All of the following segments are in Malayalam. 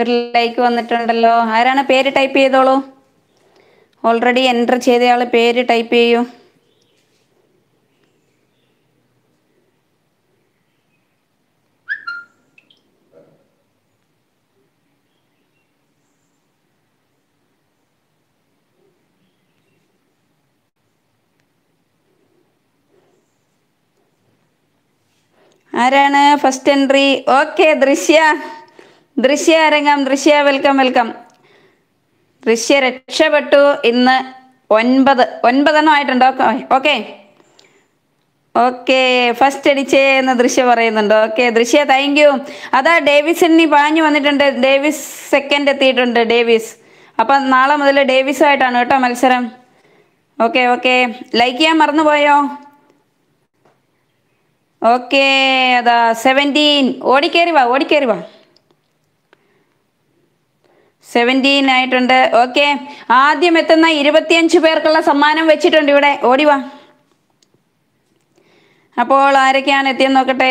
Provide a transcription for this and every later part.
ഒരു ലൈക്ക് വന്നിട്ടുണ്ടല്ലോ ആരാണ് പേര് ടൈപ്പ് ചെയ്തോളൂ ഓൾറെഡി എൻ്റർ ചെയ്തയാൾ പേര് ടൈപ്പ് ചെയ്യൂ ആരാണ് ഫസ്റ്റ് എൻട്രി ഓക്കെ ദൃശ്യ ദൃശ്യ അരങ്ങം ദൃശ്യ വെൽക്കം വെൽക്കം ദൃശ്യ രക്ഷപ്പെട്ടു ഇന്ന് ഒൻപത് ഒൻപതെണ്ണം ആയിട്ടുണ്ട് ഓക്കെ ഓക്കെ ഫസ്റ്റ് അടിച്ചേ എന്ന് ദൃശ്യ പറയുന്നുണ്ട് ഓക്കെ ദൃശ്യ താങ്ക് യു അതാ ഡേവിസിന് പാഞ്ഞു വന്നിട്ടുണ്ട് ഡേവിസ് സെക്കൻഡ് എത്തിയിട്ടുണ്ട് ഡേവിസ് അപ്പം നാളെ മുതൽ ഡേവിസുമായിട്ടാണ് കേട്ടോ മത്സരം ഓക്കെ ഓക്കെ ലൈക്ക് ചെയ്യാൻ മറന്നുപോയോ ഓക്കെ അതാ സെവൻറ്റീൻ ഓടിക്കേറി വാ ഓടിക്കേറി വാ സെവൻറ്റീൻ ആയിട്ടുണ്ട് ഓക്കെ ആദ്യം എത്തുന്ന ഇരുപത്തിയഞ്ച് പേർക്കുള്ള സമ്മാനം വെച്ചിട്ടുണ്ട് ഇവിടെ ഓടി വാ അപ്പോൾ ആരൊക്കെയാണ് എത്തിയെന്ന് നോക്കട്ടെ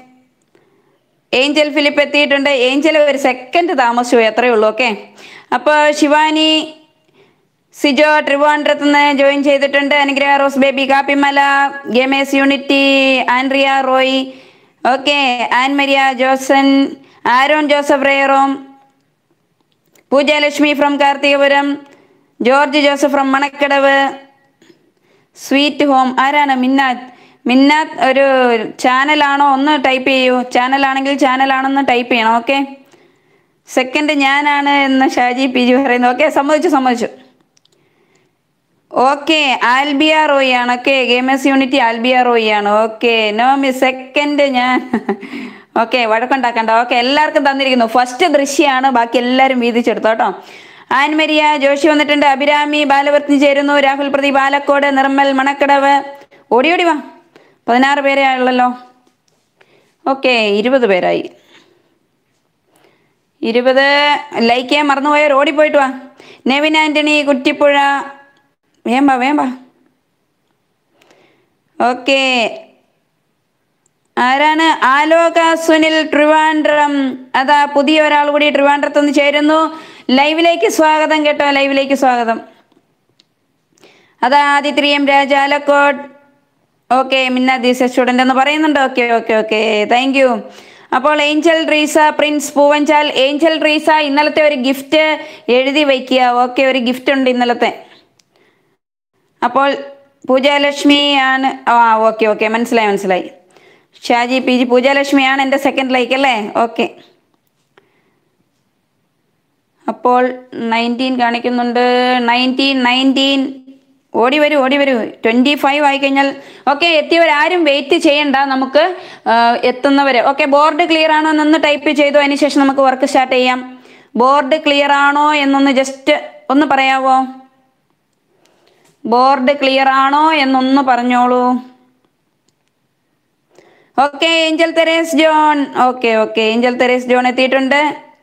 ഏഞ്ചൽ ഫിലിപ്പ് എത്തിയിട്ടുണ്ട് ഏഞ്ചൽ ഒരു സെക്കൻഡ് താമസിച്ചു പോയി അത്രയേ ഉള്ളൂ ഓക്കെ അപ്പോൾ ശിവാനി സിജോ ട്രിവാൻഡ്രത്ത് നിന്ന് ജോയിൻ ചെയ്തിട്ടുണ്ട് Anugraha Rose Baby Kappimala Gamers Unity Andrea Roy okay Annmaria Josan Aaron Joseph റേറോം Poojalakshmi from Karthikapuram George Joseph from Manakkadavu sweet home ആരാണ് മിന്നാത്ത് മിന്നാത്ത് ഒരു ചാനലാണോ ഒന്ന് ടൈപ്പ് ചെയ്യൂ ചാനലാണെങ്കിൽ ചാനലാണെന്ന് ടൈപ്പ് ചെയ്യണം ഓക്കെ സെക്കൻഡ് ഞാനാണ് എന്ന് ഷാജി പി ജി പറയുന്നത് ഓക്കെ സമ്മതിച്ചു സമ്മതിച്ചു ഓക്കെ ആൽബിയ റോയി ആണ് okay Gamers Unity Albiya Roy ആണ് ഓക്കെ നോ മി സെക്കൻഡ് ഞാൻ ഓക്കെ വഴക്കുണ്ടാക്കണ്ട ഓക്കെ എല്ലാവർക്കും തന്നിരിക്കുന്നു ഫസ്റ്റ് ദൃശ്യമാണ് ബാക്കി എല്ലാവരും വീതിച്ചെടുത്തു കേട്ടോ ആൻമരിയ ജോഷി വന്നിട്ടുണ്ട് അഭിരാമി ബാലവർത്തി ചേരുന്നു രാഹുൽ പ്രദീപ് ആലക്കോട് നിർമ്മൽ മണക്കടവ് ഓടി ഓടി വാ പതിനാറ് പേരെ ഉള്ളല്ലോ ഓക്കെ ഇരുപത് പേരായി ഇരുപത് ലൈക്ക് ചെയ്യാൻ മറന്നുപോയവർ ഓടിപ്പോയിട്ട് വാ നെവിൻ ആന്റണി കുറ്റിപ്പുഴ വേമ്പാ വേമ്പാ ഓക്കെ ആരാണ് ആലോക സുനിൽ ട്രിവാൻഡ്രം അതാ പുതിയ ഒരാൾ കൂടി ട്രിവാൻഡ്രത്ത് നിന്ന് ചേരുന്നു ലൈവിലേക്ക് സ്വാഗതം കേട്ടോ ലൈവിലേക്ക് സ്വാഗതം അതാ ആദിത്രിയം രാജ ആലക്കോട് ഓക്കെ മിന്ന ദീസ സ്റ്റുഡൻ്റ് എന്ന് പറയുന്നുണ്ട് okay okay okay thank you അപ്പോൾ Angel Treesa Prince Poovanchal Angel Treesa ഇന്നലത്തെ ഒരു ഗിഫ്റ്റ് എഴുതി വയ്ക്കുക ഓക്കെ ഒരു ഗിഫ്റ്റ് ഉണ്ട് ഇന്നലത്തെ അപ്പോൾ പൂജാലക്ഷ്മി ആണ് ആ ഓക്കെ ഓക്കെ മനസ്സിലായി മനസ്സിലായി ഷാജി പി ജി പൂജാലക്ഷ്മിയാണ് എൻ്റെ സെക്കൻഡ് ലൈക്ക് അല്ലേ ഓക്കെ അപ്പോൾ നയൻറ്റീൻ കാണിക്കുന്നുണ്ട് നയൻറ്റീൻ നയൻറ്റീൻ ഓടി വരൂ ഓടി വരൂ ട്വൻറ്റി ഫൈവ് ആയിക്കഴിഞ്ഞാൽ ഓക്കെ എത്തിയവരാരും വെയിറ്റ് ചെയ്യണ്ട നമുക്ക് ആ, എത്തുന്നവരെ ഓക്കെ ബോർഡ് ക്ലിയർ ആണോ എന്നൊന്ന് ടൈപ്പ് ചെയ്തു അതിന് ശേഷം നമുക്ക് വർക്ക് സ്റ്റാർട്ട് ചെയ്യാം ബോർഡ് ക്ലിയർ ആണോ എന്നൊന്ന് ജസ്റ്റ് ഒന്ന് പറയാവോ ബോർഡ് ക്ലിയർ ആണോ എന്നൊന്ന് പറഞ്ഞോളൂ okay Angel Therese John okay okay Angel Therese John എത്തിയിട്ടുണ്ട്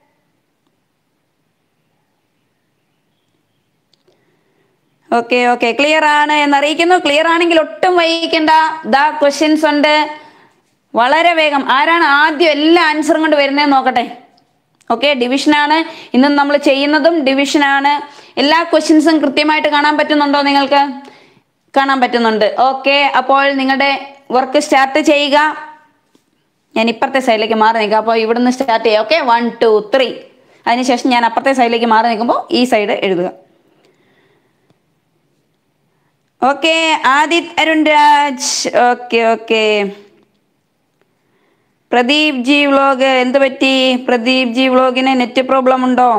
ഓക്കെ ഓക്കെ ക്ലിയർ ആണ് എന്നറിയിക്കുന്നു ക്ലിയർ ആണെങ്കിൽ ഒട്ടും വൈകിക്കണ്ട ദാ ക്വസ്റ്റ്യൻസ് ഉണ്ട് വളരെ വേഗം ആരാണ് ആദ്യം എല്ലാ ആൻസറും കൊണ്ട് വരുന്നതെന്ന് നോക്കട്ടെ ഓക്കെ ഡിവിഷനാണ് ഇന്ന് നമ്മൾ ചെയ്യുന്നതും ഡിവിഷനാണ് എല്ലാ ക്വസ്റ്റ്യൻസും കൃത്യമായിട്ട് കാണാൻ പറ്റുന്നുണ്ടോ നിങ്ങൾക്ക് കാണാൻ പറ്റുന്നുണ്ട് ഓക്കെ അപ്പോൾ നിങ്ങളുടെ വർക്ക് സ്റ്റാർട്ട് ചെയ്യുക ഞാൻ ഇപ്പുറത്തെ സൈഡിലേക്ക് മാറി നിൽക്കാം അപ്പോൾ ഇവിടുന്ന് സ്റ്റാർട്ട് ചെയ്യാം ഓക്കെ വൺ ടു ത്രീ അതിനുശേഷം ഞാൻ അപ്പുറത്തെ സൈഡിലേക്ക് മാറി നിൽക്കുമ്പോൾ ഈ സൈഡ് എഴുതുക okay Adith Arun Raj okay okay Pradeep ji vlog എന്ത് പറ്റി പ്രദീപ് ജി വ്ലോഗിന് നെറ്റ് പ്രോബ്ലം ഉണ്ടോ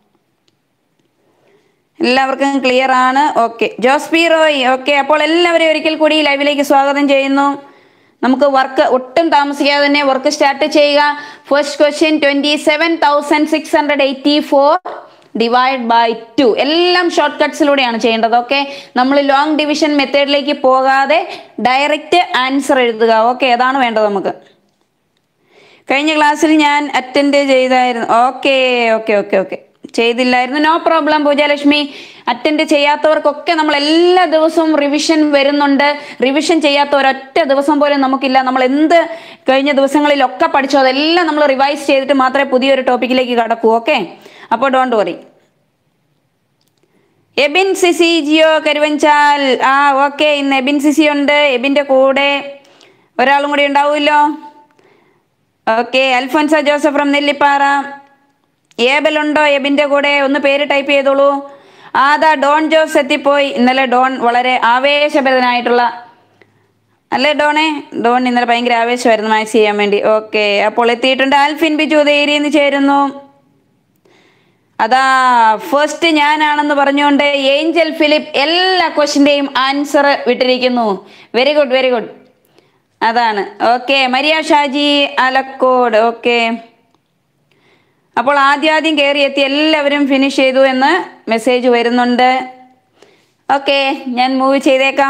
എല്ലാവർക്കും ക്ലിയർ ആണ് okay Jose P Roy okay അപ്പോൾ എല്ലാവരെയും ഒരിക്കൽ കൂടി ലൈവിലേക്ക് സ്വാഗതം ചെയ്യുന്നു നമുക്ക് വർക്ക് ഒട്ടും താമസിക്കാതെ തന്നെ വർക്ക് സ്റ്റാർട്ട് ചെയ്യുക first question twenty seven thousand six hundred eighty four divide by two എല്ലാം ഷോർട്ട് കട്ട്സിലൂടെയാണ് ചെയ്യേണ്ടത് ഓക്കെ നമ്മൾ ലോങ് ഡിവിഷൻ മെത്തേഡിലേക്ക് പോകാതെ ഡയറക്റ്റ് ആൻസർ എഴുതുക ഓക്കെ അതാണ് വേണ്ടത് നമുക്ക് കഴിഞ്ഞ ക്ലാസ്സിൽ ഞാൻ അറ്റൻഡ് ചെയ്തായിരുന്നു ഓക്കെ ഓക്കെ ഓക്കെ ഓക്കെ ചെയ്തില്ലായിരുന്നു നോ പ്രോബ്ലം പൂജാലക്ഷ്മി അറ്റൻഡ് ചെയ്യാത്തവർക്കൊക്കെ നമ്മൾ എല്ലാ ദിവസവും റിവിഷൻ വരുന്നുണ്ട് റിവിഷൻ ചെയ്യാത്ത ഒരൊറ്റ ദിവസം പോലും നമുക്കില്ല നമ്മൾ എന്ത് കഴിഞ്ഞ ദിവസങ്ങളിലൊക്കെ പഠിച്ചോ അതെല്ലാം നമ്മൾ റിവൈസ് ചെയ്തിട്ട് മാത്രമേ പുതിയൊരു ടോപ്പിക്കിലേക്ക് കടക്കൂ ഓക്കെ അപ്പോൾ don't worry Ebin CC Jio Karuvanchal ആ ഓക്കെ ഇന്ന് എബിൻ സിസി ഉണ്ട് എബിന്റെ കൂടെ ഒരാളും കൂടി ഉണ്ടാവുമല്ലോ okay Alphonsa Joseph from Nellippara Abel ഉണ്ടോ എബിന്റെ കൂടെ ഒന്ന് പേര് ടൈപ്പ് ചെയ്തോളൂ ആദാ ഡോൺ ജോസ് എത്തിപ്പോയി ഇന്നലെ ഡോൺ വളരെ ആവേശഭരിതനായിട്ടുള്ള അല്ലേ ഡോണേ ഡോൺ ഇന്നലെ ഭയങ്കര ആവേശമായിരുന്നു മാച്ച് ചെയ്യാൻ വേണ്ടി ഓക്കെ അപ്പോൾ എത്തിയിട്ടുണ്ട് ആൽഫിൻ ബിജു ധൈര്യം ചേരുന്നു അതാ ഫസ്റ്റ് ഞാനാണെന്ന് പറഞ്ഞുകൊണ്ട് ഏഞ്ചൽ ഫിലിപ്പ് എല്ലാ ക്വസ്റ്റിന്റെയും ആൻസർ വിട്ടിരിക്കുന്നു വെരി ഗുഡ് വെരി ഗുഡ് അതാണ് okay Maria Shaji Alakode okay അപ്പോൾ ആദ്യാദ്യം കയറി എത്തി എല്ലാവരും ഫിനിഷ് ചെയ്തു എന്ന് മെസ്സേജ് വരുന്നുണ്ട് ഓക്കെ ഞാൻ മൂവ് ചെയ്തേക്കാം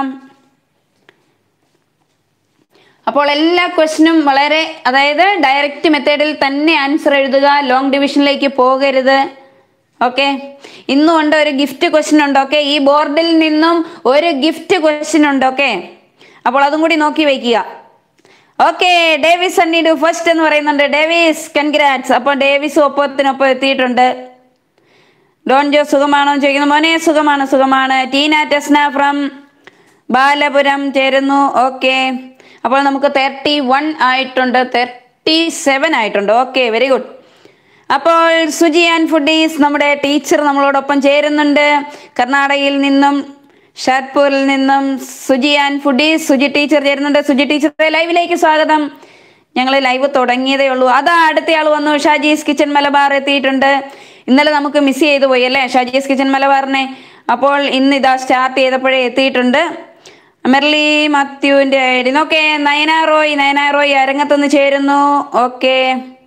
അപ്പോൾ എല്ലാ ക്വസ്റ്റിനും വളരെ അതായത് ഡയറക്റ്റ് മെത്തേഡിൽ തന്നെ ആൻസർ എഴുതുക ലോങ് ഡിവിഷനിലേക്ക് പോകരുത് ഓക്കെ ഇന്നും ഉണ്ട് ഒരു ഗിഫ്റ്റ് ക്വസ്റ്റ്യൻ ഉണ്ട് ഓക്കെ ഈ ബോർഡിൽ നിന്നും ഒരു ഗിഫ്റ്റ് ക്വസ്റ്റ്യൻ ഉണ്ട് ഓക്കെ അപ്പോൾ അതും കൂടി നോക്കി വയ്ക്കുക ഓക്കെ ഡേവിസ് അന്നീഡു ഫസ്റ്റ് എന്ന് പറയുന്നുണ്ട് ഡേവിസ് കൺഗ്രാറ്റ്സ് അപ്പോൾ ഡേവിസ് ഒപ്പത്തിനൊപ്പം എത്തിയിട്ടുണ്ട് ഡോൺ ജോ സുഖമാണോ എന്ന് ചോദിക്കുന്നു മോനെ സുഖമാണ് സുഖമാണ് ടീന ടെസ്ന ഫ്രം ബാലപുരം ചേരുന്നു ഓക്കെ അപ്പോൾ നമുക്ക് തേർട്ടി വൺ ആയിട്ടുണ്ട് തേർട്ടി സെവൻ ആയിട്ടുണ്ട് ഓക്കെ വെരി ഗുഡ് അപ്പോൾ സുജി ആൻഡ് ഫുഡീസ് നമ്മുടെ ടീച്ചർ നമ്മളോടൊപ്പം ചേരുന്നുണ്ട് കർണാടകയിൽ നിന്നും ഷാദ്പൂരിൽ നിന്നും Suji and foodies Suji teacher ചേരുന്നുണ്ട് സുജി ടീച്ചറെ ലൈവിലേക്ക് സ്വാഗതം ഞങ്ങൾ ലൈവ് തുടങ്ങിയതേ ഉള്ളൂ അതാ അടുത്തയാൾ വന്നു ഷാജീസ് കിച്ചൺ മലബാർ എത്തിയിട്ടുണ്ട് ഇന്നലെ നമുക്ക് മിസ് ചെയ്തു പോയി അല്ലേ ഷാജീസ് കിച്ചൺ മലബാറിനെ അപ്പോൾ ഇന്ന് ഇതാ സ്റ്റാർട്ട് ചെയ്തപ്പോഴേ എത്തിയിട്ടുണ്ട് മെർലി മാത്യുവിന്റെ ID okay Nayana Roy Nayana Roy അരങ്ങത്തുനിന്ന് ചേരുന്നു ഓക്കെ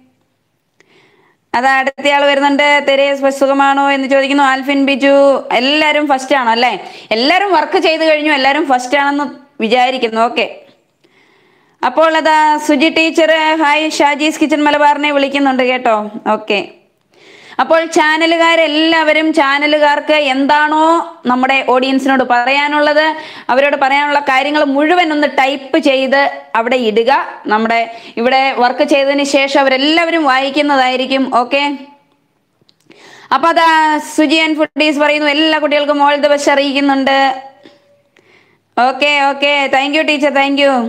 അതാ അടുത്തയാൾ വരുന്നുണ്ട് തെരേസ് സുഖമാണോ എന്ന് ചോദിക്കുന്നു ആൽഫിൻ ബിജു എല്ലാവരും ഫസ്റ്റ് ആണോ അല്ലേ എല്ലാവരും വർക്ക് ചെയ്ത് കഴിഞ്ഞു എല്ലാവരും ഫസ്റ്റ് ആണെന്ന് വിചാരിക്കുന്നു ഓക്കെ അപ്പോൾ അതാ Suji teacher hi Shaji's kitchen മലബാറിനെ വിളിക്കുന്നുണ്ട് കേട്ടോ ഓക്കെ അപ്പോൾ ചാനലുകാരെല്ലാവരും ചാനലുകാർക്ക് എന്താണോ നമ്മുടെ ഓഡിയൻസിനോട് പറയാനുള്ളത് അവരോട് പറയാനുള്ള കാര്യങ്ങൾ മുഴുവൻ ഒന്ന് ടൈപ്പ് ചെയ്ത് അവിടെ ഇടുക നമ്മുടെ ഇവിടെ വർക്ക് ചെയ്തതിന് ശേഷം അവരെല്ലാവരും വായിക്കുന്നതായിരിക്കും ഓക്കെ അപ്പൊ അതാ സുജിയൻ ഫുഡീസ് പറയുന്നു എല്ലാ കുട്ടികൾക്കും ഓൾ ദ ബെസ്റ്റ് അറിയിക്കുന്നുണ്ട് okay okay thank you teacher thank you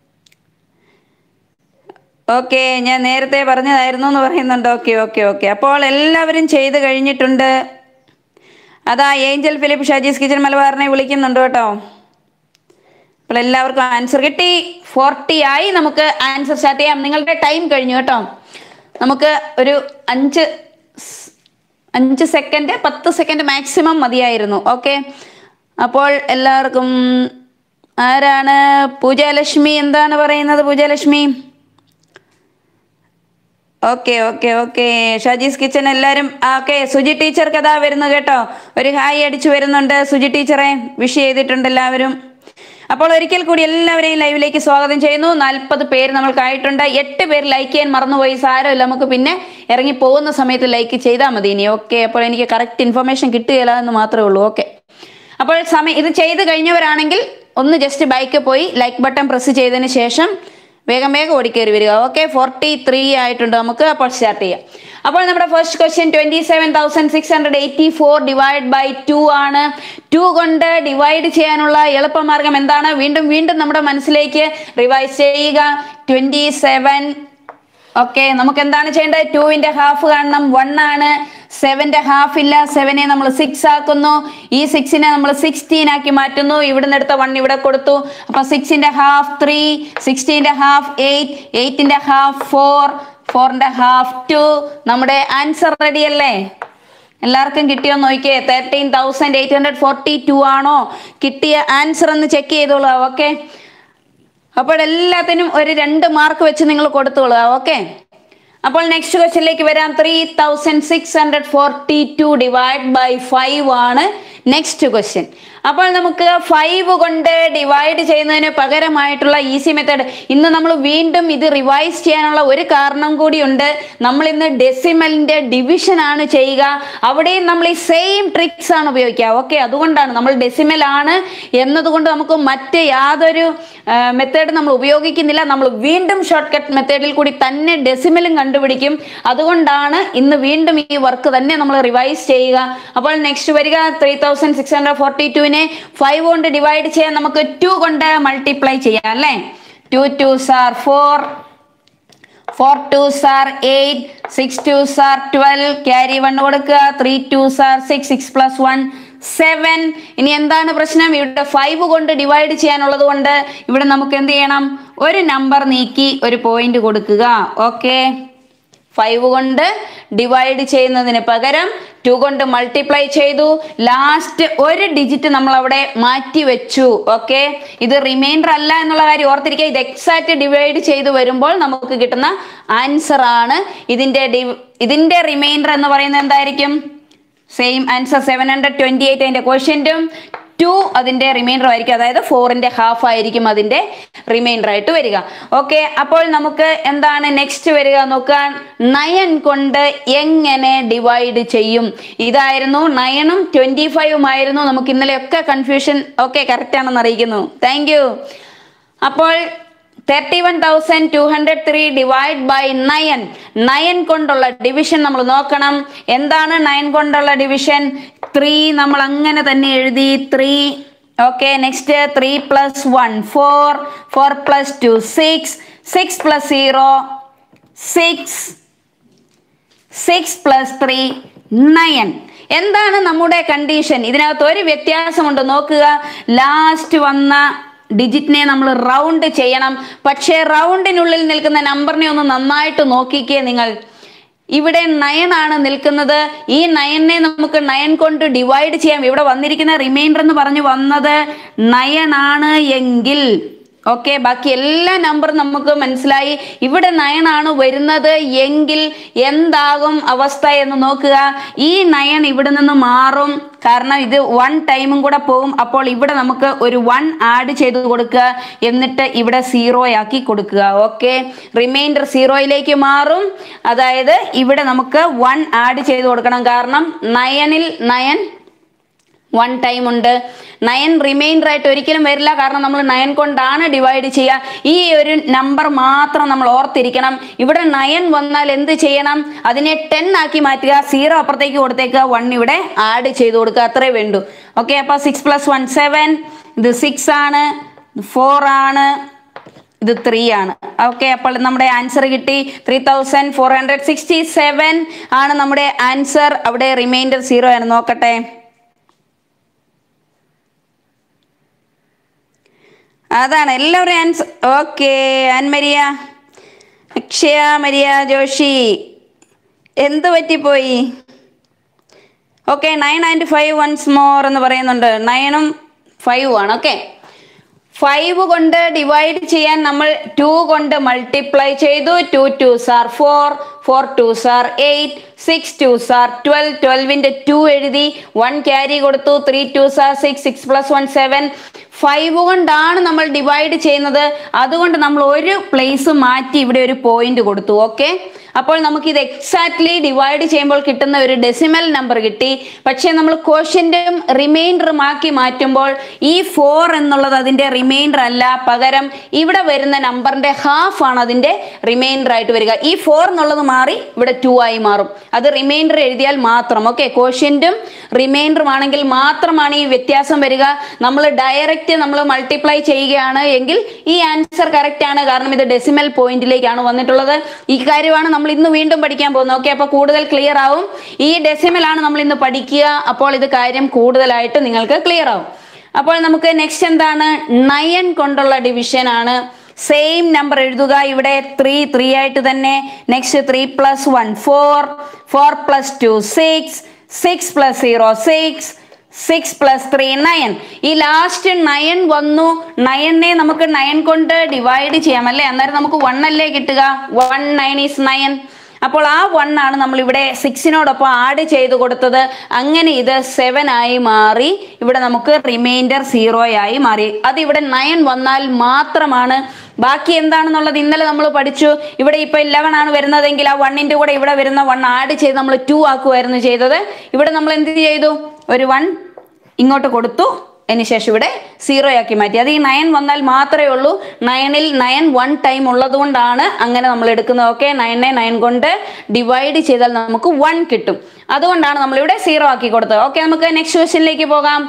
okay ഞാൻ നേരത്തെ പറഞ്ഞതായിരുന്നു എന്ന് പറയുന്നുണ്ട് ഓക്കെ ഓക്കെ ഓക്കെ അപ്പോൾ എല്ലാവരും ചെയ്ത് കഴിഞ്ഞിട്ടുണ്ട് അതാ ഏഞ്ചൽ ഫിലിപ്പ് ഷാജീസ് കിച്ചൻ മലബാറിനെ വിളിക്കുന്നുണ്ട് കേട്ടോ അപ്പോൾ എല്ലാവർക്കും ആൻസർ കിട്ടി ഫോർട്ടി ആയി നമുക്ക് ആൻസർ സ്റ്റാർട്ട് ചെയ്യാം നിങ്ങളുടെ ടൈം കഴിഞ്ഞു കേട്ടോ നമുക്ക് ഒരു അഞ്ച് സ്- അഞ്ച് സെക്കൻഡ് പത്ത് സെക്കൻഡ് മാക്സിമം മതിയായിരുന്നു ഓക്കെ അപ്പോൾ എല്ലാവർക്കും ആരാണ് പൂജാലക്ഷ്മി എന്താണ് പറയുന്നത് Poojalakshmi okay okay okay Shaji's kitchen എല്ലാവരും ഓക്കെ സുജി ടീച്ചർക്ക് അതാ വരുന്നു കേട്ടോ ഒരു ഹായ് അടിച്ചു വരുന്നുണ്ട് സുജി ടീച്ചറെ വിഷ് ചെയ്തിട്ടുണ്ട് എല്ലാവരും അപ്പോൾ ഒരിക്കൽ കൂടി എല്ലാവരെയും ലൈവിലേക്ക് സ്വാഗതം ചെയ്യുന്നു നാൽപ്പത് പേര് നമ്മൾക്കായിട്ടുണ്ട് എട്ട് പേര് ലൈക്ക് ചെയ്യാൻ മറന്നുപോയി സാരമില്ല നമുക്ക് പിന്നെ ഇറങ്ങി പോകുന്ന സമയത്ത് ലൈക്ക് ചെയ്താൽ മതി ഇനി ഓക്കെ അപ്പോൾ എനിക്ക് കറക്റ്റ് ഇൻഫർമേഷൻ കിട്ടുകയില്ല എന്ന് മാത്രമേ ഉള്ളൂ ഓക്കെ അപ്പോൾ സമയം ഇത് ചെയ്ത് കഴിഞ്ഞവരാണെങ്കിൽ ഒന്ന് ജസ്റ്റ് ബൈക്ക് പോയി ലൈക്ക് ബട്ടൺ പ്രസ് ചെയ്തതിന് ശേഷം വേഗം വേഗം ഓടിക്കേറി വരിക ഓക്കെ ഫോർട്ടി ത്രീ ആയിട്ടുണ്ട് നമുക്ക് അപ്പോൾ സ്റ്റാർട്ട് ചെയ്യാം അപ്പോൾ നമ്മുടെ first question twenty seven thousand six hundred eighty four divide by two ആണ് ടു കൊണ്ട് ഡിവൈഡ് ചെയ്യാനുള്ള എളുപ്പമാർഗം എന്താണ് വീണ്ടും വീണ്ടും നമ്മുടെ മനസ്സിലേക്ക് റിവൈസ് ചെയ്യുക ട്വന്റി സെവൻ ഓക്കെ നമുക്ക് എന്താണ് ചെയ്യേണ്ടത് ടുവിന്റെ ഹാഫ് കാണണം വൺ ആണ് സെവന്റെ ഹാഫ് ഇല്ല സെവനെ നമ്മൾ സിക്സ് ആക്കുന്നു ഈ സിക്സിനെ നമ്മൾ സിക്സ്റ്റീൻ ആക്കി മാറ്റുന്നു ഇവിടുന്ന് എടുത്ത വൺ ഇവിടെ കൊടുത്തു അപ്പൊ സിക്സിന്റെ ഹാഫ് ത്രീ സിക്സ്റ്റീന്റെ ഹാഫ് എയ്റ്റ് എയ്റ്റിന്റെ ഹാഫ് ഫോർ ഫോറിന്റെ ഹാഫ് ടു നമ്മുടെ ആൻസർ റെഡി അല്ലേ എല്ലാവർക്കും കിട്ടിയോ നോക്കിയേ thirteen thousand eight hundred forty two ആണോ കിട്ടിയ ആൻസർ എന്ന് ചെക്ക് ചെയ്തോളൂ ഓക്കെ അപ്പോൾ എല്ലാത്തിനും ഒരു രണ്ട് മാർക്ക് വെച്ച് നിങ്ങൾ കൊടുത്തോളുക ഓക്കെ അപ്പോൾ നെക്സ്റ്റ് ക്വസ്റ്റ്യനിലേക്ക് വരാം three thousand six hundred forty two divide by five ആണ് നെക്സ്റ്റ് ക്വസ്റ്റ്യൻ അപ്പോൾ നമുക്ക് ഫൈവ് കൊണ്ട് ഡിവൈഡ് ചെയ്യുന്നതിന് പകരമായിട്ടുള്ള ഈസി മെത്തേഡ് ഇന്ന് നമ്മൾ വീണ്ടും ഇത് റിവൈസ് ചെയ്യാനുള്ള ഒരു കാരണം കൂടിയുണ്ട് നമ്മൾ ഇന്ന് ഡെസിമലിന്റെ ഡിവിഷൻ ആണ് ചെയ്യുക അവിടെയും നമ്മൾ ഈ സെയിം ട്രിക്സ് ആണ് ഉപയോഗിക്കുക ഓക്കെ അതുകൊണ്ടാണ് നമ്മൾ ഡെസിമൽ ആണ് എന്നതുകൊണ്ട് നമുക്ക് മറ്റ് യാതൊരു മെത്തേഡ് നമ്മൾ ഉപയോഗിക്കുന്നില്ല നമ്മൾ വീണ്ടും ഷോർട്ട് കട്ട് മെത്തേഡിൽ കൂടി തന്നെ ഡെസിമലും കണ്ടുപിടിക്കും അതുകൊണ്ടാണ് ഇന്ന് വീണ്ടും ഈ വർക്ക് തന്നെ നമ്മൾ റിവൈസ് ചെയ്യുക അപ്പോൾ നെക്സ്റ്റ് വരിക three thousand six hundred forty ടുവിനെ ഫൈവ് കൊണ്ട് ഡിവൈഡ് ചെയ്യാൻ നമുക്ക് ടു കൊണ്ട് മൾട്ടിപ്ലൈ ചെയ്യാം അല്ലേ two two sir four four two sir eight six two sir twelve carry one കൊടുക്കുക three two sir six six plus one seven ഇനി എന്താണ് പ്രശ്നം ഇവിടെ ഫൈവ് കൊണ്ട് ഡിവൈഡ് ചെയ്യാനുള്ളത് കൊണ്ട് ഇവിടെ നമുക്ക് എന്ത് ചെയ്യണം ഒരു നമ്പർ നീക്കി ഒരു പോയിന്റ് കൊടുക്കുക ഓക്കെ ഫൈവ് കൊണ്ട് ഡിവൈഡ് ചെയ്യുന്നതിന് പകരം ടു കൊണ്ട് മൾട്ടിപ്ലൈ ചെയ്തു ലാസ്റ്റ് ഒരു ഡിജിറ്റ് നമ്മൾ അവിടെ മാറ്റി വെച്ചു ഓക്കെ ഇത് റിമൈൻഡർ അല്ല എന്നുള്ള കാര്യം ഓർത്തിരിക്കുക ഇത് എക്സാക്ട് ഡിവൈഡ് ചെയ്ത് വരുമ്പോൾ നമുക്ക് കിട്ടുന്ന ആൻസർ ആണ് ഇതിന്റെ div- ഇതിന്റെ റിമൈൻഡർ എന്ന് പറയുന്നത് എന്തായിരിക്കും same answer seven hundred twenty eight അതിന്റെ ക്വസ്റ്റ്യൻറ്റും ടു അതിന്റെ റിമൈൻഡർ ആയിരിക്കും അതായത് ഫോറിന്റെ ഹാഫ് ആയിരിക്കും അതിന്റെ റിമൈൻഡർ ആയിട്ട് വരിക ഓക്കെ അപ്പോൾ നമുക്ക് എന്താണ് നെക്സ്റ്റ് വരിക നോക്കാൻ നയൻ കൊണ്ട് എങ്ങനെ ഡിവൈഡ് ചെയ്യും ഇതായിരുന്നു നയനും ട്വന്റി ഫൈവും ആയിരുന്നു നമുക്ക് ഇന്നലെയൊക്കെ കൺഫ്യൂഷൻ ഓക്കെ കറക്റ്റ് ആണെന്ന് അറിയിക്കുന്നു താങ്ക് യു അപ്പോൾ thirty one thousand two hundred three divide by nine nine കൊണ്ടുള്ള ഡിവിഷൻ നമ്മൾ നോക്കണം എന്താണ് നയൻ കൊണ്ടുള്ള ഡിവിഷൻ ത്രീ നമ്മൾ അങ്ങനെ തന്നെ എഴുതി three okay next three plus one four four plus two six six plus zero six six plus three nine എന്താണ് നമ്മുടെ കണ്ടീഷൻ ഇതിനകത്ത് ഒരു വ്യത്യാസമുണ്ട് നോക്കുക ലാസ്റ്റ് വന്ന ഡിജിറ്റിനെ നമ്മൾ റൗണ്ട് ചെയ്യണം പക്ഷേ റൗണ്ടിനുള്ളിൽ നിൽക്കുന്ന നമ്പറിനെ ഒന്ന് നന്നായിട്ട് നോക്കിക്കേ നിങ്ങൾ ഇവിടെ നയൻ ആണ് നിൽക്കുന്നത് ഈ നയനെ നമുക്ക് നയൻ കൊണ്ട് ഡിവൈഡ് ചെയ്യാം ഇവിടെ വന്നിരിക്കുന്ന റിമൈൻഡർ എന്ന് പറഞ്ഞു വന്നത് നയൻ ആണ് എങ്കിൽ ഓക്കെ ബാക്കി എല്ലാ നമ്പറും നമുക്ക് മനസ്സിലായി ഇവിടെ നയൻ ആണ് വരുന്നത് എങ്കിൽ എന്താകും അവസ്ഥ എന്ന് നോക്കുക ഈ നയൻ ഇവിടെ നിന്ന് മാറും കാരണം ഇത് വൺ ടൈമും കൂടെ പോകും അപ്പോൾ ഇവിടെ നമുക്ക് ഒരു വൺ ആഡ് ചെയ്ത് കൊടുക്കുക എന്നിട്ട് ഇവിടെ സീറോ ആക്കി കൊടുക്കുക ഓക്കെ റിമൈൻഡർ സീറോയിലേക്ക് മാറും അതായത് ഇവിടെ നമുക്ക് വൺ ആഡ് ചെയ്ത് കൊടുക്കണം കാരണം നയനിൽ നയൻ വൺ ടൈം ഉണ്ട് നയൻ റിമൈൻഡർ ആയിട്ട് ഒരിക്കലും വരില്ല കാരണം നമ്മൾ നയൻ കൊണ്ടാണ് ഡിവൈഡ് ചെയ്യുക ഈ ഒരു നമ്പർ മാത്രം നമ്മൾ ഓർത്തിരിക്കണം ഇവിടെ നയൻ വന്നാൽ എന്ത് ചെയ്യണം അതിനെ ടെൻ ആക്കി മാറ്റുക സീറോ അപ്പുറത്തേക്ക് കൊടുത്തേക്കുക വൺ ഇവിടെ ആഡ് ചെയ്ത് കൊടുക്കുക അത്രേ വേണ്ടു ഓക്കെ അപ്പൊ സിക്സ് പ്ലസ് വൺ സെവൻ ഇത് സിക്സ് ആണ് ഫോർ ആണ് ഇത് ത്രീ ആണ് ഓക്കെ അപ്പോൾ നമ്മുടെ ആൻസർ കിട്ടി three thousand four hundred sixty seven ആണ് നമ്മുടെ ആൻസർ അവിടെ റിമൈൻഡർ സീറോ ആണ് നോക്കട്ടെ അതാണ് എല്ലാവരും answer okay Annmaria Akshaya Maria Joshi എന്ത് പറ്റിപ്പോയി okay nine and five once more എന്ന് പറയുന്നുണ്ട് നയനും ഫൈവ് ആണ് ഓക്കെ ഫൈവ് കൊണ്ട് ഡിവൈഡ് ചെയ്യാൻ നമ്മൾ ടു കൊണ്ട് മൾട്ടിപ്ലൈ ചെയ്തു two two sir four four two sir eight six two sir twelve ട്വൽവിന്റെ ടു എഴുതി വൺ ക്യാരി കൊടുത്തു three two sir six six plus one seven five കൊണ്ടാണ് നമ്മൾ ഡിവൈഡ് ചെയ്യുന്നത് അതുകൊണ്ട് നമ്മൾ ഒരു പ്ലേസ് മാറ്റി ഇവിടെ ഒരു പോയിന്റ് കൊടുത്തു ഓക്കെ അപ്പോൾ നമുക്ക് ഇത് എക്സാക്ട്ലി ഡിവൈഡ് ചെയ്യുമ്പോൾ കിട്ടുന്ന ഒരു ഡെസിമൽ നമ്പർ കിട്ടി പക്ഷേ നമ്മൾ ക്വസ്റ്റ്യനും റിമൈൻഡറും ആക്കി മാറ്റുമ്പോൾ ഈ ഫോർ എന്നുള്ളത് അതിന്റെ റിമൈൻഡർ അല്ല പകരം ഇവിടെ വരുന്ന നമ്പറിന്റെ ഹാഫ് ആണ് അതിന്റെ റിമൈൻഡർ ആയിട്ട് വരിക ഈ ഫോർ എന്നുള്ളത് മാറി ഇവിടെ ടു ആയി മാറും അത് റിമൈൻഡർ എഴുതിയാൽ മാത്രം ഓക്കെ ക്വസ്റ്റ്യനും റിമൈൻഡറും ആണെങ്കിൽ മാത്രമാണ് ഈ വ്യത്യാസം വരിക നമ്മൾ ഡയറക്റ്റ് നമ്മൾ മൾട്ടിപ്ലൈ ചെയ്യുകയാണ് എങ്കിൽ ഈ ആൻസർ കറക്റ്റ് ആണ് കാരണം ഇത് ഡെസിമൽ പോയിന്റിലേക്കാണ് വന്നിട്ടുള്ളത് ഈ കാര്യമാണ് നമ്മൾ ഇന്ന് വീണ്ടും പഠിക്കാൻ പോകുന്നത് ഓക്കെ അപ്പൊ കൂടുതൽ ക്ലിയർ ആവും ഈ ഡെസിമൽ ആണ് നമ്മൾ ഇന്ന് പഠിക്കുക അപ്പോൾ ഇത് കാര്യം കൂടുതലായിട്ട് നിങ്ങൾക്ക് ക്ലിയർ ആവും അപ്പോൾ നമുക്ക് നെക്സ്റ്റ് എന്താണ് നയൻ കൊണ്ടുള്ള ഡിവിഷൻ ആണ് സെയിം നമ്പർ എഴുതുക ഇവിടെ ത്രീ ത്രീ ആയിട്ട് തന്നെ next three plus one four four plus two six six plus zero six six plus three nine ഈ ലാസ്റ്റ് നയൻ വന്നു നയനെ നമുക്ക് നയൻ കൊണ്ട് ഡിവൈഡ് ചെയ്യാം അല്ലേ അന്നേരം നമുക്ക് വൺ അല്ലേ കിട്ടുക വൺ നയൻ ഈസ് നയൻ അപ്പോൾ ആ വൺ ആണ് നമ്മൾ ഇവിടെ സിക്സിനോടൊപ്പം ആഡ് ചെയ്ത് കൊടുത്തത് അങ്ങനെ ഇത് സെവൻ ആയി മാറി ഇവിടെ നമുക്ക് റിമൈൻഡർ സീറോ ആയി മാറി അത് ഇവിടെ നയൻ വന്നാൽ മാത്രമാണ് ബാക്കി എന്താണെന്നുള്ളത് ഇന്നലെ നമ്മൾ പഠിച്ചു ഇവിടെ ഇപ്പൊ ഇലവൻ ആണ് വരുന്നതെങ്കിൽ ആ വണ്ണിന്റെ കൂടെ ഇവിടെ വരുന്ന വൺ ആഡ് ചെയ്ത് നമ്മൾ ടു ആക്കുമായിരുന്നു ചെയ്തത് ഇവിടെ നമ്മൾ എന്ത് ചെയ്തു ഒരു വൺ ഇങ്ങോട്ട് കൊടുത്തു അതിനുശേഷം ഇവിടെ സീറോ ആക്കി മാറ്റി അത് ഈ നയൻ വന്നാൽ മാത്രമേ ഉള്ളൂ നയനിൽ നയൻ വൺ ടൈം ഉള്ളത് കൊണ്ടാണ് അങ്ങനെ നമ്മൾ എടുക്കുന്നത് ഓക്കെ നയനെ നയൻ കൊണ്ട് ഡിവൈഡ് ചെയ്താൽ നമുക്ക് വൺ കിട്ടും അതുകൊണ്ടാണ് നമ്മൾ ഇവിടെ സീറോ ആക്കി കൊടുത്തത് ഓക്കെ നമുക്ക് നെക്സ്റ്റ് ക്വസ്റ്റ്യനിലേക്ക് പോകാം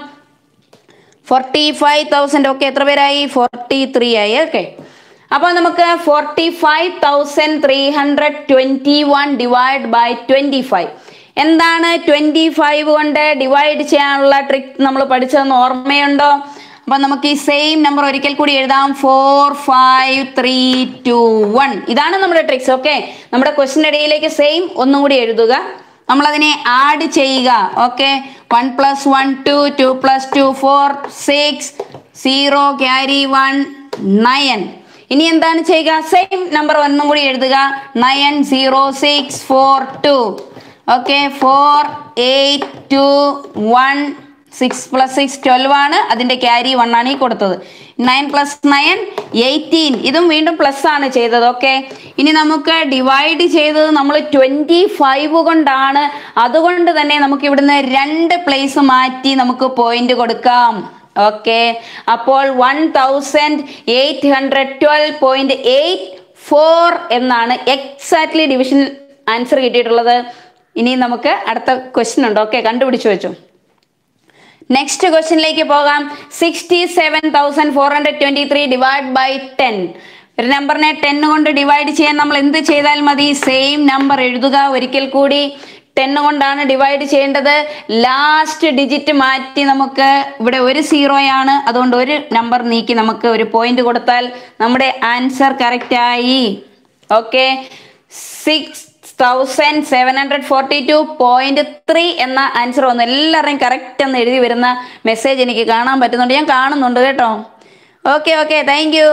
ഫോർട്ടി ഫൈവ് തൗസൻഡ് ഓക്കെ എത്ര പേരായി ഫോർട്ടി ത്രീ ആയി ഓക്കെ അപ്പോൾ നമുക്ക് forty five thousand three hundred twenty one divide by twenty five എന്താണ് ട്വൻറ്റി ഫൈവ് കൊണ്ട് ഡിവൈഡ് ചെയ്യാനുള്ള ട്രിക്ക് നമ്മൾ പഠിച്ചതെന്ന് ഓർമ്മയുണ്ടോ അപ്പൊ നമുക്ക് ഈ സെയിം നമ്പർ ഒരിക്കൽ കൂടി എഴുതാം four five three two one ഇതാണ് നമ്മുടെ ട്രിക്സ് ഓക്കെ നമ്മുടെ ക്വസ്റ്റിൻ്റെ ഇടയിലേക്ക് സെയിം ഒന്നും കൂടി എഴുതുക നമ്മളതിനെ ആഡ് ചെയ്യുക okay one plus one two two plus two four six zero carry one nine ഇനി എന്താണ് ചെയ്യുക സെയിം നമ്പർ ഒന്നും കൂടി എഴുതുക nine zero six four two okay four eight two one six plus six twelve ആണ് അതിന്റെ ക്യാരി വൺ ആണ് ഈ കൊടുത്തത് നയൻ പ്ലസ് നയൻ എയ്റ്റീൻ ഇതും വീണ്ടും പ്ലസ് ആണ് ചെയ്തത് ഓക്കെ ഇനി നമുക്ക് ഡിവൈഡ് ചെയ്തത് നമ്മൾ ട്വന്റി ഫൈവ് കൊണ്ടാണ് അതുകൊണ്ട് തന്നെ നമുക്ക് ഇവിടുന്ന് രണ്ട് പ്ലേസ് മാറ്റി നമുക്ക് പോയിന്റ് കൊടുക്കാം ഓക്കെ അപ്പോൾ one thousand eight hundred twelve point eight four എന്നാണ് എക്സാക്ട്ലി ഡിവിഷൻ ആൻസർ കിട്ടിയിട്ടുള്ളത് ഇനി നമുക്ക് അടുത്ത ക്വസ്റ്റ്യൻ ഉണ്ട് ഓക്കെ കണ്ടുപിടിച്ചു വെച്ചു നെക്സ്റ്റ് ക്വസ്റ്റ്യനിലേക്ക് പോകാം sixty seven thousand four hundred twenty three divide by ten ഒരു നമ്പറിനെ ടെൻ കൊണ്ട് ഡിവൈഡ് ചെയ്യാൻ നമ്മൾ എന്ത് ചെയ്താൽ മതി സെയിം നമ്പർ എഴുതുക ഒരിക്കൽ കൂടി ടെൻ കൊണ്ടാണ് ഡിവൈഡ് ചെയ്യേണ്ടത് ലാസ്റ്റ് ഡിജിറ്റ് മാറ്റി നമുക്ക് ഇവിടെ ഒരു സീറോയാണ് അതുകൊണ്ട് ഒരു നമ്പർ നീക്കി നമുക്ക് ഒരു പോയിന്റ് കൊടുത്താൽ നമ്മുടെ ആൻസർ കറക്റ്റ് ആയി okay six thousand seven hundred forty two point three എന്ന ആൻസർ വന്നു എല്ലാവരുടെയും കറക്റ്റ് എന്ന് എഴുതി വരുന്ന മെസ്സേജ് എനിക്ക് കാണാൻ പറ്റുന്നുണ്ട് ഞാൻ കാണുന്നുണ്ട് കേട്ടോ ഓക്കെ ഓക്കെ താങ്ക് യു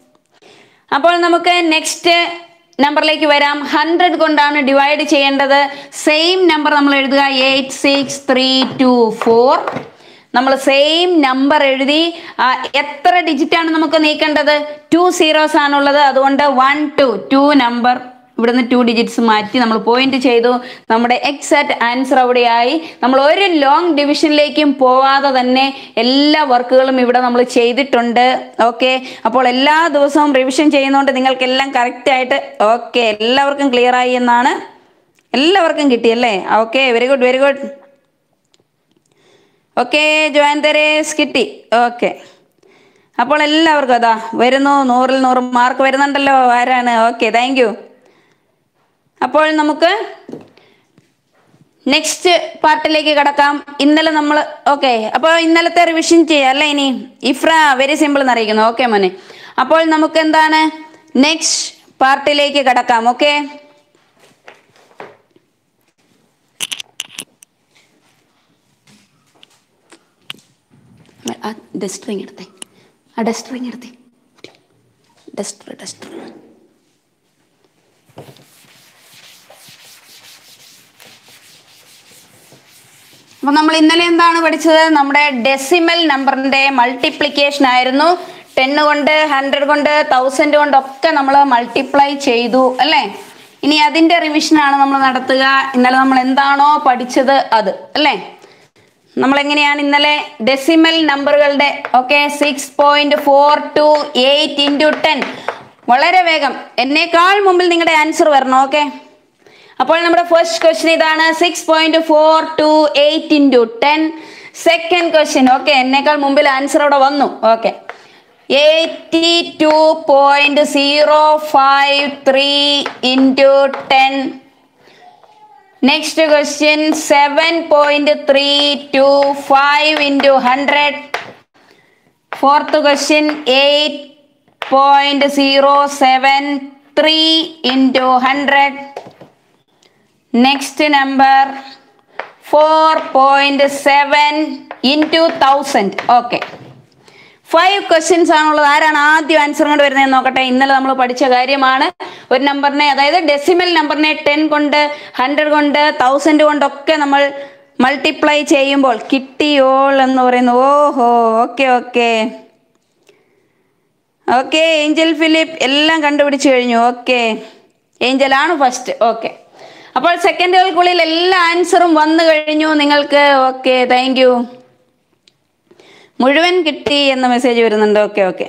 അപ്പോൾ നമുക്ക് നെക്സ്റ്റ് നമ്പറിലേക്ക് വരാം ഹൺഡ്രഡ് കൊണ്ടാണ് ഡിവൈഡ് ചെയ്യേണ്ടത് സെയിം നമ്പർ നമ്മൾ എഴുതുക eight six three two four നമ്മൾ സെയിം നമ്പർ എഴുതി ആ, എത്ര ഡിജിറ്റ് ആണ് നമുക്ക് നീക്കേണ്ടത് ടു സീറോസ് ആണുള്ളത് അതുകൊണ്ട് വൺ ടു ടു നമ്പർ ഇവിടുന്ന് ടു ഡിജിറ്റ്സ് മാറ്റി നമ്മൾ പോയിന്റ് ചെയ്തു നമ്മുടെ എക്സാക്ട് ആൻസർ അവിടെയായി നമ്മൾ ഒരു ലോങ് ഡിവിഷനിലേക്കും പോവാതെ തന്നെ എല്ലാ വർക്കുകളും ഇവിടെ നമ്മൾ ചെയ്തിട്ടുണ്ട് ഓക്കെ അപ്പോൾ എല്ലാ ദിവസവും റിവിഷൻ ചെയ്യുന്നതുകൊണ്ട് നിങ്ങൾക്കെല്ലാം കറക്റ്റ് ആയിട്ട് ഓക്കെ എല്ലാവർക്കും ക്ലിയർ ആയി എന്നാണ് എല്ലാവർക്കും കിട്ടിയല്ലേ okay very good very good okay ജോയിൻ തെരേസ് കിട്ടി ഓക്കെ അപ്പോൾ എല്ലാവർക്കും അതാ വരുന്നു നൂറിൽ നൂറ് മാർക്ക് വരുന്നുണ്ടല്ലോ ആരാണ് ഓക്കെ താങ്ക് യു അപ്പോൾ നമുക്ക് നെക്സ്റ്റ് പാർട്ടിലേക്ക് കടക്കാം ഇന്നലെ നമ്മൾ ഓക്കെ അപ്പോൾ ഇന്നലത്തെ റിവിഷൻ ചെയ്യാം അല്ലേ ഇനി ഇഫ്ര വെരി സിമ്പിൾ എന്നറിയിക്കുന്നു ഓക്കെ മോനെ അപ്പോൾ നമുക്ക് എന്താണ് നെക്സ്റ്റ് പാർട്ടിലേക്ക് കടക്കാം ഓക്കെ ആ ഡസ്റ്ററിങ് എടുത്തേ ആ ഡസ്റ്ററിങ് എടുത്തേ ഡസ്റ്റർ ഡസ്റ്റർ അപ്പൊ നമ്മൾ ഇന്നലെ എന്താണ് പഠിച്ചത് നമ്മുടെ ഡെസിമൽ നമ്പറിന്റെ മൾട്ടിപ്ലിക്കേഷൻ ആയിരുന്നു ടെൻ കൊണ്ട് ഹൺഡ്രഡ് കൊണ്ട് തൗസൻഡ് കൊണ്ടൊക്കെ നമ്മൾ മൾട്ടിപ്ലൈ ചെയ്തു അല്ലേ ഇനി അതിന്റെ റിവിഷൻ ആണ് നമ്മൾ നടത്തുക ഇന്നലെ നമ്മൾ എന്താണോ പഠിച്ചത് അത് അല്ലേ നമ്മൾ എങ്ങനെയാണ് ഇന്നലെ ഡെസിമൽ നമ്പറുകളുടെ okay six point four two eight into ten വളരെ വേഗം എന്നേക്കാൾ മുമ്പിൽ നിങ്ങളുടെ ആൻസർ വരണം ഓക്കെ അപ്പോൾ നമ്മുടെ ഫസ്റ്റ് ക്വസ്റ്റ്യൻ ഇതാണ് six point four two eight into ten second question okay എന്നേക്കാൾ മുമ്പിൽ ആൻസർ അവിടെ വന്നു okay eighty two point zero five three into ten next question seven point three two five into hundred fourth question eight point zero seven three into hundred next number four point seven into thousand okay five questions ആണുള്ളത് ആരാണ് ആദ്യം ആൻസർ കൊണ്ട് വരുന്നത് നോക്കട്ടെ ഇന്നലെ നമ്മൾ പഠിച്ച കാര്യമാണ് ഒരു നമ്പറിനെ അതായത് ഡെസിമൽ നമ്പറിനെ ടെൻ കൊണ്ട് ഹൺഡ്രഡ് കൊണ്ട് തൗസൻഡ് കൊണ്ടൊക്കെ നമ്മൾ മൾട്ടിപ്ലൈ ചെയ്യുമ്പോൾ കിട്ടിയോൾ എന്ന് പറയുന്നു ഓഹോ okay okay okay Angel Philip എല്ലാം കണ്ടുപിടിച്ചു കഴിഞ്ഞു ഓക്കെ ഏഞ്ചൽ ആണ് ഫസ്റ്റ് ഓക്കെ അപ്പോൾ സെക്കൻഡുകൾക്കുള്ളിൽ എല്ലാ ആൻസറും വന്നു കഴിഞ്ഞു നിങ്ങൾക്ക് ഓക്കെ താങ്ക് യു മുഴുവൻ കിട്ടി എന്ന മെസ്സേജ് വരുന്നുണ്ട് ഓക്കെ ഓക്കെ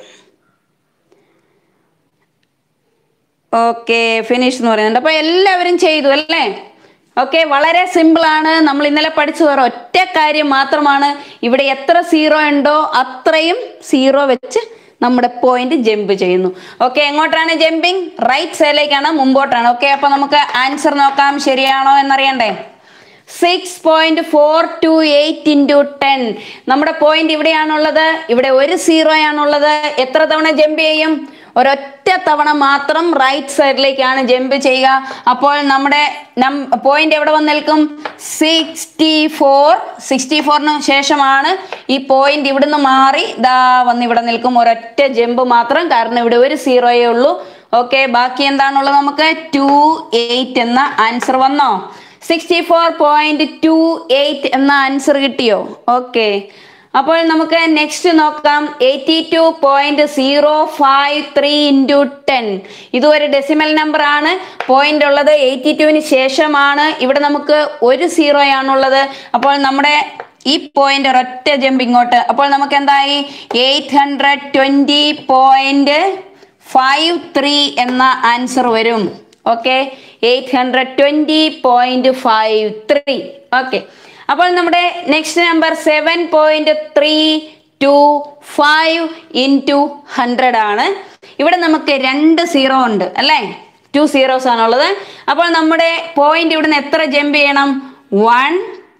ഓക്കെ ഫിനിഷ് എന്ന് പറയുന്നുണ്ട് അപ്പൊ എല്ലാവരും ചെയ്തു അല്ലേ ഓക്കെ വളരെ സിമ്പിൾ ആണ് നമ്മൾ ഇന്നലെ പഠിച്ചു വേറെ ഒറ്റ കാര്യം മാത്രമാണ് ഇവിടെ എത്ര സീറോ ഉണ്ടോ അത്രയും സീറോ വെച്ച് നമ്മുടെ പോയിന്റ് ജമ്പ് ചെയ്യുന്നു ഓക്കെ എങ്ങോട്ടാണ് ജമ്പിങ് റൈറ്റ് സൈഡിലേക്കാണ് മുമ്പോട്ടാണ് ഓക്കെ അപ്പൊ നമുക്ക് ആൻസർ നോക്കാം ശരിയാണോ എന്നറിയണ്ടേ six point four two eight into ten നമ്മുടെ പോയിന്റ് ഇവിടെയാണുള്ളത് ഇവിടെ ഒരു സീറോ ആണുള്ളത് എത്ര തവണ ജമ്പ് ചെയ്യും ഒരൊറ്റ തവണ മാത്രം റൈറ്റ് സൈഡിലേക്കാണ് ജമ്പ് ചെയ്യുക അപ്പോൾ നമ്മുടെ പോയിന്റ് എവിടെ വന്ന് നിൽക്കും സിക്സ്റ്റി ഫോർ സിക്സ്റ്റി ഫോറിന് ശേഷമാണ് ഈ പോയിന്റ് ഇവിടുന്ന് മാറി ദാ വന്ന് ഇവിടെ നിൽക്കും ഒരൊറ്റ ജമ്പ് മാത്രം കാരണം ഇവിടെ ഒരു സീറോയേ ഉള്ളൂ ഓക്കെ ബാക്കി എന്താണുള്ളത് നമുക്ക് ടു എയ്റ്റ് എന്ന ആൻസർ വന്നോ sixty four point two eight എന്ന ആൻസർ കിട്ടിയോ ഓക്കെ അപ്പോൾ നമുക്ക് നെക്സ്റ്റ് നോക്കാം eighty two point zero five three into ten ഇത് ഒരു ഡെസിമൽ നമ്പർ ആണ് പോയിന്റ് ഉള്ളത് എയ്റ്റി ടുവിന് ശേഷമാണ് ഇവിടെ നമുക്ക് ഒരു സീറോ ആണുള്ളത് അപ്പോൾ നമ്മുടെ ഈ പോയിന്റ് ഒരൊറ്റ ജമ്പ് ഇങ്ങോട്ട് അപ്പോൾ നമുക്ക് എന്തായി eight hundred twenty point five three എന്ന ആൻസർ വരും okay eight hundred twenty point five three okay അപ്പോൾ നമ്മുടെ next number seven point three two five into hundred ആണ് ഇവിടെ നമുക്ക് രണ്ട് സീറോ ഉണ്ട് അല്ലേ ടു സീറോസ് ആണുള്ളത് അപ്പോൾ നമ്മുടെ പോയിന്റ് ഇവിടുന്ന് എത്ര ജമ്പ് ചെയ്യണം വൺ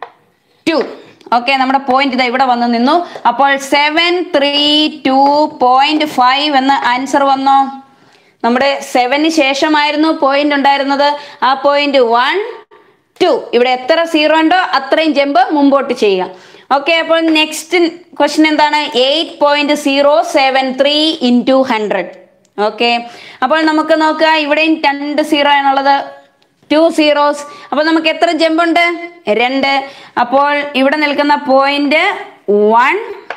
ടു ഓക്കെ നമ്മുടെ പോയിന്റ് ഇതാ ഇവിടെ വന്ന് നിന്നു അപ്പോൾ seven three two point five എന്ന ആൻസർ വന്നോ നമ്മുടെ സെവന് ശേഷമായിരുന്നു പോയിന്റ് ഉണ്ടായിരുന്നത് ആ പോയിന്റ് വൺ ടു ഇവിടെ എത്ര സീറോ ഉണ്ടോ അത്രയും ജമ്പ് മുമ്പോട്ട് ചെയ്യുക ഓക്കെ അപ്പോൾ നെക്സ്റ്റ് ക്വസ്റ്റ്യൻ എന്താണ് eight point zero seven three into hundred okay അപ്പോൾ നമുക്ക് നോക്കുക ഇവിടെയും രണ്ട് സീറോ ആണുള്ളത് ടു സീറോസ് അപ്പോൾ നമുക്ക് എത്ര ജമ്പ് ഉണ്ട് രണ്ട് അപ്പോൾ ഇവിടെ നിൽക്കുന്ന പോയിന്റ് വൺ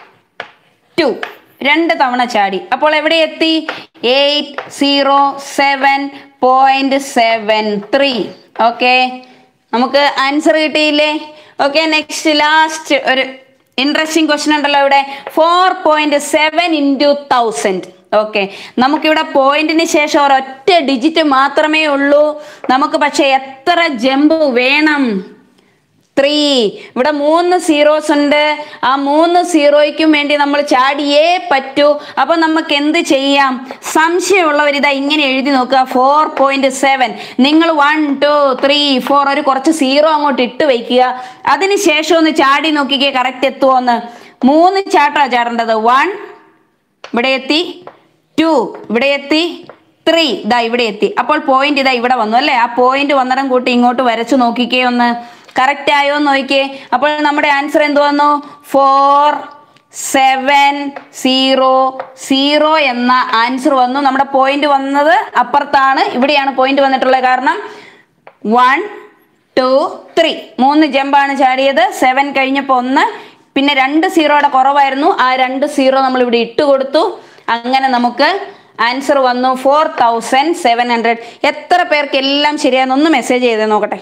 ടു രണ്ട് തവണ ചാടി അപ്പോൾ എവിടെ എത്തി eight zero seven point seven three okay നമുക്ക് ആൻസർ കിട്ടിയില്ലേ ഓക്കെ നെക്സ്റ്റ് ലാസ്റ്റ് ഒരു ഇൻട്രസ്റ്റിംഗ് ക്വസ്റ്റ്യൻ ഉണ്ടല്ലോ ഇവിടെ four point seven into thousand okay നമുക്കിവിടെ പോയിന്റിന് ശേഷം ഒരൊറ്റ ഡിജിറ്റ് മാത്രമേ ഉള്ളൂ നമുക്ക് പക്ഷെ എത്ര ജമ്പ് വേണം ത്രീ ഇവിടെ മൂന്ന് സീറോസ് ഉണ്ട് ആ മൂന്ന് സീറോയ്ക്കും വേണ്ടി നമ്മൾ ചാടിയേ പറ്റൂ അപ്പൊ നമുക്ക് എന്ത് ചെയ്യാം സംശയമുള്ളവർ ഇതാ ഇങ്ങനെ എഴുതി നോക്കുക ഫോർ പോയിന്റ് സെവൻ നിങ്ങൾ വൺ ടു ത്രീ ഫോർ ഒരു കുറച്ച് സീറോ അങ്ങോട്ട് ഇട്ട് വയ്ക്കുക അതിന് ശേഷം ഒന്ന് ചാടി നോക്കിക്കേ കറക്റ്റ് എത്തുമോന്ന് മൂന്ന് ചാട്ടാ ചാടേണ്ടത് വൺ ഇവിടെ എത്തി ടു ഇവിടെ എത്തി ത്രീ ഇതാ ഇവിടെ എത്തി അപ്പോൾ പോയിന്റ് ഇതാ ഇവിടെ വന്നു അല്ലേ ആ പോയിന്റ് വന്നരം കൂട്ടി ഇങ്ങോട്ട് വരച്ചു നോക്കിക്കേ ഒന്ന് കറക്റ്റ് ആയോ എന്ന് നോക്കിയേ അപ്പോൾ നമ്മുടെ ആൻസർ എന്ത് വന്നു ഫോർ സെവൻ സീറോ സീറോ എന്ന ആൻസർ വന്നു നമ്മുടെ പോയിന്റ് വന്നത് അപ്പുറത്താണ് ഇവിടെയാണ് പോയിന്റ് വന്നിട്ടുള്ളത് കാരണം വൺ ടു ത്രീ മൂന്ന് ജമ്പാണ് ചാടിയത് സെവൻ കഴിഞ്ഞപ്പോൾ ഒന്ന് പിന്നെ രണ്ട് സീറോയുടെ കുറവായിരുന്നു ആ രണ്ട് സീറോ നമ്മൾ ഇവിടെ ഇട്ട് കൊടുത്തു അങ്ങനെ നമുക്ക് ആൻസർ വന്നു ഫോർ തൗസൻഡ് സെവൻ ഹൺഡ്രഡ് എത്ര പേർക്ക് എല്ലാം ശരിയാണെന്ന് ഒന്ന് മെസ്സേജ് ചെയ്തേ നോക്കട്ടെ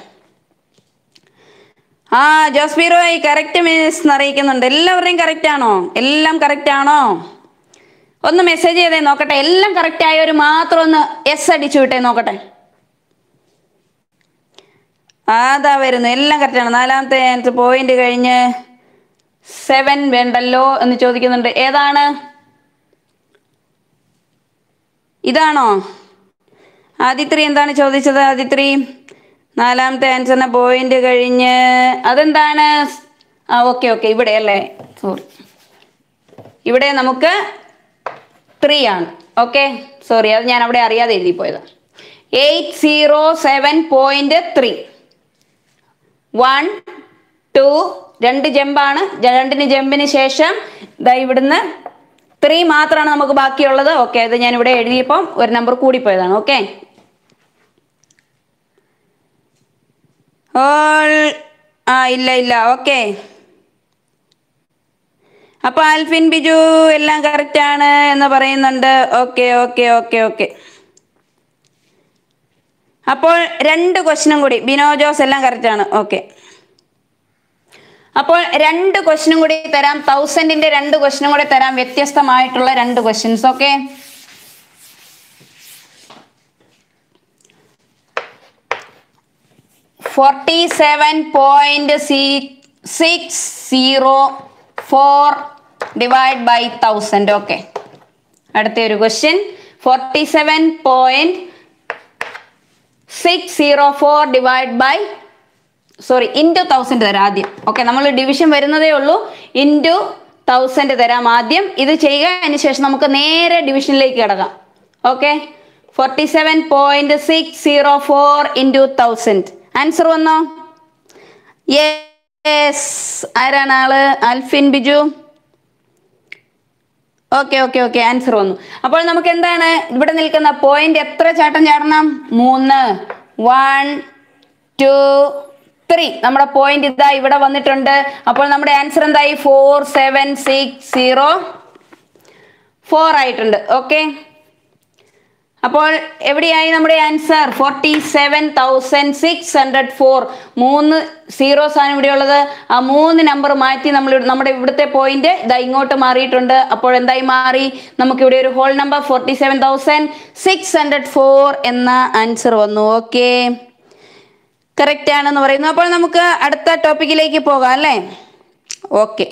ആ ജോസ്ബീറോയ് കറക്റ്റ് മിസ് അറിയിക്കുന്നുണ്ട് എല്ലാവരുടെയും കറക്റ്റ് ആണോ എല്ലാം കറക്റ്റ് ആണോ ഒന്ന് മെസ്സേജ് ചെയ്തേ നോക്കട്ടെ എല്ലാം കറക്റ്റ് ആയവർ മാത്രം ഒന്ന് എസ് അടിച്ചു വിട്ടേ നോക്കട്ടെ അതാ വരുന്നു എല്ലാം കറക്റ്റ് ആണ് നാലാമത്തെ പോയിന്റ് കഴിഞ്ഞ് സെവൻ വേണ്ടല്ലോ എന്ന് ചോദിക്കുന്നുണ്ട് ഏതാണ് ഇതാണോ ആദിത്രി എന്താണ് ചോദിച്ചത് ആദിത്രി നാലാമത്തെ ആൻസറിന് പോയിന്റ് കഴിഞ്ഞ് അതെന്താണ് ആ ഓക്കെ ഓക്കെ ഇവിടെ അല്ലേ സോറി ഇവിടെ നമുക്ക് ത്രീ ആണ് ഓക്കെ സോറി അത് ഞാൻ അവിടെ അറിയാതെ എഴുതി പോയത് eight zero seven point three one two രണ്ട് ജമ്പാണ് രണ്ടിന് ജമ്പിന് ശേഷം ദാ ഇവിടുന്ന് ത്രീ മാത്രമാണ് നമുക്ക് ബാക്കിയുള്ളത് ഓക്കെ അത് ഞാൻ ഇവിടെ എഴുതിയപ്പം ഒരു നമ്പർ കൂടിപ്പോയതാണ് ഓക്കെ ഓൾ ആ ഇല്ല ഇല്ല ഓക്കെ അപ്പൊ ആൽഫിൻ ബിജു എല്ലാം കറക്റ്റ് ആണ് എന്ന് പറയുന്നുണ്ട് ഓക്കെ ഓക്കെ ഓക്കെ ഓക്കെ അപ്പോൾ രണ്ട് ക്വസ്റ്റ്യനും കൂടി ബിനോ ജോസ് എല്ലാം കറക്റ്റ് ആണ് ഓക്കെ അപ്പോൾ രണ്ട് ക്വസ്റ്റ്യനും കൂടി തരാം തൗസൻഡിന്റെ രണ്ട് ക്വസ്റ്റ്യനും കൂടി തരാം വ്യത്യസ്തമായിട്ടുള്ള രണ്ട് questions okay forty seven point six zero four divide by thousand okay അടുത്ത ഒരു question forty seven point six zero four divide by sorry into thousand തരാം ആദ്യം ഓക്കെ നമ്മൾ ഡിവിഷൻ വരുന്നതേ ഉള്ളൂ ഇൻറ്റു തൗസൻഡ് തരാം ആദ്യം ഇത് ചെയ്യുക അതിന് ശേഷം നമുക്ക് നേരെ ഡിവിഷനിലേക്ക് കിടക്കാം okay forty seven point six zero four into thousand answer വന്നോ യെസ് ആരാണ് ആള് Alphin Biju okay okay okay answer വന്നു അപ്പോൾ നമുക്ക് എന്താണ് ഇവിടെ നിൽക്കുന്ന പോയിന്റ് എത്ര ചാട്ടം ചാടണം മൂന്ന് വൺ ടു ത്രീ നമ്മുടെ പോയിന്റ് ഇതാ ഇവിടെ വന്നിട്ടുണ്ട് അപ്പോൾ നമ്മുടെ ആൻസർ എന്തായി four seven six zero four ആയിട്ടുണ്ട് ഓക്കെ അപ്പോൾ എവിടെയായി നമ്മുടെ answer forty seven thousand six hundred four മൂന്ന് സീറോസ് ആണ് ഇവിടെ ഉള്ളത് ആ മൂന്ന് നമ്പർ മാറ്റി നമ്മൾ ഇവിടെ- നമ്മുടെ ഇവിടുത്തെ പോയിന്റ് ഇതാ ഇങ്ങോട്ട് മാറിയിട്ടുണ്ട് അപ്പോൾ എന്തായി മാറി നമുക്ക് ഇവിടെ ഒരു whole number forty seven thousand six hundred four എന്ന ആൻസർ വന്നു ഓക്കെ കറക്റ്റ് ആണെന്ന് പറയുന്നു അപ്പോൾ നമുക്ക് അടുത്ത ടോപ്പിക്കിലേക്ക് പോകാം അല്ലേ ഓക്കെ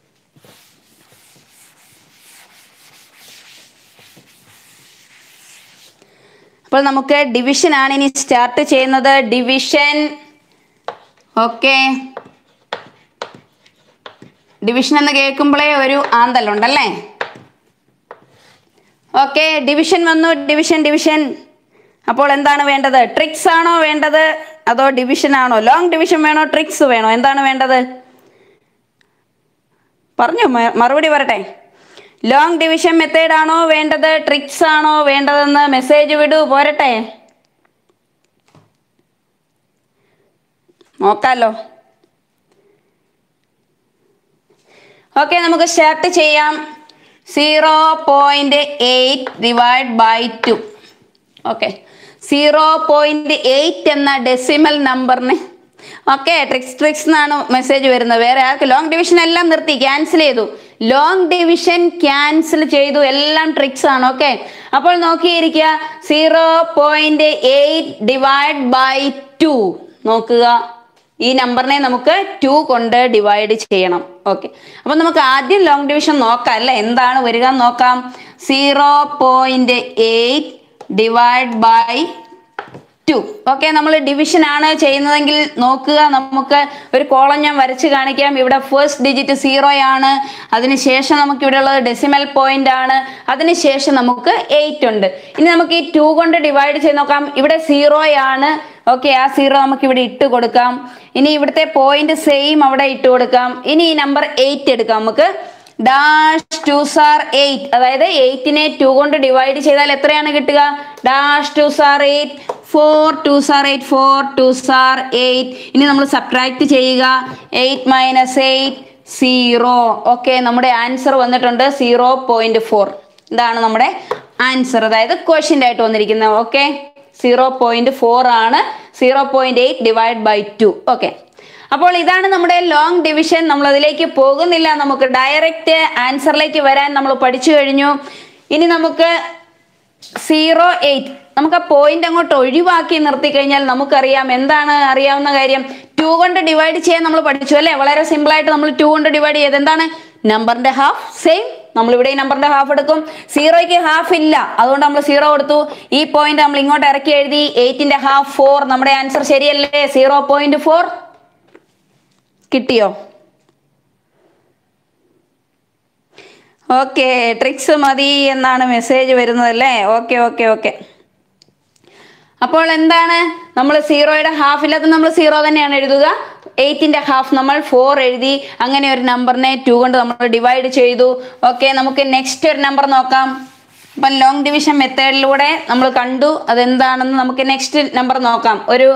അപ്പോൾ നമുക്ക് ഡിവിഷൻ ആണ് ഇനി സ്റ്റാർട്ട് ചെയ്യുന്നത് ഡിവിഷൻ ഓക്കെ ഡിവിഷൻ എന്ന് കേൾക്കുമ്പോഴേ ഒരു ആന്തലുണ്ടല്ലേ ഓക്കെ ഡിവിഷൻ വന്നു ഡിവിഷൻ ഡിവിഷൻ അപ്പോൾ എന്താണ് വേണ്ടത് ട്രിക്സ് ആണോ വേണ്ടത് അതോ ഡിവിഷൻ ആണോ ലോങ് ഡിവിഷൻ വേണോ ട്രിക്സ് വേണോ എന്താണ് വേണ്ടത് പറഞ്ഞു മ- മറുപടി പറട്ടെ ലോങ് ഡിവിഷൻ മെത്തേഡ് ആണോ വേണ്ടത് ട്രിക്സ് ആണോ വേണ്ടതെന്ന് മെസ്സേജ് വിടൂ പോരട്ടെ നോക്കാലോ ഓക്കെ നമുക്ക് സ്റ്റാർട്ട് ചെയ്യാം zero point eight divide by two okay zero point eight എന്ന ഡെസിമൽ നമ്പറിന് ഓക്കെ ട്രിക്സ് ട്രിക്സ് എന്നാണ് മെസ്സേജ് വരുന്നത് വേറെ ആർക്ക് ലോങ് ഡിവിഷൻ എല്ലാം നിർത്തി ക്യാൻസൽ ചെയ്തു ലോങ് ഡിവിഷൻ ക്യാൻസൽ ചെയ്തു എല്ലാം ട്രിക്സ് ആണ് ഓക്കെ അപ്പോൾ നോക്കിയിരിക്കുക zero point eight divide by two നോക്കുക ഈ നമ്പറിനെ നമുക്ക് ടു കൊണ്ട് ഡിവൈഡ് ചെയ്യണം ഓക്കെ അപ്പൊ നമുക്ക് ആദ്യം ലോങ് ഡിവിഷൻ നോക്കാം അല്ലെ എന്താണ് വരിക എന്ന് നോക്കാം zero point eight divide by two okay നമ്മൾ ഡിവിഷൻ ആണ് ചെയ്യുന്നതെങ്കിൽ നോക്കുക നമുക്ക് ഒരു കോളം ഞാൻ വരച്ച് കാണിക്കാം ഇവിടെ ഫസ്റ്റ് ഡിജിറ്റ് സീറോ ആണ് അതിനുശേഷം നമുക്ക് ഇവിടെ ഉള്ളത് ഡെസിമൽ പോയിന്റ് ആണ് അതിനുശേഷം നമുക്ക് എയ്റ്റ് ഉണ്ട് ഇനി നമുക്ക് ഈ ടു കൊണ്ട് ഡിവൈഡ് ചെയ്ത് നോക്കാം ഇവിടെ സീറോ ആണ് ഓക്കെ ആ സീറോ നമുക്ക് ഇവിടെ ഇട്ട് കൊടുക്കാം ഇനി ഇവിടുത്തെ പോയിന്റ് സെയിം അവിടെ ഇട്ട് കൊടുക്കാം ഇനി ഈ നമ്പർ എയ്റ്റ് എടുക്കാം നമുക്ക് ഡാഷ് ടു സാർ എയ്റ്റ് അതായത് എയ്റ്റിനെ ടു കൊണ്ട് ഡിവൈഡ് ചെയ്താൽ എത്രയാണ് കിട്ടുക dash two sir eight four two sir eight four two sir eight ഇനി നമ്മൾ സബ്ട്രാക്ട് ചെയ്യുക eight minus eight zero okay നമ്മുടെ ആൻസർ വന്നിട്ടുണ്ട് സീറോ പോയിന്റ് ഫോർ ഇതാണ് നമ്മുടെ ആൻസർ അതായത് ക്വസ്റ്റ്യൻ ആയിട്ട് വന്നിരിക്കുന്നത് ഓക്കെ സീറോ പോയിന്റ് ഫോർ ആണ് zero point eight divide by two okay അപ്പോൾ ഇതാണ് നമ്മുടെ ലോങ് ഡിവിഷൻ നമ്മൾ അതിലേക്ക് പോകുന്നില്ല നമുക്ക് ഡയറക്റ്റ് ആൻസറിലേക്ക് വരാൻ നമ്മൾ പഠിച്ചു കഴിഞ്ഞു ഇനി നമുക്ക് സീറോ എയ്റ്റ് നമുക്ക് ആ പോയിന്റ് അങ്ങോട്ട് ഒഴിവാക്കി നിർത്തി കഴിഞ്ഞാൽ നമുക്കറിയാം എന്താണ് അറിയാവുന്ന കാര്യം ടു കൊണ്ട് ഡിവൈഡ് ചെയ്യാൻ നമ്മൾ പഠിച്ചു അല്ലേ വളരെ സിമ്പിൾ ആയിട്ട് നമ്മൾ ടു കൊണ്ട് ഡിവൈഡ് ചെയ്ത് എന്താണ് നമ്പറിന്റെ ഹാഫ് സെയിം നമ്മൾ ഇവിടെ ഈ നമ്പറിന്റെ ഹാഫ് എടുക്കും സീറോയ്ക്ക് ഹാഫ് ഇല്ല അതുകൊണ്ട് നമ്മൾ സീറോ കൊടുത്തു ഈ പോയിന്റ് നമ്മൾ ഇങ്ങോട്ട് ഇറക്കി എഴുതി എയ്റ്റിന്റെ ഹാഫ് ഫോർ നമ്മുടെ ആൻസർ ശരിയല്ലേ സീറോ പോയിന്റ് ഫോർ കിട്ടിയോ ഓക്കെ ട്രിക്സ് മതി എന്നാണ് മെസ്സേജ് വരുന്നത് അല്ലേ ഓക്കെ ഓക്കെ ഓക്കെ അപ്പോൾ എന്താണ് നമ്മൾ സീറോയുടെ ഹാഫിലത് നമ്മൾ സീറോ തന്നെയാണ് എഴുതുക എയ്റ്റിന്റെ ഹാഫ് നമ്മൾ ഫോർ എഴുതി അങ്ങനെ ഒരു നമ്പറിനെ ടു കൊണ്ട് നമ്മൾ ഡിവൈഡ് ചെയ്തു ഓക്കെ നമുക്ക് നെക്സ്റ്റ് ഒരു നമ്പർ നോക്കാം അപ്പം ലോങ് ഡിവിഷൻ മെത്തേഡിലൂടെ നമ്മൾ കണ്ടു അതെന്താണെന്ന് നമുക്ക് നെക്സ്റ്റ് നമ്പർ നോക്കാം ഒരു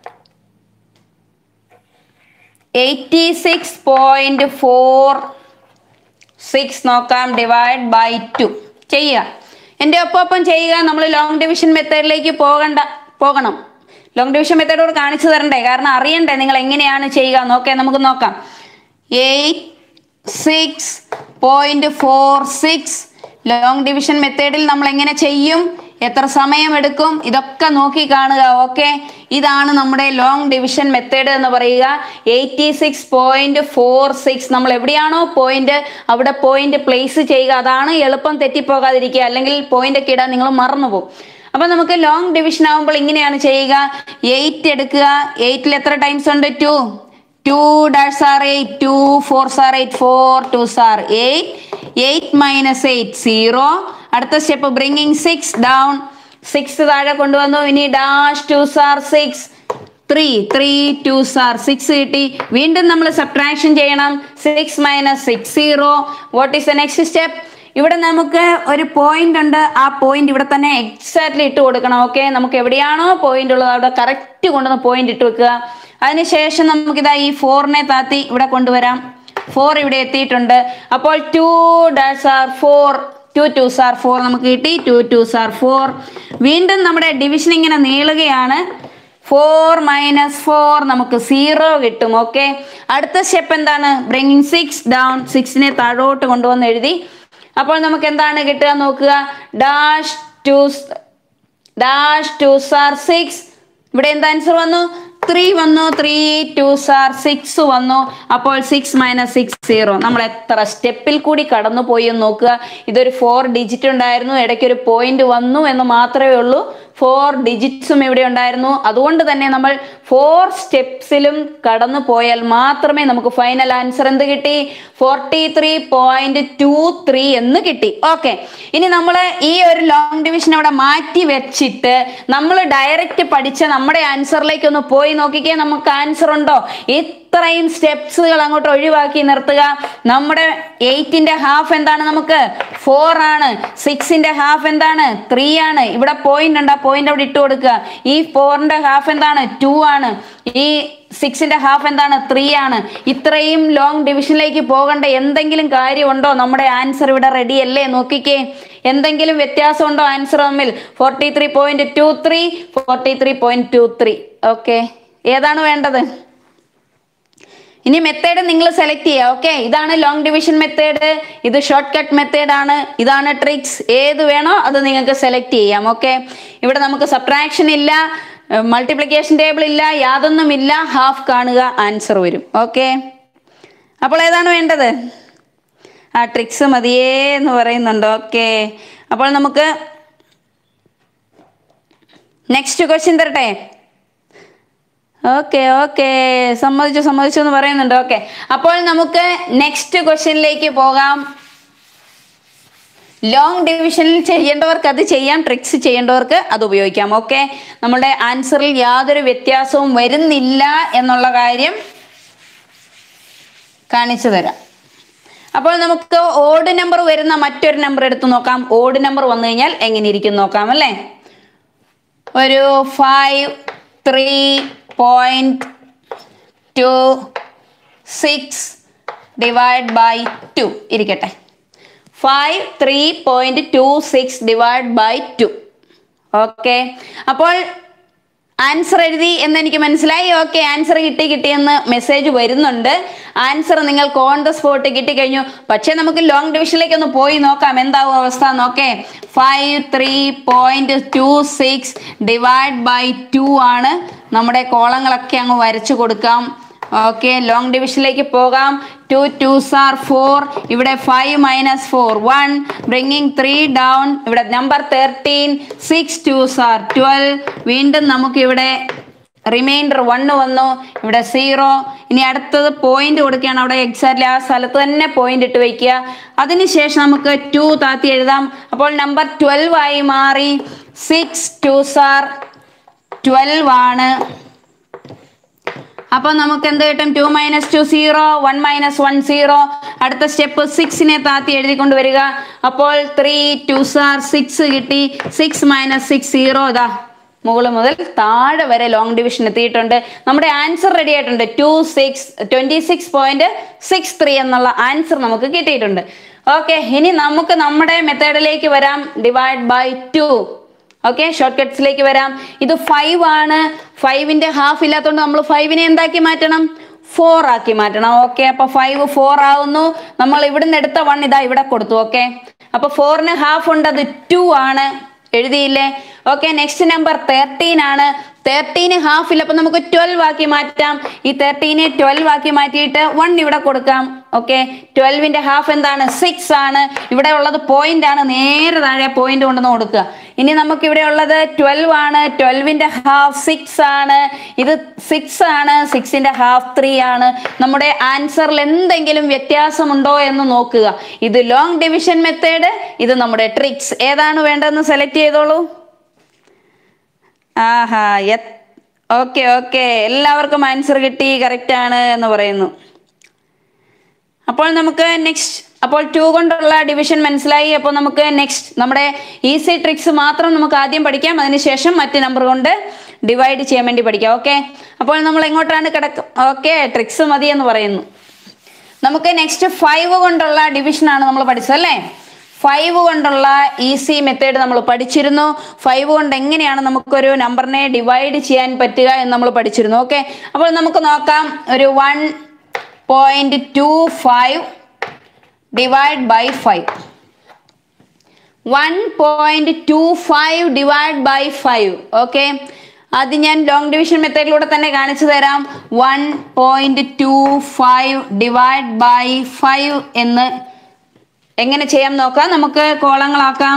eighty six point four six നോക്കാം ഡിവൈഡ് ബൈ ടു ചെയ്യുക എൻ്റെ ഒപ്പം ഒപ്പം ചെയ്യുക നമ്മൾ ലോങ് ഡിവിഷൻ മെത്തേഡിലേക്ക് പോകണ്ട പോകണം ലോങ് ഡിവിഷൻ മെത്തേഡോട് കാണിച്ചു തരണ്ടേ കാരണം അറിയണ്ടേ നിങ്ങൾ എങ്ങനെയാണ് ചെയ്യുക നോക്കേ നമുക്ക് നോക്കാം eight six point four six long division മെത്തേഡിൽ നമ്മൾ എങ്ങനെ ചെയ്യും എത്ര സമയം എടുക്കും ഇതൊക്കെ നോക്കി കാണുക ഓക്കെ ഇതാണ് നമ്മുടെ ലോങ് ഡിവിഷൻ മെത്തേഡ് എന്ന് പറയുക eighty six point four six നമ്മൾ എവിടെയാണോ പോയിന്റ് അവിടെ പോയിന്റ് പ്ലേസ് ചെയ്യുക അതാണ് എളുപ്പം തെറ്റിപ്പോകാതിരിക്കുക അല്ലെങ്കിൽ പോയിന്റ് ഒക്കെ ഇടാൻ നിങ്ങൾ മറന്നുപോകും അപ്പൊ നമുക്ക് ലോങ് ഡിവിഷൻ ആകുമ്പോൾ ഇങ്ങനെയാണ് ചെയ്യുക എയ്റ്റ് എടുക്കുക എയ്റ്റിൽ എത്ര ടൈംസ് ഉണ്ട് two two dash are eight two four sir eight four two sir eight eight minus eight zero അടുത്ത step bringing six down six താഴെ കൊണ്ടുവന്നു ഇനി dash two sir six three three two sir six കിട്ടി വീണ്ടും നമ്മൾ സബ്ട്രാക്ഷൻ ചെയ്യണം six minus six zero what is the next step ഇവിടെ നമുക്ക് ഒരു പോയിന്റ് ഉണ്ട് ആ പോയിന്റ് ഇവിടെ തന്നെ എക്സാക്ട്ലി ഇട്ട് കൊടുക്കണം ഓക്കെ നമുക്ക് എവിടെയാണോ പോയിന്റ് ഉള്ളത് അവിടെ കറക്റ്റ് കൊണ്ടുവന്ന് പോയിന്റ് ഇട്ട് വെക്കുക അതിനുശേഷം നമുക്കിതാ ഈ ഫോറിനെ താത്തി ഇവിടെ കൊണ്ടുവരാം ഫോർ ഇവിടെ എത്തിയിട്ടുണ്ട് അപ്പോൾ two dash are four two two sir four നമുക്ക് കിട്ടി ടു ടു സാർ ഫോർ വീണ്ടും നമ്മുടെ ഡിവിഷൻ ഇങ്ങനെ നീളുകയാണ് ഫോർ മൈനസ് ഫോർ നമുക്ക് സീറോ കിട്ടും ഓക്കെ അടുത്ത സ്റ്റെപ്പ് എന്താണ് ബ്രിങ്ങിങ് സിക്സ് ഡൗൺ സിക്സിനെ താഴോട്ട് കൊണ്ടുവന്ന് എഴുതി അപ്പോൾ നമുക്ക് എന്താണ് കിട്ടുക നോക്കുക dash two dash two sir six ഇവിടെ എന്താ ആൻസർ വന്നു ത്രീ വന്നു ത്രീ ടു സാർ സിക്സ് വന്നു അപ്പോൾ സിക്സ് മൈനസ് സിക്സ് സീറോ നമ്മൾ എത്ര സ്റ്റെപ്പിൽ കൂടി കടന്നു പോയി എന്ന് നോക്കുക ഇതൊരു ഫോർ ഡിജിറ്റ് ഉണ്ടായിരുന്നു ഇടയ്ക്ക് ഒരു പോയിന്റ് വന്നു എന്ന് മാത്രമേ ഉള്ളൂ ഫോർ ഡിജിറ്റ്സും ഇവിടെ ഉണ്ടായിരുന്നു അതുകൊണ്ട് തന്നെ നമ്മൾ ഫോർ സ്റ്റെപ്സിലും കടന്നു പോയാൽ മാത്രമേ നമുക്ക് ഫൈനൽ ആൻസർ എന്ത് കിട്ടി forty three point two three എന്ന് കിട്ടി ഓക്കെ ഇനി നമ്മൾ ഈ ഒരു ലോങ് ഡിവിഷൻ അവിടെ മാറ്റി വെച്ചിട്ട് നമ്മൾ ഡയറക്റ്റ് പഠിച്ച നമ്മുടെ ആൻസറിലേക്ക് ഒന്ന് പോയി നോക്കിക്കേ നമുക്ക് ആൻസർ ഉണ്ടോ ഇത്രയും സ്റ്റെപ്സുകൾ അങ്ങോട്ട് ഒഴിവാക്കി നിർത്തുക നമ്മുടെ എയ്റ്റിന്റെ ഹാഫ് എന്താണ് നമുക്ക് ഫോർ ആണ് സിക്സിന്റെ ഹാഫ് എന്താണ് ത്രീ ആണ് ഇവിടെ പോയിന്റ് ഉണ്ട് ആ പോയിന്റ് അവിടെ ഇട്ട് കൊടുക്കുക ഈ ഫോറിന്റെ ഹാഫ് എന്താണ് ടു ആണ് ഈ സിക്സിന്റെ ഹാഫ് എന്താണ് ത്രീ ആണ് ഇത്രയും ലോങ് ഡിവിഷനിലേക്ക് പോകേണ്ട എന്തെങ്കിലും കാര്യമുണ്ടോ നമ്മുടെ ആൻസർ ഇവിടെ റെഡി അല്ലേ നോക്കിക്കേ എന്തെങ്കിലും വ്യത്യാസം ഉണ്ടോ ആൻസർ തമ്മിൽ forty three point two three forty three point two three okay ഏതാണ് വേണ്ടത് ഇനി മെത്തേഡ് നിങ്ങൾ സെലക്ട് ചെയ്യുക ഓക്കെ ഇതാണ് ലോങ് ഡിവിഷൻ മെത്തേഡ് ഇത് ഷോർട്ട് കട്ട് മെത്തേഡ് ആണ് ഇതാണ് ട്രിക്സ് ഏത് വേണോ അത് നിങ്ങൾക്ക് സെലക്ട് ചെയ്യാം ഓക്കെ ഇവിടെ നമുക്ക് സബ്ട്രാക്ഷൻ ഇല്ല മൾട്ടിപ്ലിക്കേഷൻ ടേബിൾ ഇല്ല യാതൊന്നും ഇല്ല ഹാഫ് കാണുക ആൻസർ വരും ഓക്കെ അപ്പോൾ ഏതാണ് വേണ്ടത് ആ ട്രിക്സ് മതിയേ എന്ന് പറയുന്നുണ്ട് ഓക്കെ അപ്പോൾ നമുക്ക് നെക്സ്റ്റ് ക്വസ്റ്റ്യൻ തരട്ടെ ഓക്കെ ഓക്കെ സമ്മതിച്ചു സമ്മതിച്ചു എന്ന് പറയുന്നുണ്ട് ഓക്കെ അപ്പോൾ നമുക്ക് നെക്സ്റ്റ് ക്വസ്റ്റ്യനിലേക്ക് പോകാം ലോങ് ഡിവിഷനിൽ ചെയ്യേണ്ടവർക്ക് അത് ചെയ്യാം ട്രിക്സ് ചെയ്യേണ്ടവർക്ക് അത് ഉപയോഗിക്കാം ഓക്കെ നമ്മുടെ ആൻസറിൽ യാതൊരു വ്യത്യാസവും വരുന്നില്ല എന്നുള്ള കാര്യം കാണിച്ചു തരാം അപ്പോൾ നമുക്ക് ഓഡ് നമ്പർ വരുന്ന മറ്റൊരു നമ്പർ എടുത്ത് നോക്കാം ഓഡ് നമ്പർ വന്നു കഴിഞ്ഞാൽ എങ്ങനെ ഇരിക്കും നോക്കാം അല്ലേ ഒരു five three point two six divide by two ഇരിക്കട്ടെ five three point two six divide by two okay അപ്പോൾ ആൻസർ എഴുതി എന്ന് എനിക്ക് മനസ്സിലായി ഓക്കെ ആൻസർ കിട്ടി കിട്ടിയെന്ന് മെസ്സേജ് വരുന്നുണ്ട് ആൻസർ നിങ്ങൾക്ക് ഓൺ ദ സ്പോട്ട് കിട്ടിക്കഴിഞ്ഞു പക്ഷെ നമുക്ക് ലോങ് ഡിവിഷനിലേക്ക് ഒന്ന് പോയി നോക്കാം എന്താവും അവസ്ഥ നോക്കേ five three point two six divide by two ആണ് നമ്മുടെ കോളങ്ങളൊക്കെ അങ്ങ് വരച്ചു കൊടുക്കാം ഓക്കെ ലോങ് ഡിവിഷനിലേക്ക് പോകാം ടു ടു സാർ ഫോർ ഇവിടെ five minus four one bringing three down ഇവിടെ number thirteen six two sir twelve വീണ്ടും നമുക്കിവിടെ റിമൈൻഡർ വണ്ണ് വന്നു ഇവിടെ സീറോ ഇനി അടുത്തത് പോയിന്റ് കൊടുക്കുകയാണ് അവിടെ എക്സാക്ട്ലി ആ സ്ഥലത്ത് തന്നെ പോയിന്റ് ഇട്ട് വയ്ക്കുക അതിനുശേഷം നമുക്ക് ടു താത്തി എഴുതാം അപ്പോൾ നമ്പർ ട്വൽവ് ആയി മാറി സിക്സ് ടു സാർ ട്വൽവ് ആണ് അപ്പൊ നമുക്ക് എന്ത് കിട്ടും two minus two zero one minus one zero അടുത്ത സ്റ്റെപ്പ് സിക്സിനെ താത്തി എഴുതിക്കൊണ്ട് വരിക അപ്പോൾ ത്രീ ടു സാർ സിക്സ് കിട്ടി സിക്സ് മൈനസ് സിക്സ് സീറോ ഇതാ മുകളിൽ മുതൽ താഴെ വരെ ലോങ് ഡിവിഷൻ എത്തിയിട്ടുണ്ട് നമ്മുടെ ആൻസർ റെഡി ആയിട്ടുണ്ട് two six twenty six point six three എന്നുള്ള ആൻസർ നമുക്ക് കിട്ടിയിട്ടുണ്ട് ഓക്കെ ഇനി നമുക്ക് നമ്മുടെ മെത്തേഡിലേക്ക് വരാം divide by two okay short കട്ട്സിലേക്ക് വരാം ഇത് ഫൈവ് ആണ് ഫൈവിന്റെ ഹാഫ് ഇല്ലാത്തതുകൊണ്ട് നമ്മൾ ഫൈവിനെ എന്താക്കി മാറ്റണം ഫോർ ആക്കി മാറ്റണം ഓക്കെ അപ്പൊ ഫൈവ് ഫോർ ആവുന്നു നമ്മൾ ഇവിടുന്ന് എടുത്ത വൺ ഇതാ ഇവിടെ കൊടുത്തു ഓക്കെ അപ്പൊ ഫോറിന് ഹാഫ് ഉണ്ട് അത് ടു ആണ് എഴുതിയില്ലേ ഓക്കെ നെക്സ്റ്റ് നമ്പർ തേർട്ടീൻ ആണ് തേർട്ടീന് ഹാഫ് ഇല്ല അപ്പൊ നമുക്ക് ട്വൽവ് ആക്കി മാറ്റാം ഈ തേർട്ടീനെ ട്വൽവ് ആക്കി മാറ്റിയിട്ട് വൺ ഇവിടെ കൊടുക്കാം ഓക്കെ ട്വൽവിന്റെ ഹാഫ് എന്താണ് സിക്സ് ആണ് ഇവിടെ ഉള്ളത് പോയിന്റ് ആണ് നേരെ താഴെ പോയിന്റ് കൊണ്ടുവന്ന് കൊടുക്കുക ഇനി നമുക്ക് ഇവിടെ ഉള്ളത് ട്വൽവ് ആണ് ട്വൽവിന്റെ ഹാഫ് സിക്സ് ആണ് ഇത് സിക്സ് ആണ് സിക്സിന്റെ ഹാഫ് ത്രീ ആണ് നമ്മുടെ ആൻസറിൽ എന്തെങ്കിലും വ്യത്യാസമുണ്ടോ എന്ന് നോക്കുക ഇത് ലോങ് ഡിവിഷൻ മെത്തേഡ് ഇത് നമ്മുടെ ട്രിക്സ് ഏതാണ് വേണ്ടതെന്ന് സെലക്ട് ചെയ്തോളൂ ആഹാ ഓക്കെ ഓക്കെ എല്ലാവർക്കും ആൻസർ കിട്ടി കറക്റ്റ് ആണ് എന്ന് പറയുന്നു അപ്പോൾ നമുക്ക് നെക്സ്റ്റ് അപ്പോൾ ടു കൊണ്ടുള്ള ഡിവിഷൻ മനസ്സിലായി അപ്പോൾ നമുക്ക് നെക്സ്റ്റ് നമ്മുടെ ഈസി ട്രിക്സ് മാത്രം നമുക്ക് ആദ്യം പഠിക്കാം അതിനുശേഷം മറ്റ് നമ്പർ കൊണ്ട് ഡിവൈഡ് ചെയ്യാൻ വേണ്ടി പഠിക്കാം ഓക്കെ അപ്പോൾ നമ്മൾ എങ്ങോട്ടാണ് കിടക്കും ഓക്കെ ട്രിക്സ് മതി എന്ന് പറയുന്നു നമുക്ക് നെക്സ്റ്റ് ഫൈവ് കൊണ്ടുള്ള ഡിവിഷൻ ആണ് നമ്മൾ പഠിച്ചത് അല്ലേ ഫൈവ് കൊണ്ടുള്ള ഈസി മെത്തേഡ് നമ്മൾ പഠിച്ചിരുന്നു ഫൈവ് കൊണ്ട് എങ്ങനെയാണ് നമുക്കൊരു നമ്പറിനെ ഡിവൈഡ് ചെയ്യാൻ പറ്റുക എന്ന് നമ്മൾ പഠിച്ചിരുന്നു ഓക്കെ അപ്പോൾ നമുക്ക് നോക്കാം ഒരു one point two five divide by five one point two five divide by five okay അത് ഞാൻ ലോങ് ഡിവിഷൻ മെത്തേഡിലൂടെ തന്നെ കാണിച്ചു തരാം one point two five divide by five എന്ന് എങ്ങനെ ചെയ്യാം നോക്കാം നമുക്ക് കോളങ്ങളാക്കാം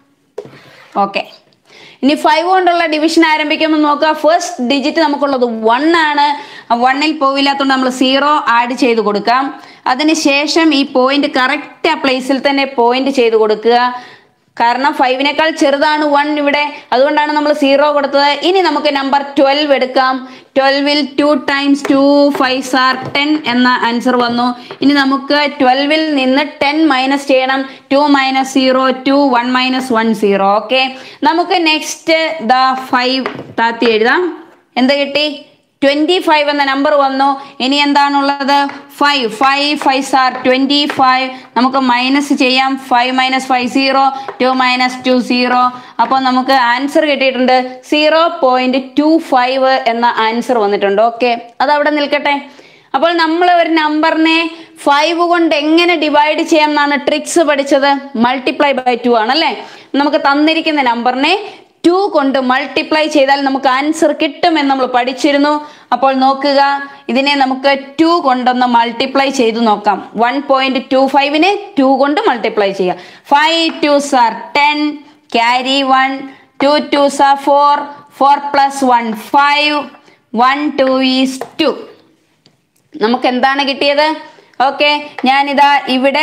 ഓക്കെ ഇനി ഫൈവ് കൊണ്ടുള്ള ഡിവിഷൻ ആരംഭിക്കുമ്പോൾ നോക്കുക ഫസ്റ്റ് ഡിജിറ്റ് നമുക്കുള്ളത് വൺ ആണ് വണ്ണിൽ പോവില്ലാത്തതുകൊണ്ട് നമ്മൾ സീറോ ആഡ് ചെയ്ത് കൊടുക്കാം അതിനുശേഷം ഈ പോയിന്റ് കറക്റ്റ് ആ പ്ലേസിൽ തന്നെ പോയിന്റ് ചെയ്ത് കൊടുക്കുക കാരണം ഫൈവിനേക്കാൾ ചെറുതാണ് വൺ ഇവിടെ അതുകൊണ്ടാണ് നമ്മൾ സീറോ കൊടുത്തത് ഇനി നമുക്ക് നമ്പർ ട്വൽവ് എടുക്കാം ട്വൽവിൽ two times two five are ten എന്ന ആൻസർ വന്നു ഇനി നമുക്ക് ട്വൽവിൽ നിന്ന് ടെൻ മൈനസ് ചെയ്യണം two minus zero two one minus one zero okay നമുക്ക് നെക്സ്റ്റ് ദ ഫൈവ് താത്തി എഴുതാം എന്ത് കിട്ടി ട്വന്റി ഫൈവ് എന്ന നമ്പർ വന്നു ഇനി എന്താണുള്ളത് five five five are twenty five നമുക്ക് മൈനസ് ചെയ്യാം five minus five zero two minus two zero അപ്പോൾ നമുക്ക് ആൻസർ കിട്ടിയിട്ടുണ്ട് സീറോ പോയിന്റ് ടു ഫൈവ് എന്ന ആൻസർ വന്നിട്ടുണ്ട് ഓക്കെ അത് അവിടെ നിൽക്കട്ടെ അപ്പോൾ നമ്മൾ ഒരു നമ്പറിനെ ഫൈവ് കൊണ്ട് എങ്ങനെ ഡിവൈഡ് ചെയ്യാം എന്നാണ് ട്രിക്സ് പഠിച്ചത് മൾട്ടിപ്ലൈ ബൈ ടു ആണല്ലേ നമുക്ക് തന്നിരിക്കുന്ന നമ്പറിനെ ടു കൊണ്ട് മൾട്ടിപ്ലൈ ചെയ്താൽ നമുക്ക് ആൻസർ കിട്ടുമെന്ന് നമ്മൾ പഠിച്ചിരുന്നു അപ്പോൾ നോക്കുക ഇതിനെ നമുക്ക് ടു കൊണ്ടൊന്ന് മൾട്ടിപ്ലൈ ചെയ്തു നോക്കാം വൺ പോയിന്റ് ടു ഫൈവിനെ ടു കൊണ്ട് മൾട്ടിപ്ലൈ ചെയ്യാം five two are ten carry one two two sir four four plus one five one two is two നമുക്ക് എന്താണ് കിട്ടിയത് ഓക്കെ ഞാനിതാ ഇവിടെ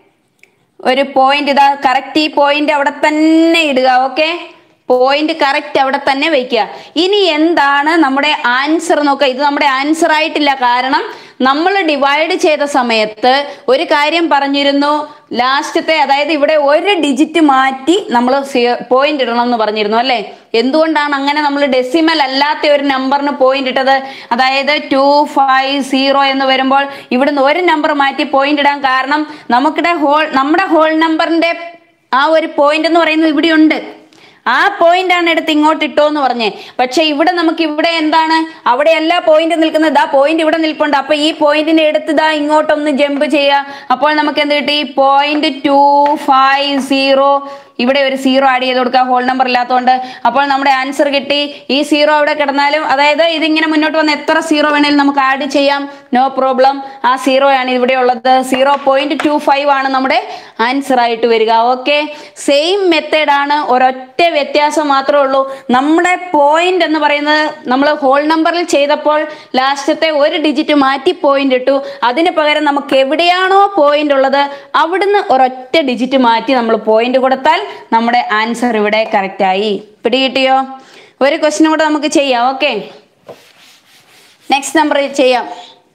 ഒരു പോയിന്റ് ഇതാ കറക്റ്റ് ഈ പോയിന്റ് അവിടെ തന്നെ ഇടുക ഓക്കെ പോയിന്റ് കറക്റ്റ് അവിടെ തന്നെ വെക്കുക ഇനി എന്താണ് നമ്മുടെ ആൻസർ നോക്കുക ഇത് നമ്മുടെ ആൻസർ ആയിട്ടില്ല കാരണം നമ്മൾ ഡിവൈഡ് ചെയ്ത സമയത്ത് ഒരു കാര്യം പറഞ്ഞിരുന്നു ലാസ്റ്റത്തെ അതായത് ഇവിടെ ഒരു ഡിജിറ്റ് മാറ്റി നമ്മൾ പോയിന്റ് ഇടണം എന്ന് പറഞ്ഞിരുന്നു അല്ലേ എന്തുകൊണ്ടാണ് അങ്ങനെ നമ്മൾ ഡെസിമൽ അല്ലാത്ത ഒരു നമ്പറിന് പോയിന്റ് ഇട്ടത് അതായത് ടു ഫൈവ് സീറോ എന്ന് വരുമ്പോൾ ഇവിടുന്ന് ഒരു നമ്പർ മാറ്റി പോയിന്റ് ഇടാൻ കാരണം നമുക്കിടെ ഹോൾ നമ്മുടെ ഹോൾ നമ്പറിന്റെ ആ ഒരു പോയിന്റ് എന്ന് പറയുന്നത് ഇവിടെ ഉണ്ട് ആ പോയിന്റ് ആണ് എടുത്ത് ഇങ്ങോട്ട് ഇട്ടോ എന്ന് പറഞ്ഞേ പക്ഷെ ഇവിടെ നമുക്ക് ഇവിടെ എന്താണ് അവിടെ എല്ലാ പോയിന്റ് നിൽക്കുന്നത് ഇതാ പോയിന്റ് ഇവിടെ നിൽപ്പുണ്ട് അപ്പൊ ഈ പോയിന്റിനെ എടുത്ത് ഇതാ ഇങ്ങോട്ടൊന്ന് ജമ്പ് ചെയ്യുക അപ്പോൾ നമുക്ക് എന്ത് കിട്ടി പോയിന്റ് ടു ഫൈവ് സീറോ ഇവിടെ ഒരു സീറോ ആഡ് ചെയ്ത് കൊടുക്കുക ഹോൾ നമ്പർ ഇല്ലാത്തതുകൊണ്ട് അപ്പോൾ നമ്മുടെ ആൻസർ കിട്ടി ഈ സീറോ അവിടെ കിടന്നാലും അതായത് ഇതിങ്ങനെ മുന്നോട്ട് വന്ന് എത്ര സീറോ വേണേലും നമുക്ക് ആഡ് ചെയ്യാം നോ പ്രോബ്ലം ആ സീറോ ആണ് ഇവിടെ ഉള്ളത് സീറോ പോയിന്റ് ടു ഫൈവ് ആണ് നമ്മുടെ ആൻസർ ആയിട്ട് വരിക ഓക്കെ സെയിം മെത്തേഡ് ആണ് ഒരൊറ്റ വ്യത്യാസം മാത്രമേ ഉള്ളൂ നമ്മുടെ പോയിന്റ് എന്ന് പറയുന്നത് നമ്മൾ ഹോൾ നമ്പറിൽ ചെയ്തപ്പോൾ ലാസ്റ്റത്തെ ഒരു ഡിജിറ്റ് മാറ്റി പോയിന്റ് ഇട്ടു അതിന് പകരം നമുക്ക് എവിടെയാണോ പോയിന്റ് ഉള്ളത് അവിടുന്ന് ഒരൊറ്റ ഡിജിറ്റ് മാറ്റി നമ്മൾ പോയിന്റ് കൊടുത്താൽ നമ്മുടെ ആൻസർ ഇവിടെ കറക്റ്റ് ആയി പിടികിട്ടിയോ ഒരു ക്വസ്റ്റിനും കൂടെ നമുക്ക് ചെയ്യാം ഓക്കെ നെക്സ്റ്റ് നമ്പർ ചെയ്യാം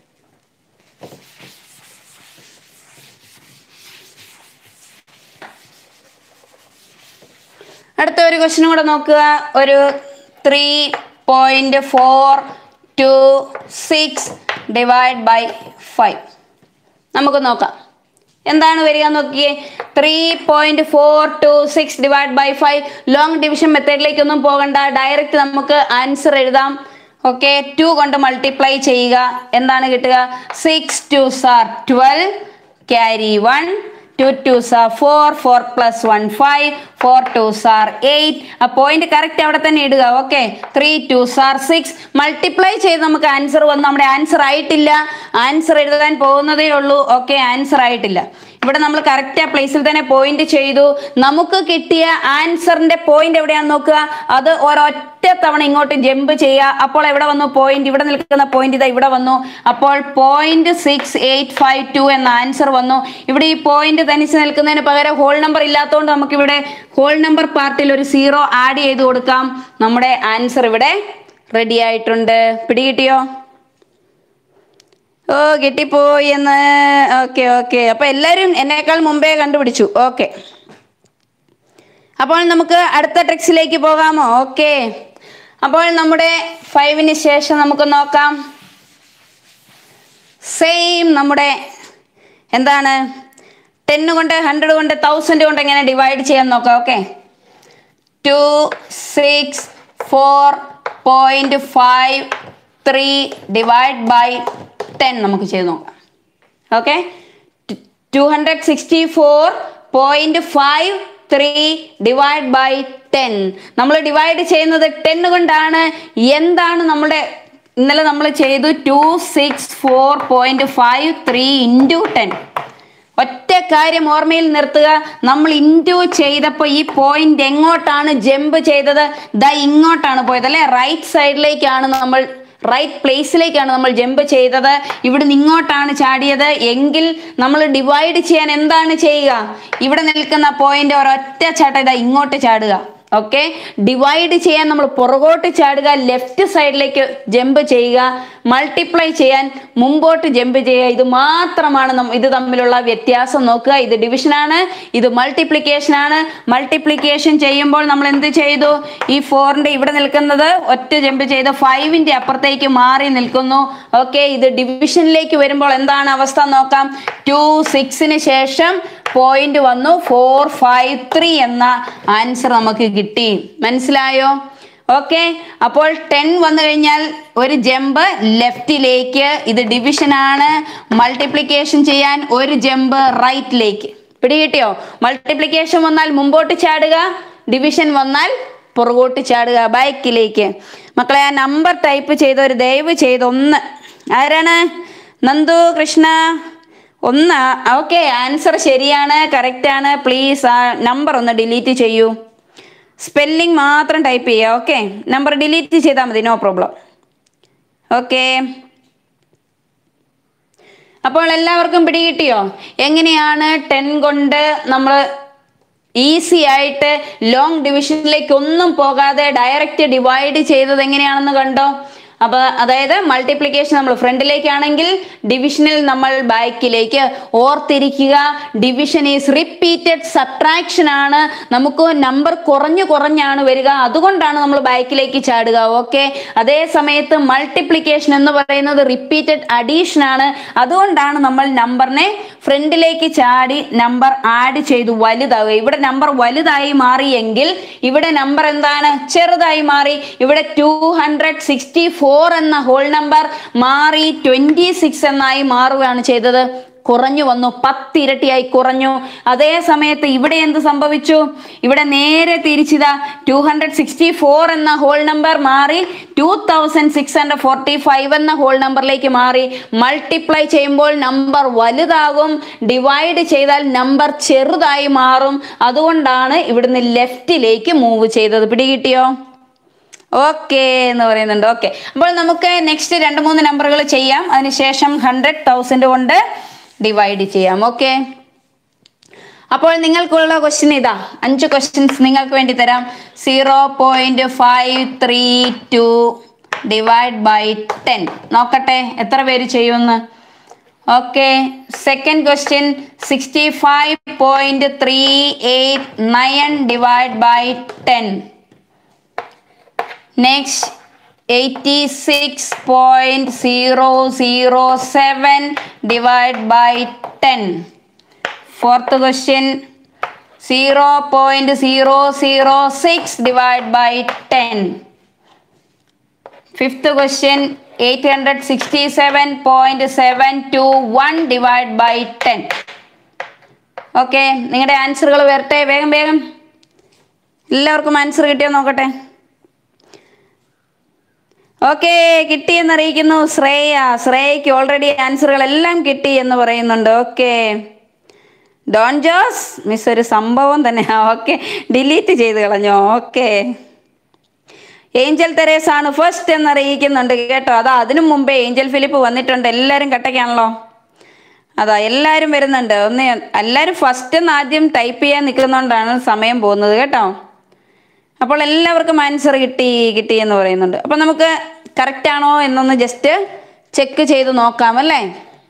അടുത്ത ഒരു ക്വസ്റ്റിനും കൂടെ നോക്കുക ഒരു three point four two six divide by five നമുക്ക് നോക്കാം എന്താണ് വരിക നോക്കിയേ three point four two six divide by five long division മെത്തേഡിലേക്കൊന്നും പോകണ്ട ഡയറക്റ്റ് നമുക്ക് ആൻസർ എഴുതാം ഓക്കെ ടു കൊണ്ട് മൾട്ടിപ്ലൈ ചെയ്യുക എന്താണ് കിട്ടുക six two sir twelve carry one two two sir four four plus one five four two sir eight ആ പോയിന്റ് കറക്റ്റ് അവിടെ തന്നെ ഇടുക okay three two sir six multiply ചെയ്ത് നമുക്ക് ആൻസർ വന്നു നമ്മുടെ ആൻസർ ആയിട്ടില്ല ആൻസർ എഴുതാൻ പോകുന്നതേ ഉള്ളൂ ഓക്കെ ആൻസർ ആയിട്ടില്ല ഇവിടെ നമ്മൾ കറക്റ്റ് ആ പ്ലേസിൽ തന്നെ പോയിന്റ് ചെയ്തു നമുക്ക് കിട്ടിയ ആൻസറിന്റെ പോയിന്റ് എവിടെയാണെന്ന് നോക്കുക അത് ഒരൊറ്റ തവണ ഇങ്ങോട്ട് ജമ്പ് ചെയ്യുക അപ്പോൾ എവിടെ വന്നു പോയിന്റ് ഇവിടെ നിൽക്കുന്ന പോയിന്റ് ഇതാ ഇവിടെ വന്നു അപ്പോൾ point six eight five two എന്ന ആൻസർ വന്നു ഇവിടെ ഈ പോയിന്റ് തനിച്ച് നിൽക്കുന്നതിന് പകരം ഹോൾ നമ്പർ ഇല്ലാത്തതുകൊണ്ട് നമുക്ക് ഇവിടെ ഹോൾ നമ്പർ പാർട്ടിൽ ഒരു സീറോ ആഡ് ചെയ്ത് കൊടുക്കാം നമ്മുടെ ആൻസർ ഇവിടെ റെഡി ആയിട്ടുണ്ട് പിടികിട്ടിയോ ഓ കിട്ടിപ്പോയി എന്ന് ഓക്കെ ഓക്കെ അപ്പൊ എല്ലാരും എന്നേക്കാൾ മുമ്പേ കണ്ടുപിടിച്ചു ഓക്കെ അപ്പോൾ നമുക്ക് അടുത്ത ട്രിക്സിലേക്ക് പോകാമോ ഓക്കെ അപ്പോൾ നമ്മുടെ ഫൈവിന് ശേഷം നമുക്ക് നോക്കാം സെയിം നമ്മുടെ എന്താണ് ടെന്ന് കൊണ്ട് ഹൺഡ്രഡ് കൊണ്ട് തൗസൻഡ് കൊണ്ട് എങ്ങനെ ഡിവൈഡ് ചെയ്യാൻ നോക്കാം okay two six four point five three divide by ten നമുക്ക് ചെയ്ത് നോക്കാം okay two hundred sixty four point five three divide by ten നമ്മൾ ഡിവൈഡ് ചെയ്യുന്നത് ടെൻ കൊണ്ടാണ് എന്താണ് നമ്മുടെ ഇന്നലെ നമ്മൾ ചെയ്തു two six four point five three into ten ഒറ്റ കാര്യം ഓർമ്മയിൽ നിർത്തുക നമ്മൾ ഇൻറ്റു ചെയ്തപ്പോൾ ഈ പോയിന്റ് എങ്ങോട്ടാണ് ജമ്പ് ചെയ്തത് ദാ ഇങ്ങോട്ടാണ് പോയത് അല്ലെ റൈറ്റ് സൈഡിലേക്കാണ് നമ്മൾ റൈറ്റ് പ്ലേസിലേക്കാണ് നമ്മൾ ജമ്പ് ചെയ്തത് ഇവിടുന്ന് ഇങ്ങോട്ടാണ് ചാടിയത് എങ്കിൽ നമ്മൾ ഡിവൈഡ് ചെയ്യാൻ എന്താണ് ചെയ്യുക ഇവിടെ നിൽക്കുന്ന പോയിന്റ് ഒരൊറ്റ ചാട്ട ഇതാ ഇങ്ങോട്ട് ചാടുക ഓക്കെ ഡിവൈഡ് ചെയ്യാൻ നമ്മൾ പുറകോട്ട് ചാടുക ലെഫ്റ്റ് സൈഡിലേക്ക് ജമ്പ് ചെയ്യുക മൾട്ടിപ്ലൈ ചെയ്യാൻ മുമ്പോട്ട് ജമ്പ് ചെയ്യുക ഇത് മാത്രമാണ് നം- ഇത് തമ്മിലുള്ള വ്യത്യാസം നോക്കുക ഇത് ഡിവിഷൻ ആണ് ഇത് മൾട്ടിപ്ലിക്കേഷൻ ആണ് മൾട്ടിപ്ലിക്കേഷൻ ചെയ്യുമ്പോൾ നമ്മൾ എന്ത് ചെയ്തു ഈ ഫോറിന്റെ ഇവിടെ നിൽക്കുന്നത് ഒറ്റ ജമ്പ് ചെയ്ത് ഫൈവിന്റെ അപ്പുറത്തേക്ക് മാറി നിൽക്കുന്നു ഓക്കെ ഇത് ഡിവിഷനിലേക്ക് വരുമ്പോൾ എന്താണ് അവസ്ഥ നോക്കാം ടു സിക്സിന് ശേഷം പോയിന്റ് വന്നു ഫോർ ഫൈവ് ത്രീ എന്ന ആൻസർ നമുക്ക് കിട്ടി മനസ്സിലായോ ഓക്കെ അപ്പോൾ ടെൻ വന്നു കഴിഞ്ഞാൽ ഒരു ജമ്പ് ലെഫ്റ്റിലേക്ക് ഇത് ഡിവിഷൻ ആണ് മൾട്ടിപ്ലിക്കേഷൻ ചെയ്യാൻ ഒരു ജമ്പ് റൈറ്റിലേക്ക് പിടികിട്ടിയോ മൾട്ടിപ്ലിക്കേഷൻ വന്നാൽ മുമ്പോട്ട് ചാടുക ഡിവിഷൻ വന്നാൽ പുറകോട്ട് ചാടുക ബാക്കിലേക്ക് മക്കളെ ആ നമ്പർ ടൈപ്പ് ചെയ്ത ഒരു ദയവ് ചെയ്ത് ഒന്ന് ആരാണ് നന്ദു കൃഷ്ണ ഒന്ന് ഓക്കെ ആൻസർ ശരിയാണ് കറക്റ്റ് ആണ് പ്ലീസ് ആ നമ്പർ ഒന്ന് ഡിലീറ്റ് ചെയ്യൂ സ്പെല്ലിംഗ് മാത്രം ടൈപ്പ് ചെയ്യുക ഓക്കെ നമ്പർ ഡിലീറ്റ് ചെയ്താൽ മതി നോ പ്രോബ്ലം ഓക്കെ അപ്പോൾ എല്ലാവർക്കും പിടികിട്ടിയോ എങ്ങനെയാണ് ടെൻ കൊണ്ട് നമ്മൾ ഈസി ആയിട്ട് ലോങ് ഡിവിഷനിലേക്ക് ഒന്നും പോകാതെ ഡയറക്റ്റ് ഡിവൈഡ് ചെയ്തത് എങ്ങനെയാണെന്ന് കണ്ടോ അപ്പൊ അതായത് മൾട്ടിപ്ലിക്കേഷൻ നമ്മൾ ഫ്രണ്ടിലേക്കാണെങ്കിൽ ഡിവിഷനിൽ നമ്മൾ ബാക്കിലേക്ക് ഓർത്തിരിക്കുക ഡിവിഷൻ ഈസ് റിപ്പീറ്റഡ് സബ്ട്രാക്ഷൻ ആണ് നമുക്ക് നമ്പർ കുറഞ്ഞു കുറഞ്ഞാണ് വരിക അതുകൊണ്ടാണ് നമ്മൾ ബാക്കിലേക്ക് ചാടുക ഓക്കെ അതേ സമയത്ത് മൾട്ടിപ്ലിക്കേഷൻ എന്ന് പറയുന്നത് റിപ്പീറ്റഡ് അഡീഷൻ ആണ് അതുകൊണ്ടാണ് നമ്മൾ നമ്പറിനെ ഫ്രണ്ടിലേക്ക് ചാടി നമ്പർ ആഡ് ചെയ്തു വലുതാവുക ഇവിടെ നമ്പർ വലുതായി മാറിയെങ്കിൽ ഇവിടെ നമ്പർ എന്താണ് ചെറുതായി മാറി ഇവിടെ ടു ഹൺഡ്രഡ് സിക്സ്റ്റി ഫോർ എന്ന ഹോൾ നമ്പർ മാറി ട്വന്റി സിക്സ് എന്നായി മാറുകയാണ് ചെയ്തത് കുറഞ്ഞു വന്നു പത്തിരട്ടിയായി കുറഞ്ഞു അതേ സമയത്ത് ഇവിടെ എന്ത് സംഭവിച്ചു ഇവിടെ നേരെ തിരിച്ചിതാ ടു ഹൺഡ്രഡ് സിക്സ്റ്റി ഫോർ എന്ന ഹോൾ നമ്പർ മാറി two thousand six hundred forty five എന്ന ഹോൾ നമ്പറിലേക്ക് മാറി മൾട്ടിപ്ലൈ ചെയ്യുമ്പോൾ നമ്പർ വലുതാകും ഡിവൈഡ് ചെയ്താൽ നമ്പർ ചെറുതായി മാറും അതുകൊണ്ടാണ് ഇവിടുന്ന് ലെഫ്റ്റിലേക്ക് മൂവ് ചെയ്തത് പിടികിട്ടിയോ ഓക്കെ എന്ന് പറയുന്നുണ്ട് ഓക്കെ അപ്പോൾ നമുക്ക് നെക്സ്റ്റ് രണ്ട് മൂന്ന് നമ്പറുകൾ ചെയ്യാം അതിനുശേഷം ഹൺഡ്രഡ് തൗസൻഡ് കൊണ്ട് ഡിവൈഡ് ചെയ്യാം ഓക്കെ അപ്പോൾ നിങ്ങൾക്കുള്ള ക്വസ്റ്റ്യൻ ഇതാ അഞ്ച് ക്വസ്റ്റ്യൻസ് നിങ്ങൾക്ക് വേണ്ടി തരാം zero point five three two divide by ten നോക്കട്ടെ എത്ര പേര് ചെയ്യുമെന്ന് okay second question sixty five point three eight nine divide by ten next eighty six point zero zero seven divide by ten fourth question zero point zero zero six divide by ten fifth question eight hundred sixty seven point seven two one divide by ten okay നിങ്ങളുടെ ആൻസറുകൾ വരട്ടെ വേഗം വേഗം എല്ലാവർക്കും ആൻസർ കിട്ടിയോ നോക്കട്ടെ ഓക്കെ കിട്ടി എന്നറിയിക്കുന്നു ശ്രേയ ശ്രേയയ്ക്ക് ഓൾറെഡി ആൻസറുകൾ എല്ലാം കിട്ടി എന്ന് പറയുന്നുണ്ട് ഓക്കെ ഡോൺ ജോസ് മിസ് ഒരു സംഭവം തന്നെ ഓക്കെ ഡിലീറ്റ് ചെയ്ത് കളഞ്ഞോ ഓക്കെ ഏഞ്ചൽ തെരേസ് ആണ് ഫസ്റ്റ് എന്നറിയിക്കുന്നുണ്ട് കേട്ടോ അതാ അതിനു മുമ്പേ ഏഞ്ചൽ ഫിലിപ്പ് വന്നിട്ടുണ്ട് എല്ലാവരും കട്ടയ്ക്കാണല്ലോ അതാ എല്ലാവരും വരുന്നുണ്ട് ഒന്ന് എല്ലാവരും ഫസ്റ്റ് എന്ന് ആദ്യം ടൈപ്പ് ചെയ്യാൻ നിൽക്കുന്നതുകൊണ്ടാണ് സമയം പോകുന്നത് കേട്ടോ അപ്പോൾ എല്ലാവർക്കും ആൻസർ കിട്ടി കിട്ടി എന്ന് പറയുന്നുണ്ട് അപ്പോൾ നമുക്ക് കറക്റ്റ് ആണോ എന്നൊന്ന് ജസ്റ്റ് ചെക്ക് ചെയ്ത് നോക്കാം അല്ലേ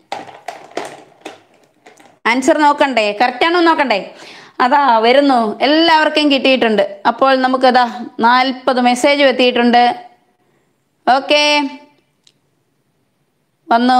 ആൻസർ നോക്കണ്ടേ കറക്റ്റ് ആണോ നോക്കണ്ടേ അതാ വരുന്നു എല്ലാവർക്കും കിട്ടിയിട്ടുണ്ട് അപ്പോൾ നമുക്കതാ നാൽപ്പത് മെസ്സേജ് എത്തിയിട്ടുണ്ട് ഓക്കെ വന്നു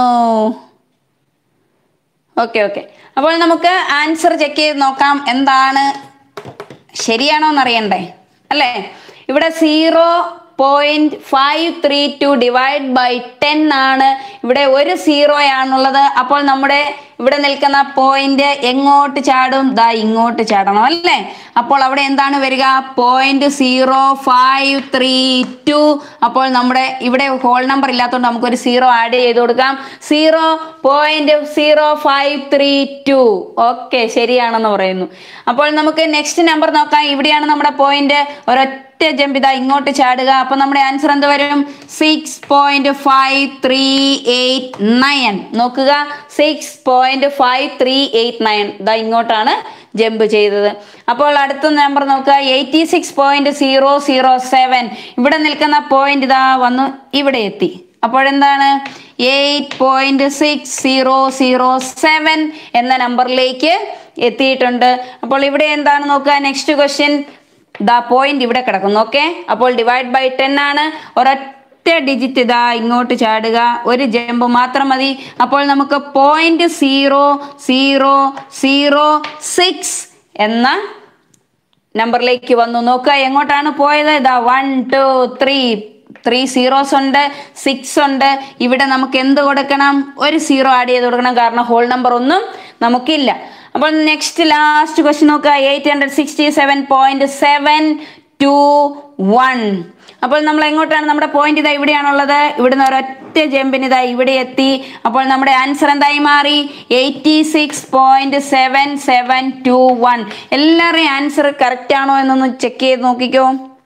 ഓക്കെ ഓക്കെ അപ്പോൾ നമുക്ക് ആൻസർ ചെക്ക് ചെയ്ത് നോക്കാം എന്താണ് ശരിയാണോ എന്നറിയണ്ടേ അല്ലേ ഇവിടെ zero point five three two divide by ten ആണ് ഇവിടെ ഒരു സീറോ ആണുള്ളത് അപ്പോൾ നമ്മുടെ ഇവിടെ നിൽക്കുന്ന പോയിന്റ് എങ്ങോട്ട് ചാടും ദാ ഇങ്ങോട്ട് ചാടണം അല്ലേ അപ്പോൾ അവിടെ എന്താണ് വരിക point zero five three two അപ്പോൾ നമ്മുടെ ഇവിടെ ഹോൾ നമ്പർ ഇല്ലാത്തതുകൊണ്ട് നമുക്കൊരു സീറോ ആഡ് ചെയ്ത് കൊടുക്കാം zero point zero five three two okay ശരിയാണെന്ന് പറയുന്നു അപ്പോൾ നമുക്ക് നെക്സ്റ്റ് നമ്പർ നോക്കാം ഇവിടെയാണ് നമ്മുടെ പോയിന്റ് ഒരൊറ്റ ജമ്പ് ഇതാ ഇങ്ങോട്ട് ചാടുക അപ്പൊ നമ്മുടെ ആൻസർ എന്ത് വരും six point five three eight nine നോക്കുക six point five three eight nine ഇതാ ഇങ്ങോട്ടാണ് ജമ്പ് ചെയ്തത് അപ്പോൾ അടുത്ത നമ്പർ നോക്കുക eighty six point zero zero seven ഇവിടെ നിൽക്കുന്ന പോയിന്റ് ഇതാ വന്നു ഇവിടെ എത്തി അപ്പോഴെന്താണ് eight point six zero zero seven എന്ന നമ്പറിലേക്ക് എത്തിയിട്ടുണ്ട് അപ്പോൾ ഇവിടെ എന്താണ് നോക്കുക നെക്സ്റ്റ് ക്വസ്റ്റ്യൻ ദാ പോയിന്റ് ഇവിടെ കിടക്കുന്നു ഓക്കെ അപ്പോൾ ഡിവൈഡ് ബൈ ടെൻ ആണ് ഒരൊറ്റ ഡിജിറ്റ് ഇതാ ഇങ്ങോട്ട് ചാടുക ഒരു ജമ്പ് മാത്രം മതി അപ്പോൾ നമുക്ക് point zero zero zero six എന്ന നമ്പറിലേക്ക് വന്നു നോക്കുക എങ്ങോട്ടാണ് പോയത് ഇതാ one two three three zeros ഉണ്ട് സിക്സ് ഉണ്ട് ഇവിടെ നമുക്ക് എന്ത് കൊടുക്കണം ഒരു സീറോ ആഡ് ചെയ്ത് കൊടുക്കണം കാരണം ഹോൾ നമ്പർ ഒന്നും നമുക്കില്ല അപ്പോൾ നെക്സ്റ്റ് ലാസ്റ്റ് ക്വസ്റ്റ്യൻ നോക്കുക eight hundred sixty seven point seven two one അപ്പോൾ നമ്മൾ എങ്ങോട്ടാണ് നമ്മുടെ പോയിന്റ് ഇതാ ഇവിടെയാണുള്ളത് ഇവിടുന്ന് ഒരൊറ്റ ജമ്പിന് ഇതാ ഇവിടെ എത്തി അപ്പോൾ നമ്മുടെ ആൻസർ എന്തായി മാറി eighty six point seven seven two one എല്ലാവരുടെയും ആൻസർ കറക്റ്റ് ആണോ എന്നൊന്ന് ചെക്ക് ചെയ്ത് നോക്കിക്കോ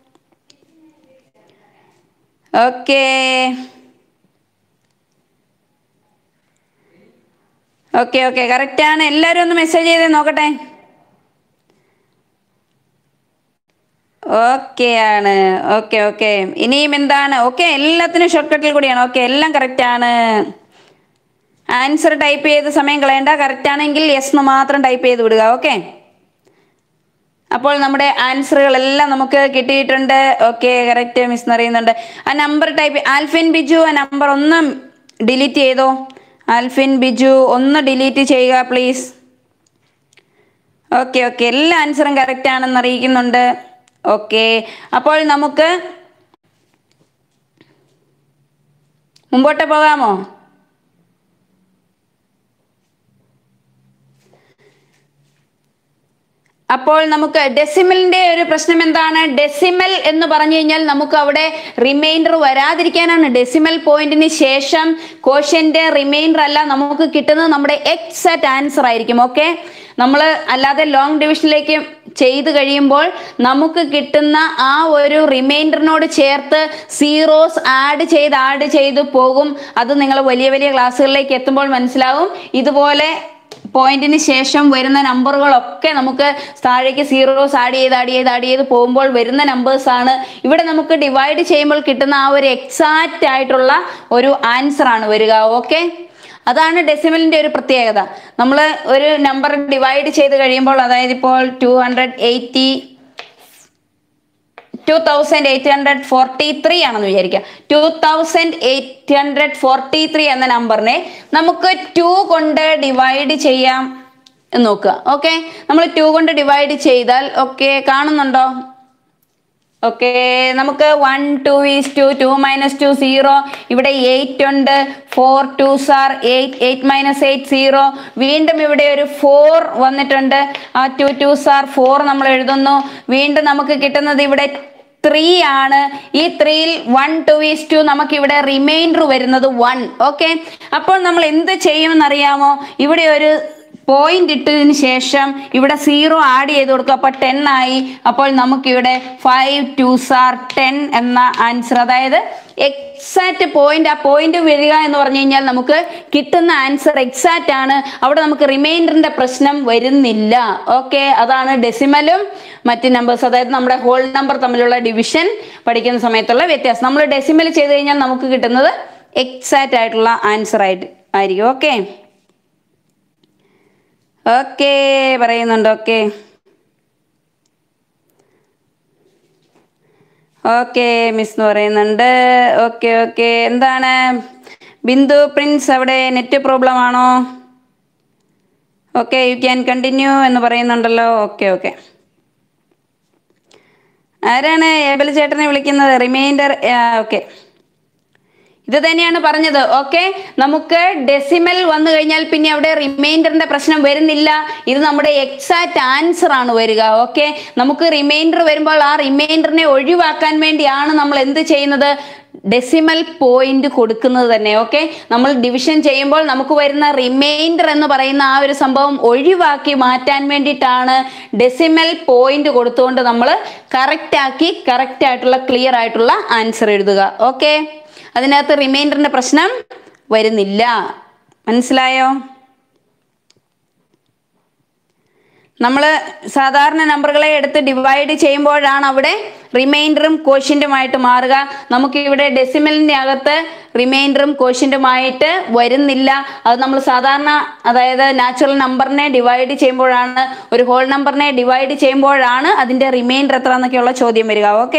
ഓക്കേ ഓക്കെ ഓക്കെ കറക്റ്റ് ആണ് എല്ലാവരും ഒന്ന് മെസ്സേജ് ചെയ്തേ നോക്കട്ടെ ഓക്കെ ആണ് ഓക്കെ ഓക്കെ ഇനിയും എന്താണ് ഓക്കെ എല്ലാത്തിനും ഷോർട്ട് കട്ടിൽ കൂടിയാണ് ഓക്കെ എല്ലാം കറക്റ്റ് ആണ് ആൻസർ ടൈപ്പ് ചെയ്ത് സമയം കളയണ്ട കറക്റ്റ് ആണെങ്കിൽ യെസ് എന്ന് മാത്രം ടൈപ്പ് ചെയ്ത് വിടുക ഓക്കെ അപ്പോൾ നമ്മുടെ ആൻസറുകളെല്ലാം നമുക്ക് കിട്ടിയിട്ടുണ്ട് ഓക്കെ കറക്റ്റ് മിസ് അറിയുന്നുണ്ട് ആ നമ്പർ ടൈപ്പ് ആൽഫിൻ ബിജു ആ നമ്പർ ഒന്ന് ഡിലീറ്റ് ചെയ്തോ ആൽഫിൻ ബിജു ഒന്ന് ഡിലീറ്റ് ചെയ്യുക പ്ലീസ് ഓക്കെ ഓക്കെ എല്ലാ ആൻസറും കറക്റ്റ് ആണെന്ന് അറിയിക്കുന്നുണ്ട് ഓക്കെ അപ്പോൾ നമുക്ക് മുമ്പോട്ട് പോകാമോ അപ്പോൾ നമുക്ക് ഡെസിമലിന്റെ ഒരു പ്രശ്നം എന്താണ് ഡെസിമൽ എന്ന് പറഞ്ഞു കഴിഞ്ഞാൽ നമുക്ക് അവിടെ റിമൈൻഡർ വരാതിരിക്കാനാണ് ഡെസിമൽ പോയിന്റിന് ശേഷം കോഷ്യന്റെ റിമൈൻഡർ അല്ല നമുക്ക് കിട്ടുന്നത് നമ്മുടെ എക്സാക്ട് ആൻസർ ആയിരിക്കും ഓക്കെ നമ്മൾ അല്ലാതെ ലോങ് ഡിവിഷനിലേക്ക് ചെയ്ത് കഴിയുമ്പോൾ നമുക്ക് കിട്ടുന്ന ആ ഒരു റിമൈൻഡറിനോട് ചേർത്ത് സീറോസ് ആഡ് ചെയ്ത് ആഡ് ചെയ്ത് പോകും അത് നിങ്ങൾ വലിയ വലിയ ക്ലാസ്സുകളിലേക്ക് എത്തുമ്പോൾ മനസ്സിലാവും ഇതുപോലെ പോയിന്റിന് ശേഷം വരുന്ന നമ്പറുകളൊക്കെ നമുക്ക് താഴേക്ക് സീറോസ് ആഡ് ചെയ്ത് ആഡ് ചെയ്ത് ആഡ് ചെയ്ത് പോകുമ്പോൾ വരുന്ന നമ്പേഴ്സ് ആണ് ഇവിടെ നമുക്ക് ഡിവൈഡ് ചെയ്യുമ്പോൾ കിട്ടുന്ന ആ ഒരു എക്സാക്റ്റ് ആയിട്ടുള്ള ഒരു ആൻസർ ആണ് വരിക ഓക്കെ അതാണ് ഡെസിമലിന്റെ ഒരു പ്രത്യേകത നമ്മൾ ഒരു നമ്പർ ഡിവൈഡ് ചെയ്ത് കഴിയുമ്പോൾ അതായത് ഇപ്പോൾ two hundred eighty two thousand eight hundred forty three ആണെന്ന് വിചാരിക്കുക two thousand eight hundred forty three എന്ന നമ്പറിനെ നമുക്ക് ടു കൊണ്ട് ഡിവൈഡ് ചെയ്യാം എന്ന് നോക്കുക ഓക്കെ നമ്മൾ ടു കൊണ്ട് ഡിവൈഡ് ചെയ്താൽ ഓക്കെ കാണുന്നുണ്ടോ ഓക്കെ നമുക്ക് one two is two two minus two zero ഇവിടെ എയ്റ്റ് ഉണ്ട് four two sir eight eight minus eight zero വീണ്ടും ഇവിടെ ഒരു ഫോർ വന്നിട്ടുണ്ട് ആ ടു ടു സാർ ഫോർ നമ്മൾ എഴുതുന്നു വീണ്ടും നമുക്ക് കിട്ടുന്നത് ഇവിടെ ത്രീ ആണ് ഈ ത്രീയിൽ വൺ ടു ഈസ് ടു നമുക്ക് ഇവിടെ റിമൈൻഡർ വരുന്നത് വൺ ഓക്കെ അപ്പോൾ നമ്മൾ എന്ത് ചെയ്യുമെന്നറിയാമോ ഇവിടെ ഒരു പോയിന്റ് ഇട്ടതിന് ശേഷം ഇവിടെ സീറോ ആഡ് ചെയ്ത് കൊടുക്കുക അപ്പോൾ ടെൻ ആയി അപ്പോൾ നമുക്കിവിടെ ഫൈവ് ടു സാർ ടെൻ എന്ന ആൻസർ അതായത് എക്സാക്റ്റ് പോയിന്റ് ആ പോയിന്റ് വരിക എന്ന് പറഞ്ഞു കഴിഞ്ഞാൽ നമുക്ക് കിട്ടുന്ന ആൻസർ എക്സാക്റ്റ് ആണ് അവിടെ നമുക്ക് റിമൈൻഡറിന്റെ പ്രശ്നം വരുന്നില്ല ഓക്കെ അതാണ് ഡെസിമലും മറ്റ് നമ്പേഴ്സ് അതായത് നമ്മുടെ ഹോൾ നമ്പർ തമ്മിലുള്ള ഡിവിഷൻ പഠിക്കുന്ന സമയത്തുള്ള വ്യത്യാസം നമ്മൾ ഡെസിമൽ ചെയ്ത് കഴിഞ്ഞാൽ നമുക്ക് കിട്ടുന്നത് എക്സാക്റ്റ് ആയിട്ടുള്ള ആൻസർ ആയിട്ട് ആയിരിക്കും ഓക്കെ ഓക്കെ പറയുന്നുണ്ട് ഓക്കെ ഓക്കെ മിസ് എന്ന് പറയുന്നുണ്ട് ഓക്കെ ഓക്കെ എന്താണ് ബിന്ദു പ്രിൻസ് അവിടെ നെറ്റ് പ്രോബ്ലം ആണോ ഓക്കെ യു ക്യാൻ കണ്ടിന്യൂ എന്ന് പറയുന്നുണ്ടല്ലോ ഓക്കെ ഓക്കെ ആരാണ് ഏബൽ ചേട്ടനെ വിളിക്കുന്നത് റിമൈൻഡർ ഓക്കെ ഇത് തന്നെയാണ് പറഞ്ഞത് ഓക്കെ നമുക്ക് ഡെസിമൽ വന്നു കഴിഞ്ഞാൽ പിന്നെ അവിടെ റിമൈൻഡറിന്റെ പ്രശ്നം വരുന്നില്ല ഇത് നമ്മുടെ എക്സാക്റ്റ് ആൻസർ ആണ് വരിക ഓക്കെ നമുക്ക് റിമൈൻഡർ വരുമ്പോൾ ആ റിമൈൻഡറിനെ ഒഴിവാക്കാൻ വേണ്ടിയാണ് നമ്മൾ എന്ത് ചെയ്യുന്നത് ഡെസിമൽ പോയിന്റ് കൊടുക്കുന്നത് തന്നെ ഓക്കെ നമ്മൾ ഡിവിഷൻ ചെയ്യുമ്പോൾ നമുക്ക് വരുന്ന റിമൈൻഡർ എന്ന് പറയുന്ന ആ ഒരു സംഭവം ഒഴിവാക്കി മാറ്റാൻ വേണ്ടിയിട്ടാണ് ഡെസിമൽ പോയിന്റ് കൊടുത്തുകൊണ്ട് നമ്മൾ കറക്റ്റ് ആക്കി കറക്റ്റ് ആയിട്ടുള്ള ക്ലിയർ ആയിട്ടുള്ള ആൻസർ എഴുതുക ഓക്കെ അതിനകത്ത് റിമൈൻഡറിന്റെ പ്രശ്നം വരുന്നില്ല മനസ്സിലായോ നമ്മൾ സാധാരണ നമ്പറുകളെ എടുത്ത് ഡിവൈഡ് ചെയ്യുമ്പോഴാണ് അവിടെ റിമൈൻഡറും കോഷ്യന്റുമായിട്ട് മാറുക നമുക്ക് ഇവിടെ ഡെസിമലിന്റെ അകത്ത് റിമൈൻഡറും കോഷ്യന്റുമായിട്ട് വരുന്നില്ല അത് നമ്മൾ സാധാരണ അതായത് നാച്ചുറൽ നമ്പറിനെ ഡിവൈഡ് ചെയ്യുമ്പോഴാണ് ഒരു ഹോൾ നമ്പറിനെ ഡിവൈഡ് ചെയ്യുമ്പോഴാണ് അതിന്റെ റിമൈൻഡർ എത്ര എന്നൊക്കെയുള്ള ചോദ്യം വരിക ഓക്കെ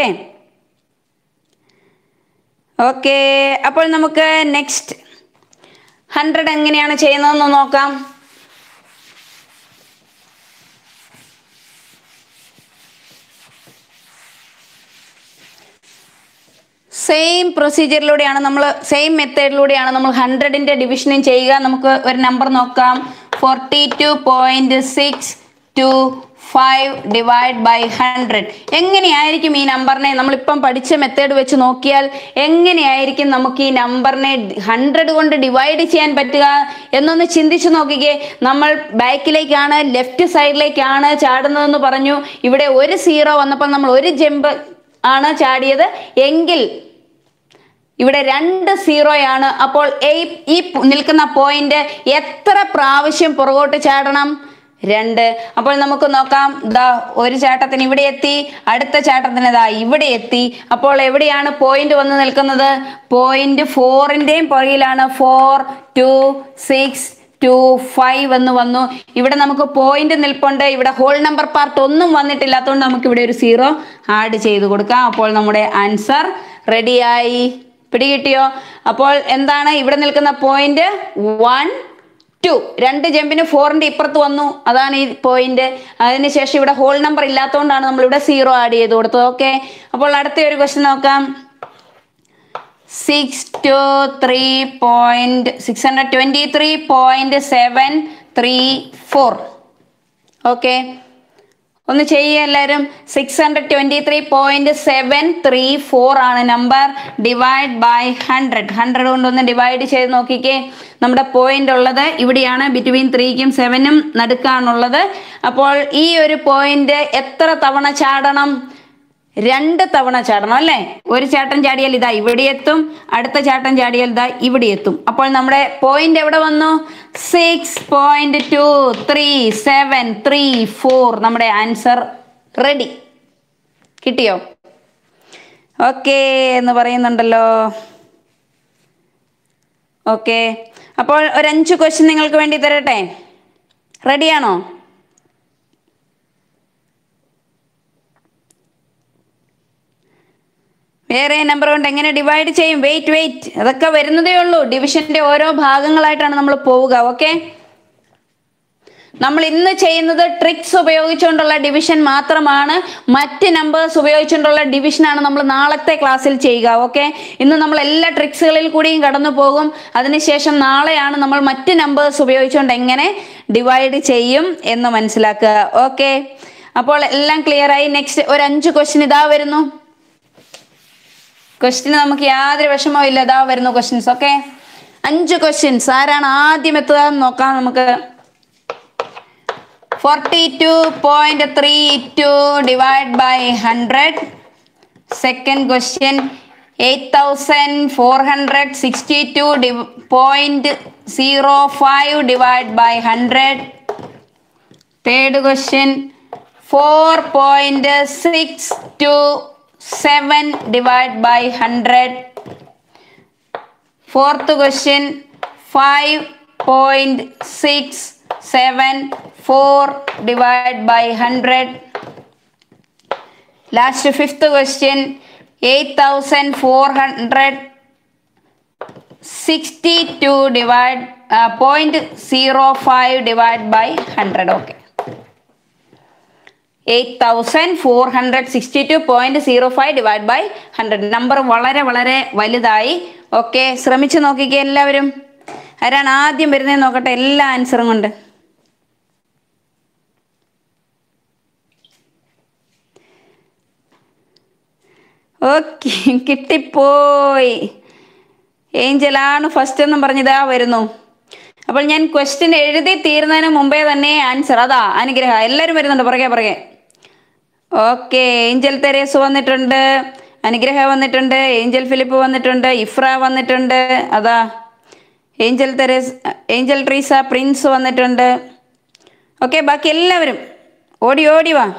ഓക്കെ അപ്പോൾ നമുക്ക് നെക്സ്റ്റ് ഹൺഡ്രഡ് എങ്ങനെയാണ് ചെയ്യുന്നതെന്ന് നോക്കാം സെയിം പ്രൊസീജിയറിലൂടെയാണ് നമ്മൾ സെയിം മെത്തേഡിലൂടെയാണ് നമ്മൾ ഹൺഡ്രഡിന്റെ ഡിവിഷനും ചെയ്യുക നമുക്ക് ഒരു നമ്പർ നോക്കാം forty two point six two five divide by hundred എങ്ങനെയായിരിക്കും ഈ നമ്പറിനെ നമ്മളിപ്പം പഠിച്ച മെത്തേഡ് വെച്ച് നോക്കിയാൽ എങ്ങനെയായിരിക്കും നമുക്ക് ഈ നമ്പറിനെ ഹൺഡ്രഡ് കൊണ്ട് ഡിവൈഡ് ചെയ്യാൻ പറ്റുക എന്നൊന്ന് ചിന്തിച്ചു നോക്കിക്കേ നമ്മൾ ബാക്കിലേക്കാണ് ലെഫ്റ്റ് സൈഡിലേക്കാണ് ചാടുന്നതെന്ന് പറഞ്ഞു ഇവിടെ ഒരു സീറോ വന്നപ്പോൾ നമ്മൾ ഒരു ജമ്പ് ആണ് ചാടിയത് എങ്കിൽ ഇവിടെ രണ്ട് സീറോയാണ് അപ്പോൾ ഈ- ഈ നിൽക്കുന്ന പോയിന്റ് എത്ര പ്രാവശ്യം പുറകോട്ട് ചാടണം രണ്ട് അപ്പോൾ നമുക്ക് നോക്കാം ദാ ഒരു ചാട്ടത്തിന് ഇവിടെ എത്തി അടുത്ത ചാട്ടത്തിന് ദാ ഇവിടെ എത്തി അപ്പോൾ എവിടെയാണ് പോയിന്റ് വന്ന് നിൽക്കുന്നത് പോയിന്റ് ഫോറിന്റെയും പുറകിലാണ് four two six two five എന്ന് വന്നു ഇവിടെ നമുക്ക് പോയിന്റ് നിൽപ്പുണ്ട് ഇവിടെ ഹോൾ നമ്പർ പാർട്ട് ഒന്നും വന്നിട്ടില്ലാത്തതുകൊണ്ട് നമുക്ക് ഇവിടെ ഒരു സീറോ ആഡ് ചെയ്ത് കൊടുക്കാം അപ്പോൾ നമ്മുടെ ആൻസർ റെഡിയായി പിടികിട്ടിയോ അപ്പോൾ എന്താണ് ഇവിടെ നിൽക്കുന്ന പോയിന്റ് വൺ ടു രണ്ട് ജമ്പിന് ഫോറിന്റെ ഇപ്പുറത്ത് വന്നു അതാണ് ഈ പോയിന്റ് അതിനുശേഷം ഇവിടെ ഹോൾ നമ്പർ ഇല്ലാത്തതുകൊണ്ടാണ് നമ്മൾ ഇവിടെ സീറോ ആഡ് ചെയ്ത് കൊടുത്തത് ഓക്കെ അപ്പോൾ അടുത്ത ഒരു ക്വസ്റ്റ്യൻ നോക്കാം six two three point six hundred twenty three point seven three four okay ഒന്ന് ചെയ്യുക എല്ലാവരും six hundred twenty three point seven three four ആണ് number divide by hundred hundred കൊണ്ടൊന്ന് ഡിവൈഡ് ചെയ്ത് നോക്കിക്കേ നമ്മുടെ പോയിന്റ് ഉള്ളത് ഇവിടെയാണ് ബിറ്റ്വീൻ ത്രീക്കും സെവനും നടുക്കാണുള്ളത് അപ്പോൾ ഈ ഒരു പോയിന്റ് എത്ര തവണ ചാടണം രണ്ട് തവണ ചാടണം അല്ലേ ഒരു ചാട്ടം ചാടിയാൽ ഇതാ ഇവിടെ എത്തും അടുത്ത ചാട്ടം ചാടിയാൽ ഇതാ ഇവിടെ എത്തും അപ്പോൾ നമ്മുടെ പോയിന്റ് എവിടെ വന്നു six point two three seven three four നമ്മുടെ ആൻസർ റെഡി കിട്ടിയോ ഓക്കെ എന്ന് പറയുന്നുണ്ടല്ലോ ഓക്കെ അപ്പോൾ ഒരു അഞ്ച് ക്വസ്റ്റ്യൻ നിങ്ങൾക്ക് വേണ്ടി തരട്ടെ റെഡിയാണോ വേറെ നമ്പർ കൊണ്ട് എങ്ങനെ ഡിവൈഡ് ചെയ്യും വെയിറ്റ് വെയിറ്റ് അതൊക്കെ വരുന്നതേ ഉള്ളൂ ഡിവിഷന്റെ ഓരോ ഭാഗങ്ങളായിട്ടാണ് നമ്മൾ പോവുക ഓക്കെ നമ്മൾ ഇന്ന് ചെയ്യുന്നത് ട്രിക്സ് ഉപയോഗിച്ചുകൊണ്ടുള്ള ഡിവിഷൻ മാത്രമാണ് മറ്റ് നമ്പേഴ്സ് ഉപയോഗിച്ചുകൊണ്ടുള്ള ഡിവിഷനാണ് നമ്മൾ നാളത്തെ ക്ലാസ്സിൽ ചെയ്യുക ഓക്കെ ഇന്ന് നമ്മൾ എല്ലാ ട്രിക്സുകളിൽ കൂടിയും കടന്നു പോകും അതിനുശേഷം നാളെയാണ് നമ്മൾ മറ്റ് നമ്പേഴ്സ് ഉപയോഗിച്ചുകൊണ്ട് എങ്ങനെ ഡിവൈഡ് ചെയ്യും എന്ന് മനസ്സിലാക്കുക ഓക്കെ അപ്പോൾ എല്ലാം ക്ലിയർ ആയി നെക്സ്റ്റ് ഒരു അഞ്ച് ക്വസ്റ്റ്യൻ ഇതാ വരുന്നു ക്വസ്റ്റ്യന് നമുക്ക് യാതൊരു വിഷമവും ഇല്ല ഇതാ വരുന്നു ക്വസ്റ്റ്യൻസ് ഓക്കെ അഞ്ച് ക്വസ്റ്റ്യൻസ് ആരാണ് ആദ്യം എത്തുക എന്ന് നോക്കാം നമുക്ക് forty two point three two divide by hundred second question eight thousand four hundred sixty two point zero five divide by hundred third question four point six two seven divide by hundred fourth question five point six seven four divide by hundred last fifth question eight thousand four hundred sixty two divide point zero five divide by hundred okay eight thousand four hundred sixty two point zero five divide by hundred number വളരെ വളരെ വലുതായി ഓക്കെ ശ്രമിച്ചു നോക്കിക്കേ എല്ലാവരും ആരാണ് ആദ്യം വരുന്നത് നോക്കട്ടെ എല്ലാ ആൻസറും കൊണ്ട് ഓക്കെ കിട്ടിപ്പോയി ഏഞ്ചലാണ് ഫസ്റ്റ് എന്നും പറഞ്ഞിതാ വരുന്നു അപ്പോൾ ഞാൻ ക്വസ്റ്റ്യൻ എഴുതി തീരുന്നതിന് മുമ്പേ തന്നെ ആൻസർ അതാ അനുഗ്രഹ എല്ലാവരും വരുന്നുണ്ട് പുറകെ പുറകെ ഓക്കെ ഏഞ്ചൽ തെരേസ് വന്നിട്ടുണ്ട് അനുഗ്രഹ വന്നിട്ടുണ്ട് ഏഞ്ചൽ ഫിലിപ്പ് വന്നിട്ടുണ്ട് ഇഫ്ര വന്നിട്ടുണ്ട് അതാ Angel Therese Angel Treesa Prince വന്നിട്ടുണ്ട് ഓക്കെ ബാക്കി എല്ലാവരും ഓടി ഓടി വാ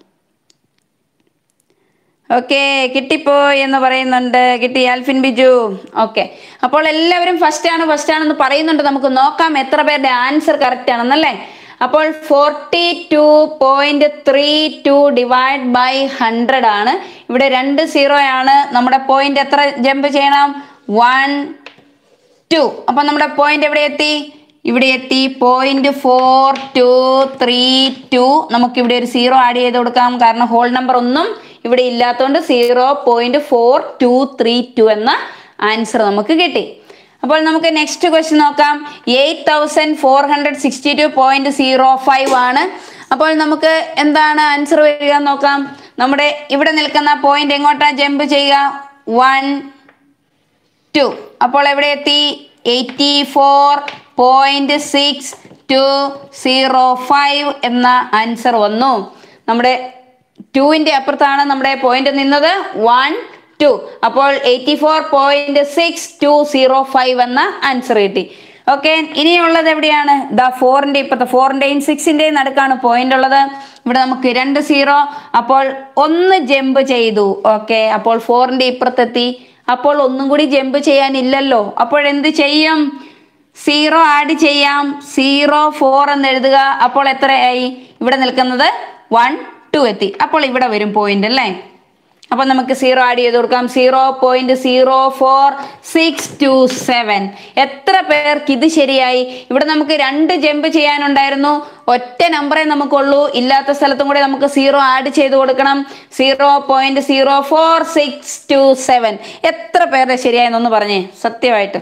ഓക്കെ കിട്ടിപ്പോയി എന്ന് പറയുന്നുണ്ട് കിട്ടി ആൽഫിൻ ബിജു ഓക്കെ അപ്പോൾ എല്ലാവരും ഫസ്റ്റ് ആണ് ഫസ്റ്റ് ആണെന്ന് പറയുന്നുണ്ട് നമുക്ക് നോക്കാം എത്ര പേരുടെ ആൻസർ കറക്റ്റ് ആണെന്നല്ലേ അപ്പോൾ forty two point three two divide by hundred ആണ് ഇവിടെ രണ്ട് സീറോ ആണ് നമ്മുടെ പോയിന്റ് എത്ര ജമ്പ് ചെയ്യണം വൺ ടു അപ്പൊ നമ്മുടെ പോയിന്റ് എവിടെ എത്തി ഇവിടെ എത്തി point four two three two നമുക്ക് ഇവിടെ ഒരു സീറോ ആഡ് ചെയ്ത് കൊടുക്കാം കാരണം ഹോൾ നമ്പർ ഒന്നും ഇവിടെ ഇല്ലാത്തതുകൊണ്ട് zero point four two three two എന്ന ആൻസർ നമുക്ക് കിട്ടി അപ്പോൾ നമുക്ക് നെക്സ്റ്റ് ക്വസ്റ്റ്യൻ നോക്കാം eight thousand four hundred sixty two point zero five ആണ് അപ്പോൾ നമുക്ക് എന്താണ് ആൻസർ വരിക എന്ന് നോക്കാം നമ്മുടെ ഇവിടെ നിൽക്കുന്ന പോയിന്റ് എങ്ങോട്ടാ ജമ്പ് ചെയ്യുക വൺ ടു അപ്പോൾ എവിടെ എത്തി eighty four point six two zero five എന്ന ആൻസർ വന്നു നമ്മുടെ ടുവിന്റെ അപ്പുറത്താണ് നമ്മുടെ പോയിന്റ് നിന്നത് വൺ ടു അപ്പോൾ eighty four point six two zero five എന്ന ആൻസർ കിട്ടി ഓക്കെ ഇനിയുള്ളത് എവിടെയാണ് ദ ഫോറിന്റെ ഇപ്പത്തെ ഫോറിന്റെയും സിക്സിന്റെയും നടുക്കാണ് പോയിന്റ് ഉള്ളത് ഇവിടെ നമുക്ക് രണ്ട് സീറോ അപ്പോൾ ഒന്ന് ജമ്പ് ചെയ്തു ഓക്കെ അപ്പോൾ ഫോറിന്റെ ഇപ്പുറത്തെത്തി അപ്പോൾ ഒന്നും കൂടി ജമ്പ് ചെയ്യാനില്ലല്ലോ അപ്പോൾ എന്ത് ചെയ്യും സീറോ ആഡ് ചെയ്യാം സീറോ ഫോർ എന്ന് എഴുതുക അപ്പോൾ എത്രയായി ഇവിടെ നിൽക്കുന്നത് വൺ ടു എത്തി അപ്പോൾ ഇവിടെ വരും പോയിന്റ് അല്ലേ അപ്പൊ നമുക്ക് സീറോ ആഡ് ചെയ്ത് കൊടുക്കാം zero point zero four six two seven എത്ര പേർക്ക് ഇത് ശരിയായി ഇവിടെ നമുക്ക് രണ്ട് ജമ്പ് ചെയ്യാനുണ്ടായിരുന്നു ഒറ്റ നമ്പറേ നമുക്കുള്ളൂ ഇല്ലാത്ത സ്ഥലത്തും കൂടെ നമുക്ക് സീറോ ആഡ് ചെയ്ത് കൊടുക്കണം zero point zero four six two seven എത്ര പേരുടെ ശരിയായെന്നൊന്ന് പറഞ്ഞേ സത്യമായിട്ട്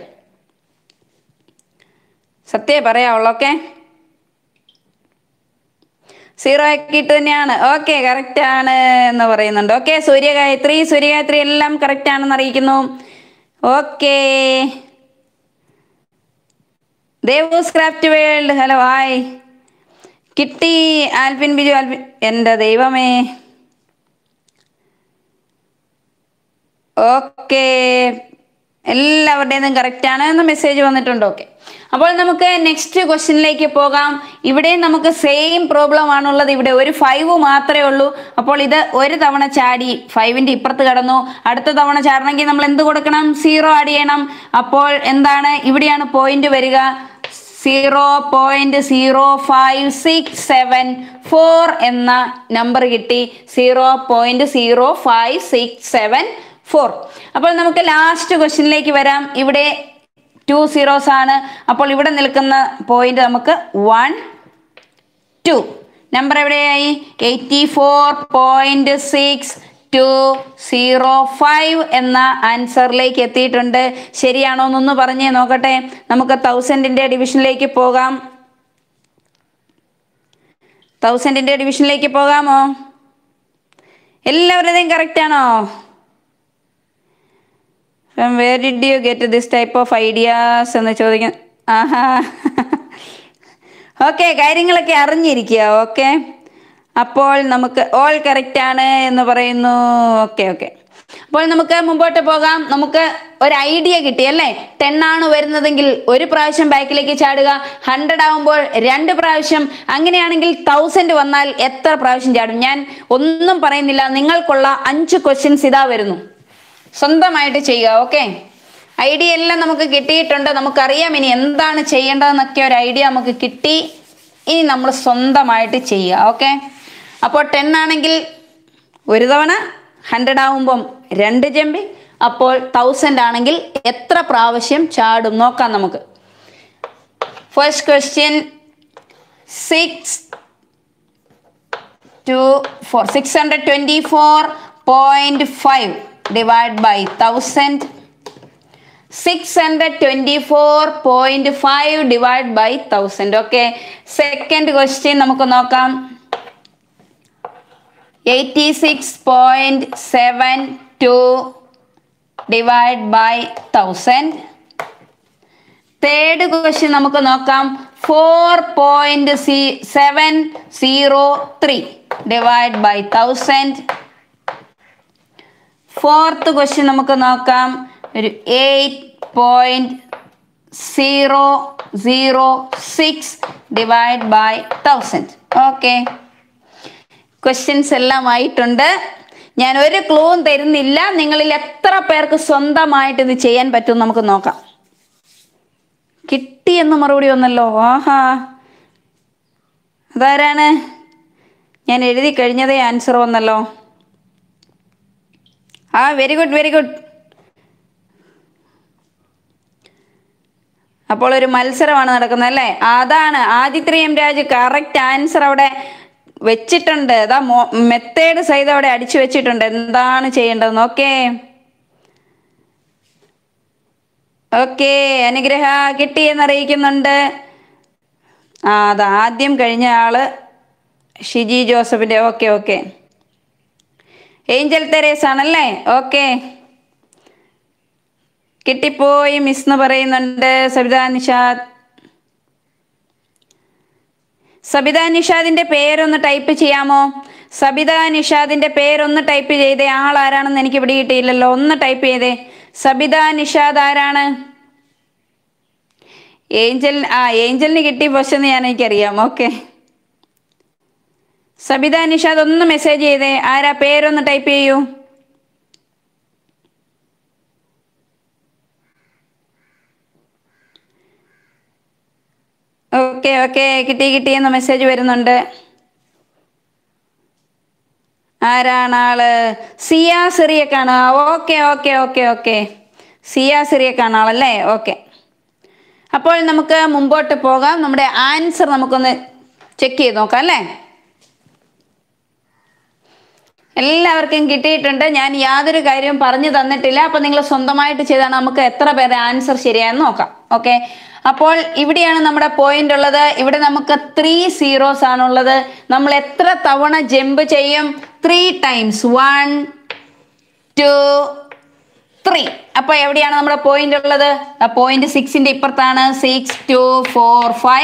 സത്യമേ പറയാവുള്ളൂ ഓക്കെ സീറോ ആക്കിയിട്ട് തന്നെയാണ് ഓക്കെ കറക്റ്റ് ആണ് എന്ന് പറയുന്നുണ്ട് ഓക്കെ സൂര്യഗായത്രി സൂര്യഗായത്രി എല്ലാം കറക്റ്റ് ആണെന്ന് അറിയിക്കുന്നു okay Devu's craft world hello hi കിട്ടി ആൽഫിൻ ബിജു ആൽഫിൻ എൻ്റെ ദൈവമേ ഓക്കെ എല്ലാവരുടേതും കറക്റ്റ് ആണ് എന്ന് മെസ്സേജ് വന്നിട്ടുണ്ട് ഓക്കെ അപ്പോൾ നമുക്ക് നെക്സ്റ്റ് ക്വസ്റ്റ്യനിലേക്ക് പോകാം ഇവിടെയും നമുക്ക് സെയിം പ്രോബ്ലം ആണുള്ളത് ഇവിടെ ഒരു ഫൈവ് മാത്രമേ ഉള്ളൂ അപ്പോൾ ഇത് ഒരു തവണ ചാടി ഫൈവിന്റെ ഇപ്പുറത്ത് കടന്നു അടുത്ത തവണ ചാടണമെങ്കിൽ നമ്മൾ എന്ത് കൊടുക്കണം സീറോ ആഡ് ചെയ്യണം അപ്പോൾ എന്താണ് ഇവിടെയാണ് പോയിന്റ് വരിക zero point zero five six seven four എന്ന നമ്പർ കിട്ടി zero point zero five six seven four അപ്പോൾ നമുക്ക് ലാസ്റ്റ് ക്വസ്റ്റ്യനിലേക്ക് വരാം ഇവിടെ ടു സീറോസ് ആണ് അപ്പോൾ ഇവിടെ നിൽക്കുന്ന പോയിന്റ് നമുക്ക് വൺ ടു നമ്പർ എവിടെയായി eighty four point six two zero five എന്ന ആൻസറിലേക്ക് എത്തിയിട്ടുണ്ട് ശരിയാണോ എന്നൊന്ന് പറഞ്ഞേ നോക്കട്ടെ നമുക്ക് തൗസൻഡിന്റെ ഡിവിഷനിലേക്ക് പോകാം തൗസൻഡിന്റെ ഡിവിഷനിലേക്ക് പോകാമോ എല്ലാവരുടെയും കറക്റ്റ് ആണോ where did you get this type of ideas എന്ന് ചോദിക്കാൻ ആഹാ ഓക്കെ കാര്യങ്ങളൊക്കെ അറിഞ്ഞിരിക്കുക ഓക്കെ അപ്പോൾ നമുക്ക് ഓൾ കറക്റ്റ് ആണ് എന്ന് പറയുന്നു ഓക്കെ ഓക്കെ അപ്പോൾ നമുക്ക് മുമ്പോട്ട് പോകാം നമുക്ക് ഒരു ഐഡിയ കിട്ടി അല്ലേ ടെൻ ആണ് വരുന്നതെങ്കിൽ ഒരു പ്രാവശ്യം ബാക്കിലേക്ക് ചാടുക ഹൺഡ്രഡ് ആവുമ്പോൾ രണ്ട് പ്രാവശ്യം അങ്ങനെയാണെങ്കിൽ തൗസൻഡ് വന്നാൽ എത്ര പ്രാവശ്യം ചാടും ഞാൻ ഒന്നും പറയുന്നില്ല നിങ്ങൾക്കുള്ള അഞ്ച് ക്വസ്റ്റ്യൻസ് ഇതാ വരുന്നു സ്വന്തമായിട്ട് ചെയ്യുക ഓക്കെ ഐഡിയ എല്ലാം നമുക്ക് കിട്ടിയിട്ടുണ്ട് നമുക്കറിയാം ഇനി എന്താണ് ചെയ്യേണ്ടതെന്നൊക്കെ ഒരു ഐഡിയ നമുക്ക് കിട്ടി ഇനി നമ്മൾ സ്വന്തമായിട്ട് ചെയ്യുക ഓക്കെ അപ്പോൾ ടെൻ ആണെങ്കിൽ ഒരു തവണ ഹൺഡ്രഡ് ആവുമ്പം രണ്ട് ജമ്പി അപ്പോൾ തൗസൻഡ് ആണെങ്കിൽ എത്ര പ്രാവശ്യം ചാടും നോക്കാം നമുക്ക് first question six two four six hundred twenty four point five divide by thousand six hundred twenty four point five divide by thousand okay second question നമുക്ക് നോക്കാം eighty six point seven two divide by thousand third question നമുക്ക് നോക്കാം ഫോർ പോയിന്റ് സി seven zero three divide by thousand fourth question നമുക്ക് നോക്കാം ഒരു eight point zero zero six divide by thousand okay questions എല്ലാം ആയിട്ടുണ്ട് ഞാൻ ഒരു ക്ലൂവും തരുന്നില്ല നിങ്ങളിൽ എത്ര പേർക്ക് സ്വന്തമായിട്ട് ഇത് ചെയ്യാൻ പറ്റും നമുക്ക് നോക്കാം കിട്ടിയെന്ന് മറുപടി വന്നല്ലോ ആഹാ അതാരാണ് ഞാൻ എഴുതി കഴിഞ്ഞതേ ആൻസർ വന്നല്ലോ ആ വെരി ഗുഡ് വെരി ഗുഡ് അപ്പോൾ ഒരു മത്സരമാണ് നടക്കുന്നത് അല്ലേ അതാണ് Adithri M Raj correct answer അവിടെ വെച്ചിട്ടുണ്ട് അതാ മെത്തേഡ് സഹിതം അവിടെ അടിച്ചു വെച്ചിട്ടുണ്ട് എന്താണ് ചെയ്യേണ്ടതെന്ന് ഓക്കെ ഓക്കെ അനുഗ്രഹ കിട്ടി എന്നറിയിക്കുന്നുണ്ട് ആ അത് ആദ്യം കഴിഞ്ഞ ആള് ഷിജി ജോസഫിന്റെ ഓക്കെ ഓക്കെ ഏഞ്ചൽ തെരേസ് ആണല്ലേ ഓക്കെ കിട്ടിപ്പോയി മിസ് എന്ന് പറയുന്നുണ്ട് സബിത നിഷാദ് സബിത നിഷാദിന്റെ പേരൊന്ന് ടൈപ്പ് ചെയ്യാമോ സബിത നിഷാദിന്റെ പേരൊന്ന് ടൈപ്പ് ചെയ്തേ ആൾ ആരാണെന്ന് എനിക്ക് ഇവിടെ കിട്ടിയില്ലല്ലോ ഒന്ന് ടൈപ്പ് ചെയ്തേ സബിത നിഷാദ് ആരാണ് ഏഞ്ചൽ ആ ഏഞ്ചലിന് കിട്ടി പക്ഷെ ഞാൻ എനിക്കറിയാം ഓക്കെ സബിത നിഷാദ് ഒന്ന് മെസ്സേജ് ചെയ്തേ ആരാ പേരൊന്ന് ടൈപ്പ് ചെയ്യൂ ഓക്കെ ഓക്കെ കിട്ടി കിട്ടി എന്ന മെസ്സേജ് വരുന്നുണ്ട് ആരാണ് ആള് സിയ സിറിയക്കാണ് okay okay okay okay Siya സിറിയക്കാണ് ആളല്ലേ ഓക്കെ അപ്പോൾ നമുക്ക് മുമ്പോട്ട് പോകാം നമ്മുടെ ആൻസർ നമുക്കൊന്ന് ചെക്ക് ചെയ്ത് നോക്കാം അല്ലേ എല്ലാവർക്കും കിട്ടിയിട്ടുണ്ട് ഞാൻ യാതൊരു കാര്യവും പറഞ്ഞു തന്നിട്ടില്ല അപ്പൊ നിങ്ങൾ സ്വന്തമായിട്ട് ചെയ്താണ് നമുക്ക് എത്ര പേരെ ആൻസർ ശരിയായെന്ന് നോക്കാം ഓക്കെ അപ്പോൾ ഇവിടെയാണ് നമ്മുടെ പോയിന്റ് ഉള്ളത് ഇവിടെ നമുക്ക് ത്രീ സീറോസ് ആണുള്ളത് നമ്മൾ എത്ര തവണ ജമ്പ് ചെയ്യും three times one two three അപ്പൊ എവിടെയാണ് നമ്മുടെ പോയിന്റ് ഉള്ളത് പോയിന്റ് സിക്സിന്റെ ഇപ്പുറത്താണ് സിക്സ് ടു ഫോർ ഫൈവ്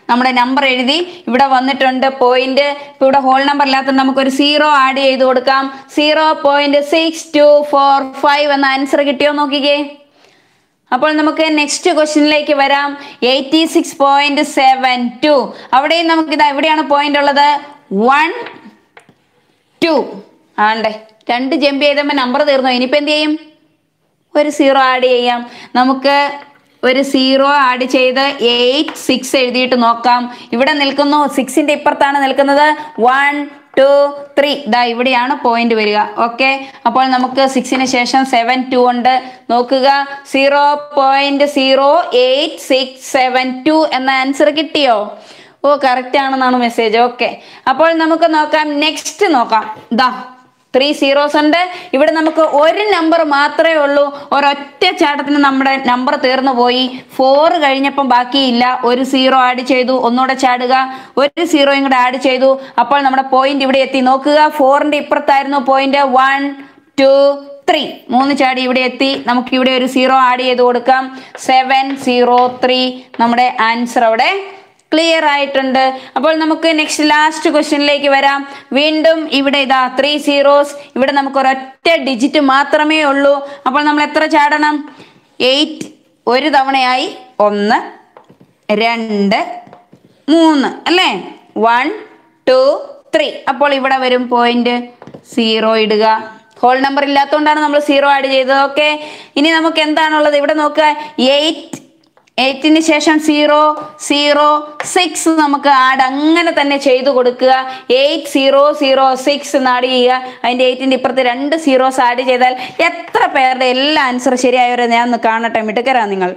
നമ്മുടെ നമ്പർ എഴുതി ഇവിടെ വന്നിട്ടുണ്ട് പോയിന്റ് ഇപ്പൊ ഇവിടെ ഹോൾ നമ്പർ ഇല്ലാത്തതുകൊണ്ട് നമുക്കൊരു സീറോ ആഡ് ചെയ്ത് കൊടുക്കാം zero point six two four five എന്ന ആൻസർ കിട്ടിയോ നോക്കിക്കേ അപ്പോൾ നമുക്ക് നെക്സ്റ്റ് ക്വസ്റ്റ്യനിലേക്ക് വരാം eighty six point seven two അവിടെയും നമുക്ക് ഇതാ എവിടെയാണ് പോയിന്റ് ഉള്ളത് വൺ ടു ആണ്ടേ രണ്ട് ജമ്പ് ചെയ്തപ്പോൾ നമ്പർ തീർന്നു ഇനിയിപ്പോൾ എന്ത് ചെയ്യും ഒരു സീറോ ആഡ് ചെയ്യാം നമുക്ക് ഒരു സീറോ ആഡ് ചെയ്ത് എയ്റ്റ് സിക്സ് എഴുതിയിട്ട് നോക്കാം ഇവിടെ നിൽക്കുന്നു സിക്സിന്റെ ഇപ്പുറത്താണ് നിൽക്കുന്നത് വൺ ടു ത്രീ ഇതാ ഇവിടെയാണ് പോയിന്റ് വരിക ഓക്കെ അപ്പോൾ നമുക്ക് സിക്സിന് ശേഷം സെവൻ ടു ഉണ്ട് നോക്കുക zero point zero eight six seven two എന്ന ആൻസർ കിട്ടിയോ ഓ കറക്റ്റ് ആണെന്നാണ് മെസ്സേജ് ഓക്കെ അപ്പോൾ നമുക്ക് നോക്കാം നെക്സ്റ്റ് നോക്കാം ദാ ത്രീ സീറോസ് ഉണ്ട് ഇവിടെ നമുക്ക് ഒരു നമ്പർ മാത്രമേ ഉള്ളൂ ഒരൊറ്റ ചാട്ടത്തിന് നമ്മുടെ നമ്പർ തീർന്നു പോയി ഫോർ കഴിഞ്ഞപ്പം ബാക്കിയില്ല ഒരു സീറോ ആഡ് ചെയ്തു ഒന്നുകൂടെ ചാടുക ഒരു സീറോയും കൂടെ ആഡ് ചെയ്തു അപ്പോൾ നമ്മുടെ പോയിന്റ് ഇവിടെ എത്തി നോക്കുക ഫോറിന്റെ ഇപ്പുറത്തായിരുന്നു പോയിന്റ് വൺ ടു ത്രീ മൂന്ന് ചാടി ഇവിടെ എത്തി നമുക്ക് ഇവിടെ ഒരു സീറോ ആഡ് ചെയ്ത് കൊടുക്കാം സെവൻ സീറോ ത്രീ നമ്മുടെ ആൻസർ അവിടെ ക്ലിയർ ആയിട്ടുണ്ട് അപ്പോൾ നമുക്ക് നെക്സ്റ്റ് ലാസ്റ്റ് ക്വസ്റ്റ്യനിലേക്ക് വരാം വീണ്ടും ഇവിടെ ഇതാ ത്രീ സീറോസ് ഇവിടെ നമുക്ക് ഒരൊറ്റ ഡിജിറ്റ് മാത്രമേ ഉള്ളൂ അപ്പോൾ നമ്മൾ എത്ര ചാടണം എയ്റ്റ് ഒരു തവണയായി ഒന്ന് രണ്ട് മൂന്ന് അല്ലേ വൺ ടു ത്രീ അപ്പോൾ ഇവിടെ വരും പോയിന്റ് സീറോ ഇടുക ഹോൾ നമ്പർ ഇല്ലാത്തതുകൊണ്ടാണ് നമ്മൾ സീറോ ആഡ് ചെയ്തത് ഓക്കെ ഇനി നമുക്ക് എന്താണുള്ളത് ഇവിടെ നോക്കുക എയ്റ്റ് എയ്റ്റിന് ശേഷം സീറോ സീറോ സിക്സ് നമുക്ക് ആഡ് അങ്ങനെ തന്നെ ചെയ്തു കൊടുക്കുക എയ്റ്റ് സീറോ സീറോ സിക്സ് എന്ന് ആഡ് ചെയ്യുക അതിൻ്റെ എയ്റ്റിൻ്റെ ഇപ്പുറത്ത് രണ്ട് സീറോസ് ആഡ് ചെയ്താൽ എത്ര പേരുടെ എല്ലാ ആൻസർ ശരിയായവരെ ഞാൻ ഒന്ന് കാണട്ടെ മിടുക്കരാ നിങ്ങൾ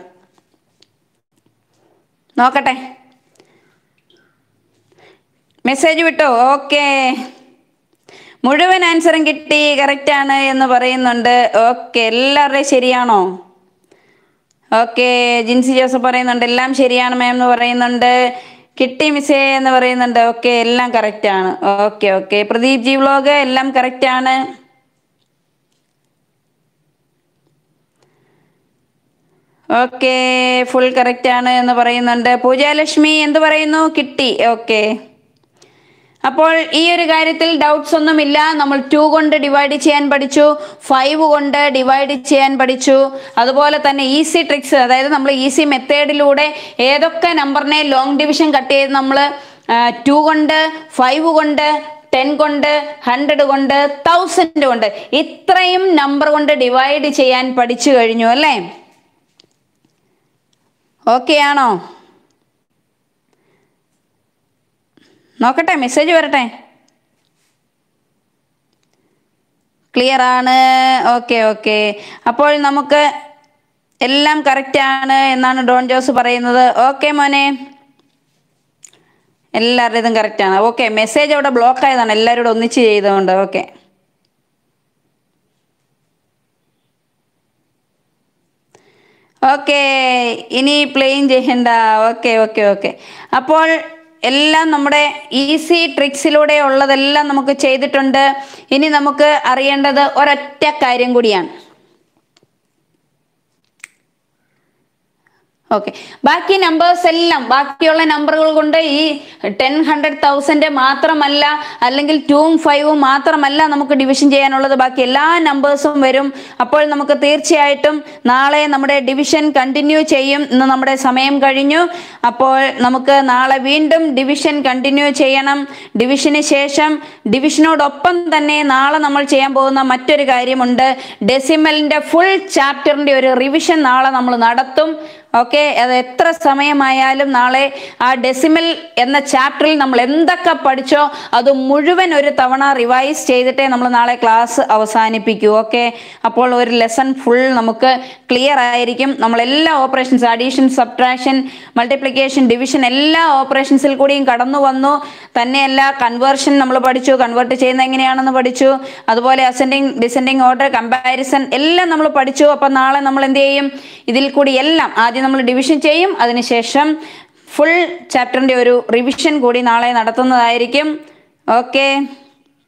നോക്കട്ടെ മെസ്സേജ് വിട്ടോ ഓക്കെ മുഴുവൻ ആൻസറും കിട്ടി കറക്റ്റ് ആണ് എന്ന് പറയുന്നുണ്ട് ഓക്കെ എല്ലാവരുടെയും ശരിയാണോ ഓക്കെ ജിൻസി ജോസഫ് പറയുന്നുണ്ട് എല്ലാം ശരിയാണ് മാം എന്ന് പറയുന്നുണ്ട് കിട്ടി മിസ്സേ എന്ന് പറയുന്നുണ്ട് ഓക്കെ എല്ലാം കറക്റ്റ് ആണ് okay okay Pradeep ji vlog എല്ലാം കറക്റ്റ് ആണ് ഓക്കെ ഫുൾ കറക്റ്റ് ആണ് എന്ന് പറയുന്നുണ്ട് പൂജാലക്ഷ്മി എന്ത് പറയുന്നു കിട്ടി ഓക്കെ അപ്പോൾ ഈ ഒരു കാര്യത്തിൽ ഡൗട്ട്സ് ഒന്നുമില്ല നമ്മൾ ടു കൊണ്ട് ഡിവൈഡ് ചെയ്യാൻ പഠിച്ചു ഫൈവ് കൊണ്ട് ഡിവൈഡ് ചെയ്യാൻ പഠിച്ചു അതുപോലെ തന്നെ ഈസി ട്രിക്സ് അതായത് നമ്മൾ ഈസി മെത്തേഡിലൂടെ ഏതൊക്കെ നമ്പറിനെ ലോങ് ഡിവിഷൻ കട്ട് ചെയ്ത് നമ്മൾ ടു കൊണ്ട് ഫൈവ് കൊണ്ട് ടെൻ കൊണ്ട് ഹൺഡ്രഡ് കൊണ്ട് തൗസൻഡ് കൊണ്ട് ഇത്രയും നമ്പർ കൊണ്ട് ഡിവൈഡ് ചെയ്യാൻ പഠിച്ചു കഴിഞ്ഞു അല്ലേ ഓക്കെ ആണോ നോക്കട്ടെ മെസ്സേജ് വരട്ടെ ക്ലിയർ ആണ് ഓക്കെ ഓക്കെ അപ്പോൾ നമുക്ക് എല്ലാം കറക്റ്റ് ആണ് എന്നാണ് ഡോൺ ജോസ് പറയുന്നത് ഓക്കെ മോനെ എല്ലാവരുടേതും കറക്റ്റ് ആണ് ഓക്കെ മെസ്സേജ് അവിടെ ബ്ലോക്ക് ആയതാണ് എല്ലാവരും കൂടെ ഒന്നിച്ച് ചെയ്തുകൊണ്ട് ഓക്കെ ഓക്കെ ഇനി പ്ലെയിൻ ചെയ്യണ്ട ഓക്കെ ഓക്കെ ഓക്കെ അപ്പോൾ എല്ലാം നമ്മുടെ ഈസി ട്രിക്സിലൂടെ ഉള്ളതെല്ലാം നമുക്ക് ചെയ്തിട്ടുണ്ട് ഇനി നമുക്ക് അറിയേണ്ടത് ഒരൊറ്റ കാര്യം കൂടിയാണ് ഓക്കെ ബാക്കി നമ്പേഴ്സ് എല്ലാം ബാക്കിയുള്ള നമ്പറുകൾ കൊണ്ട് ഈ ടെൻ ഹൺഡ്രഡ് തൗസൻഡ് മാത്രമല്ല അല്ലെങ്കിൽ ടൂവും ഫൈവും മാത്രമല്ല നമുക്ക് ഡിവിഷൻ ചെയ്യാനുള്ളത് ബാക്കി എല്ലാ നമ്പേഴ്സും വരും അപ്പോൾ നമുക്ക് തീർച്ചയായിട്ടും നാളെ നമ്മുടെ ഡിവിഷൻ കണ്ടിന്യൂ ചെയ്യും ഇന്ന് നമ്മുടെ സമയം കഴിഞ്ഞു അപ്പോൾ നമുക്ക് നാളെ വീണ്ടും ഡിവിഷൻ കണ്ടിന്യൂ ചെയ്യണം ഡിവിഷന് ശേഷം ഡിവിഷനോടൊപ്പം തന്നെ നാളെ നമ്മൾ ചെയ്യാൻ പോകുന്ന മറ്റൊരു കാര്യമുണ്ട് ഡെസിമലിന്റെ ഫുൾ ചാപ്റ്ററിന്റെ ഒരു റിവിഷൻ നാളെ നമ്മൾ നടത്തും ഓക്കെ അത് എത്ര സമയമായാലും നാളെ ആ ഡെസിമൽ എന്ന ചാപ്റ്ററിൽ നമ്മൾ എന്തൊക്കെ പഠിച്ചോ അത് മുഴുവൻ ഒരു തവണ റിവൈസ് ചെയ്തിട്ടേ നമ്മൾ നാളെ ക്ലാസ് അവസാനിപ്പിക്കൂ ഓക്കെ അപ്പോൾ ഒരു ലെസൺ ഫുൾ നമുക്ക് ക്ലിയർ ആയിരിക്കും നമ്മൾ എല്ലാ operations addition subtraction multiplication division എല്ലാ ഓപ്പറേഷൻസിൽ കൂടിയും കടന്നു വന്നു തന്നെയല്ല കൺവേർഷൻ നമ്മൾ പഠിച്ചു കൺവേർട്ട് ചെയ്യുന്നത് എങ്ങനെയാണെന്ന് പഠിച്ചു അതുപോലെ അസെൻഡിങ് ഡിസെൻഡിങ് ഓർഡർ കമ്പാരിസൺ എല്ലാം നമ്മൾ പഠിച്ചു അപ്പം നാളെ നമ്മൾ എന്ത് ചെയ്യും ഇതിൽ കൂടി എല്ലാം ആദ്യം നമ്മൾ ഡിവിഷൻ ചെയ്യും അതിനുശേഷം ഫുൾ ചാപ്റ്ററിൻ്റെ ഒരു റിവിഷൻ കൂടി നാളെ നടത്തുന്നതായിരിക്കും ഓക്കെ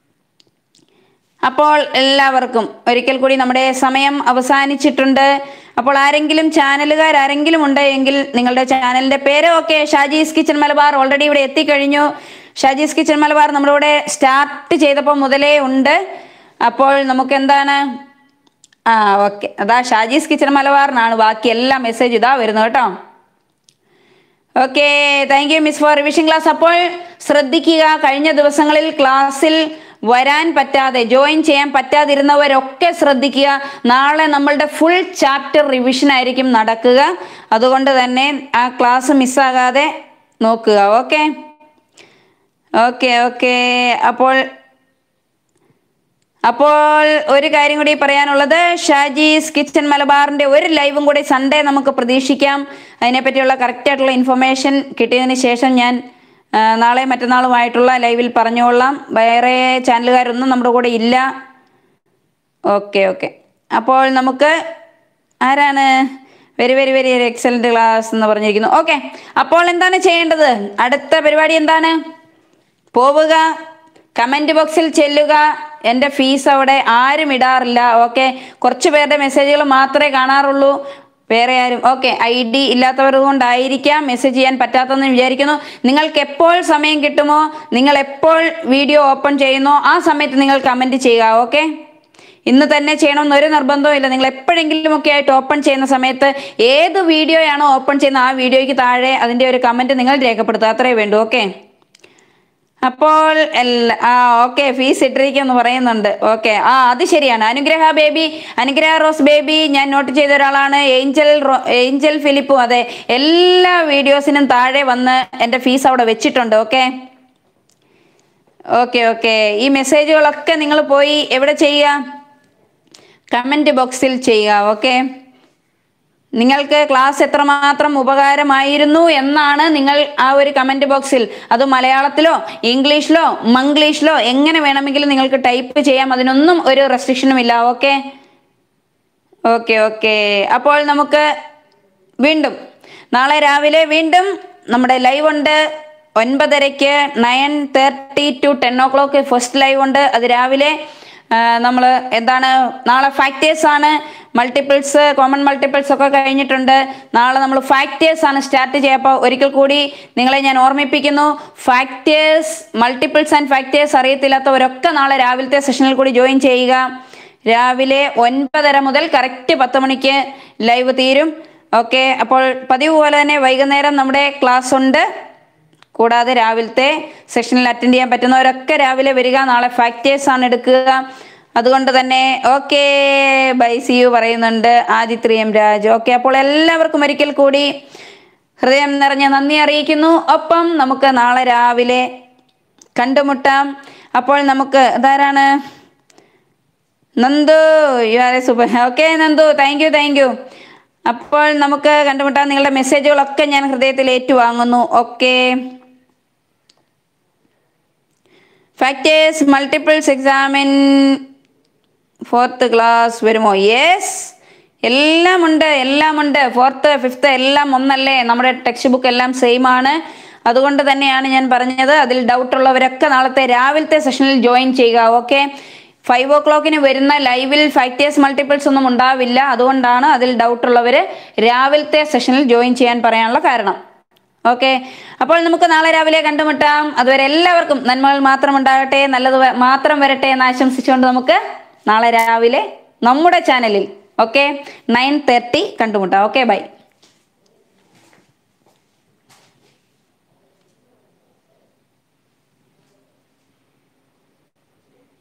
അപ്പോൾ എല്ലാവർക്കും ഒരിക്കൽ കൂടി നമ്മുടെ സമയം അവസാനിച്ചിട്ടുണ്ട് അപ്പോൾ ആരെങ്കിലും ചാനലുകാർ ആരെങ്കിലും ഉണ്ടെങ്കിൽ നിങ്ങളുടെ ചാനലിന്റെ പേര് okay Shaji's kitchen Malabar already ഇവിടെ എത്തിക്കഴിഞ്ഞു ഷാജീസ് കിച്ചൺ മലബാർ നമ്മളിവിടെ സ്റ്റാർട്ട് ചെയ്തപ്പോൾ മുതലേ ഉണ്ട് അപ്പോൾ നമുക്ക് എന്താണ് ആ ഓക്കെ അതാ ഷാജീസ് കിച്ചൺ മലബാറിനാണ് ബാക്കി എല്ലാ മെസ്സേജ് ഇതാ വരുന്നത് കേട്ടോ okay thank you miss for revision class അപ്പോൾ ശ്രദ്ധിക്കുക കഴിഞ്ഞ ദിവസങ്ങളിൽ ക്ലാസ്സിൽ വരാൻ പറ്റാതെ ജോയിൻ ചെയ്യാൻ പറ്റാതിരുന്നവരൊക്കെ ശ്രദ്ധിക്കുക നാളെ നമ്മളുടെ ഫുൾ ചാപ്റ്റർ റിവിഷൻ ആയിരിക്കും നടക്കുക അതുകൊണ്ട് തന്നെ ആ ക്ലാസ് മിസ്സാകാതെ നോക്കുക ഓക്കെ ഓക്കെ ഓക്കെ അപ്പോൾ അപ്പോൾ ഒരു കാര്യം കൂടി പറയാനുള്ളത് ഷാജീസ് കിച്ചൺ മലബാറിന്റെ ഒരു ലൈവും കൂടി സൺഡേ നമുക്ക് പ്രതീക്ഷിക്കാം അതിനെപ്പറ്റിയുള്ള കറക്റ്റ് ആയിട്ടുള്ള ഇൻഫർമേഷൻ കിട്ടിയതിന് ശേഷം ഞാൻ ആ, നാളെ മറ്റന്നാളുമായിട്ടുള്ള ലൈവിൽ പറഞ്ഞുകൊള്ളാം വേറെ ചാനലുകാരൊന്നും നമ്മുടെ കൂടെ ഇല്ല ഓക്കെ ഓക്കെ അപ്പോൾ നമുക്ക് ആരാണ് very very very excellent class എന്ന് പറഞ്ഞിരിക്കുന്നു ഓക്കെ അപ്പോൾ എന്താണ് ചെയ്യേണ്ടത് അടുത്ത പരിപാടി എന്താണ് പോവുക കമന്റ് ബോക്സിൽ ചെല്ലുക എൻ്റെ ഫീസ് അവിടെ ആരും ഇടാറില്ല ഓക്കെ കുറച്ച് പേരുടെ മെസ്സേജുകൾ മാത്രമേ കാണാറുള്ളൂ വേറെ ആരും ഓക്കെ ഐ ഡി ഇല്ലാത്തവർ കൊണ്ടായിരിക്കാം മെസ്സേജ് ചെയ്യാൻ പറ്റാത്തതെന്ന് വിചാരിക്കുന്നു നിങ്ങൾക്ക് എപ്പോൾ സമയം കിട്ടുമോ നിങ്ങൾ എപ്പോൾ വീഡിയോ ഓപ്പൺ ചെയ്യുന്നോ ആ സമയത്ത് നിങ്ങൾ കമന്റ് ചെയ്യുക ഓക്കെ ഇന്ന് തന്നെ ചെയ്യണമെന്ന് ഒരു നിർബന്ധവും ഇല്ല നിങ്ങൾ എപ്പോഴെങ്കിലും ഒക്കെ ആയിട്ട് ഓപ്പൺ ചെയ്യുന്ന സമയത്ത് ഏത് വീഡിയോയാണോ ഓപ്പൺ ചെയ്യുന്ന ആ വീഡിയോയ്ക്ക് താഴെ അതിന്റെ ഒരു കമന്റ് നിങ്ങൾ രേഖപ്പെടുത്തുക അത്രേ വേണ്ടൂ ഓക്കെ അപ്പോൾ എല്ലാ ആ ഓക്കെ ഫീസ് ഇട്ടിരിക്കുമെന്ന് പറയുന്നുണ്ട് ഓക്കെ ആ അത് ശരിയാണ് അനുഗ്രഹ ബേബി അനുഗ്രഹ റോസ് ബേബി ഞാൻ നോട്ട് ചെയ്ത ഒരാളാണ് ഏഞ്ചൽ റോ ഏഞ്ചൽ ഫിലിപ്പും അതെ എല്ലാ വീഡിയോസിനും താഴെ വന്ന് എൻ്റെ ഫീസ് അവിടെ വെച്ചിട്ടുണ്ട് ഓക്കെ ഓക്കെ ഓക്കെ ഈ മെസ്സേജുകളൊക്കെ നിങ്ങൾ പോയി എവിടെ ചെയ്യുക കമൻറ്റ് ബോക്സിൽ ചെയ്യുക ഓക്കെ നിങ്ങൾക്ക് ക്ലാസ് എത്രമാത്രം ഉപകാരമായിരുന്നു എന്നാണ് നിങ്ങൾ ആ ഒരു കമന്റ് ബോക്സിൽ അത് മലയാളത്തിലോ ഇംഗ്ലീഷിലോ മംഗ്ലീഷിലോ എങ്ങനെ വേണമെങ്കിലും നിങ്ങൾക്ക് ടൈപ്പ് ചെയ്യാം അതിനൊന്നും ഒരു റെസ്ട്രിക്ഷനും ഇല്ല ഓക്കെ ഓക്കെ ഓക്കെ അപ്പോൾ നമുക്ക് വീണ്ടും നാളെ രാവിലെ വീണ്ടും നമ്മുടെ ലൈവ് ഉണ്ട് ഒൻപതരയ്ക്ക് nine thirty to ten o'clock first live ഉണ്ട് അത് രാവിലെ നമ്മൾ എന്താണ് നാളെ ഫാക്ടേഴ്സ് ആണ് മൾട്ടിപ്പിൾസ് കോമൺ മൾട്ടിപ്പിൾസ് ഒക്കെ കഴിഞ്ഞിട്ടുണ്ട് നാളെ നമ്മൾ ഫാക്ടേഴ്സ് ആണ് സ്റ്റാർട്ട് ചെയ്യുക അപ്പോൾ ഒരിക്കൽ കൂടി നിങ്ങളെ ഞാൻ ഓർമ്മിപ്പിക്കുന്നു ഫാക്ടേഴ്സ് മൾട്ടിപ്പിൾസ് ആൻഡ് ഫാക്ടേഴ്സ് അറിയത്തില്ലാത്തവരൊക്കെ നാളെ രാവിലത്തെ സെഷനിൽ കൂടി ജോയിൻ ചെയ്യുക രാവിലെ ഒൻപതര മുതൽ കറക്റ്റ് പത്ത് മണിക്ക് ലൈവ് തീരും ഓക്കെ അപ്പോൾ പതിവ് പോലെ തന്നെ വൈകുന്നേരം നമ്മുടെ ക്ലാസ് ഉണ്ട് കൂടാതെ രാവിലത്തെ സെഷനിൽ അറ്റൻഡ് ചെയ്യാൻ പറ്റുന്നവരൊക്കെ രാവിലെ വരിക നാളെ ഫാക്ടേഴ്സ് ആണ് എടുക്കുക അതുകൊണ്ട് തന്നെ ഓക്കെ ബൈ സി യു പറയുന്നുണ്ട് ആദിത്രി എം രാജ് ഓക്കെ അപ്പോൾ എല്ലാവർക്കും ഒരിക്കൽ കൂടി ഹൃദയം നിറഞ്ഞ നന്ദി അറിയിക്കുന്നു ഒപ്പം നമുക്ക് നാളെ രാവിലെ കണ്ടുമുട്ടാം അപ്പോൾ നമുക്ക് അതാരാണ് Nandu you are a super okay Nandu thank you thank you അപ്പോൾ നമുക്ക് കണ്ടുമുട്ടാം നിങ്ങളുടെ മെസ്സേജുകളൊക്കെ ഞാൻ ഹൃദയത്തിൽ ഏറ്റുവാങ്ങുന്നു ഓക്കെ ഫാക്ടേഴ്സ് മൾട്ടിപ്പിൾസ് എക്സാമിൻ ഫോർത്ത് ക്ലാസ് വരുമോ യെസ് എല്ലാം ഉണ്ട് എല്ലാം ഉണ്ട് ഫോർത്ത് ഫിഫ്ത്ത് എല്ലാം ഒന്നല്ലേ നമ്മുടെ ടെക്സ്റ്റ് ബുക്ക് എല്ലാം സെയിം ആണ് അതുകൊണ്ട് തന്നെയാണ് ഞാൻ പറഞ്ഞത് അതിൽ ഡൗട്ട് ഉള്ളവരൊക്കെ നാളത്തെ രാവിലത്തെ സെഷനിൽ ജോയിൻ ചെയ്യുക ഓക്കെ ഫൈവ് ഓ ക്ലോക്കിന് വരുന്ന ലൈവിൽ ഫാക്ടേഴ്സ് മൾട്ടിപ്പിൾസ് ഒന്നും ഉണ്ടാവില്ല അതുകൊണ്ടാണ് അതിൽ ഡൗട്ട് ഉള്ളവർ രാവിലത്തെ സെഷനിൽ ജോയിൻ ചെയ്യാൻ പറയാനുള്ള കാരണം ഓക്കെ അപ്പോൾ നമുക്ക് നാളെ രാവിലെ കണ്ടുമുട്ടാം അതുവരെ എല്ലാവർക്കും നന്മകൾ മാത്രം ഉണ്ടാകട്ടെ നല്ലത് വ- മാത്രം വരട്ടെ എന്ന് ആശംസിച്ചുകൊണ്ട് നമുക്ക് നാളെ രാവിലെ നമ്മുടെ ചാനലിൽ ഓക്കെ നയൻ തേർട്ടി കണ്ടുമുട്ടാം ഓക്കെ ബൈ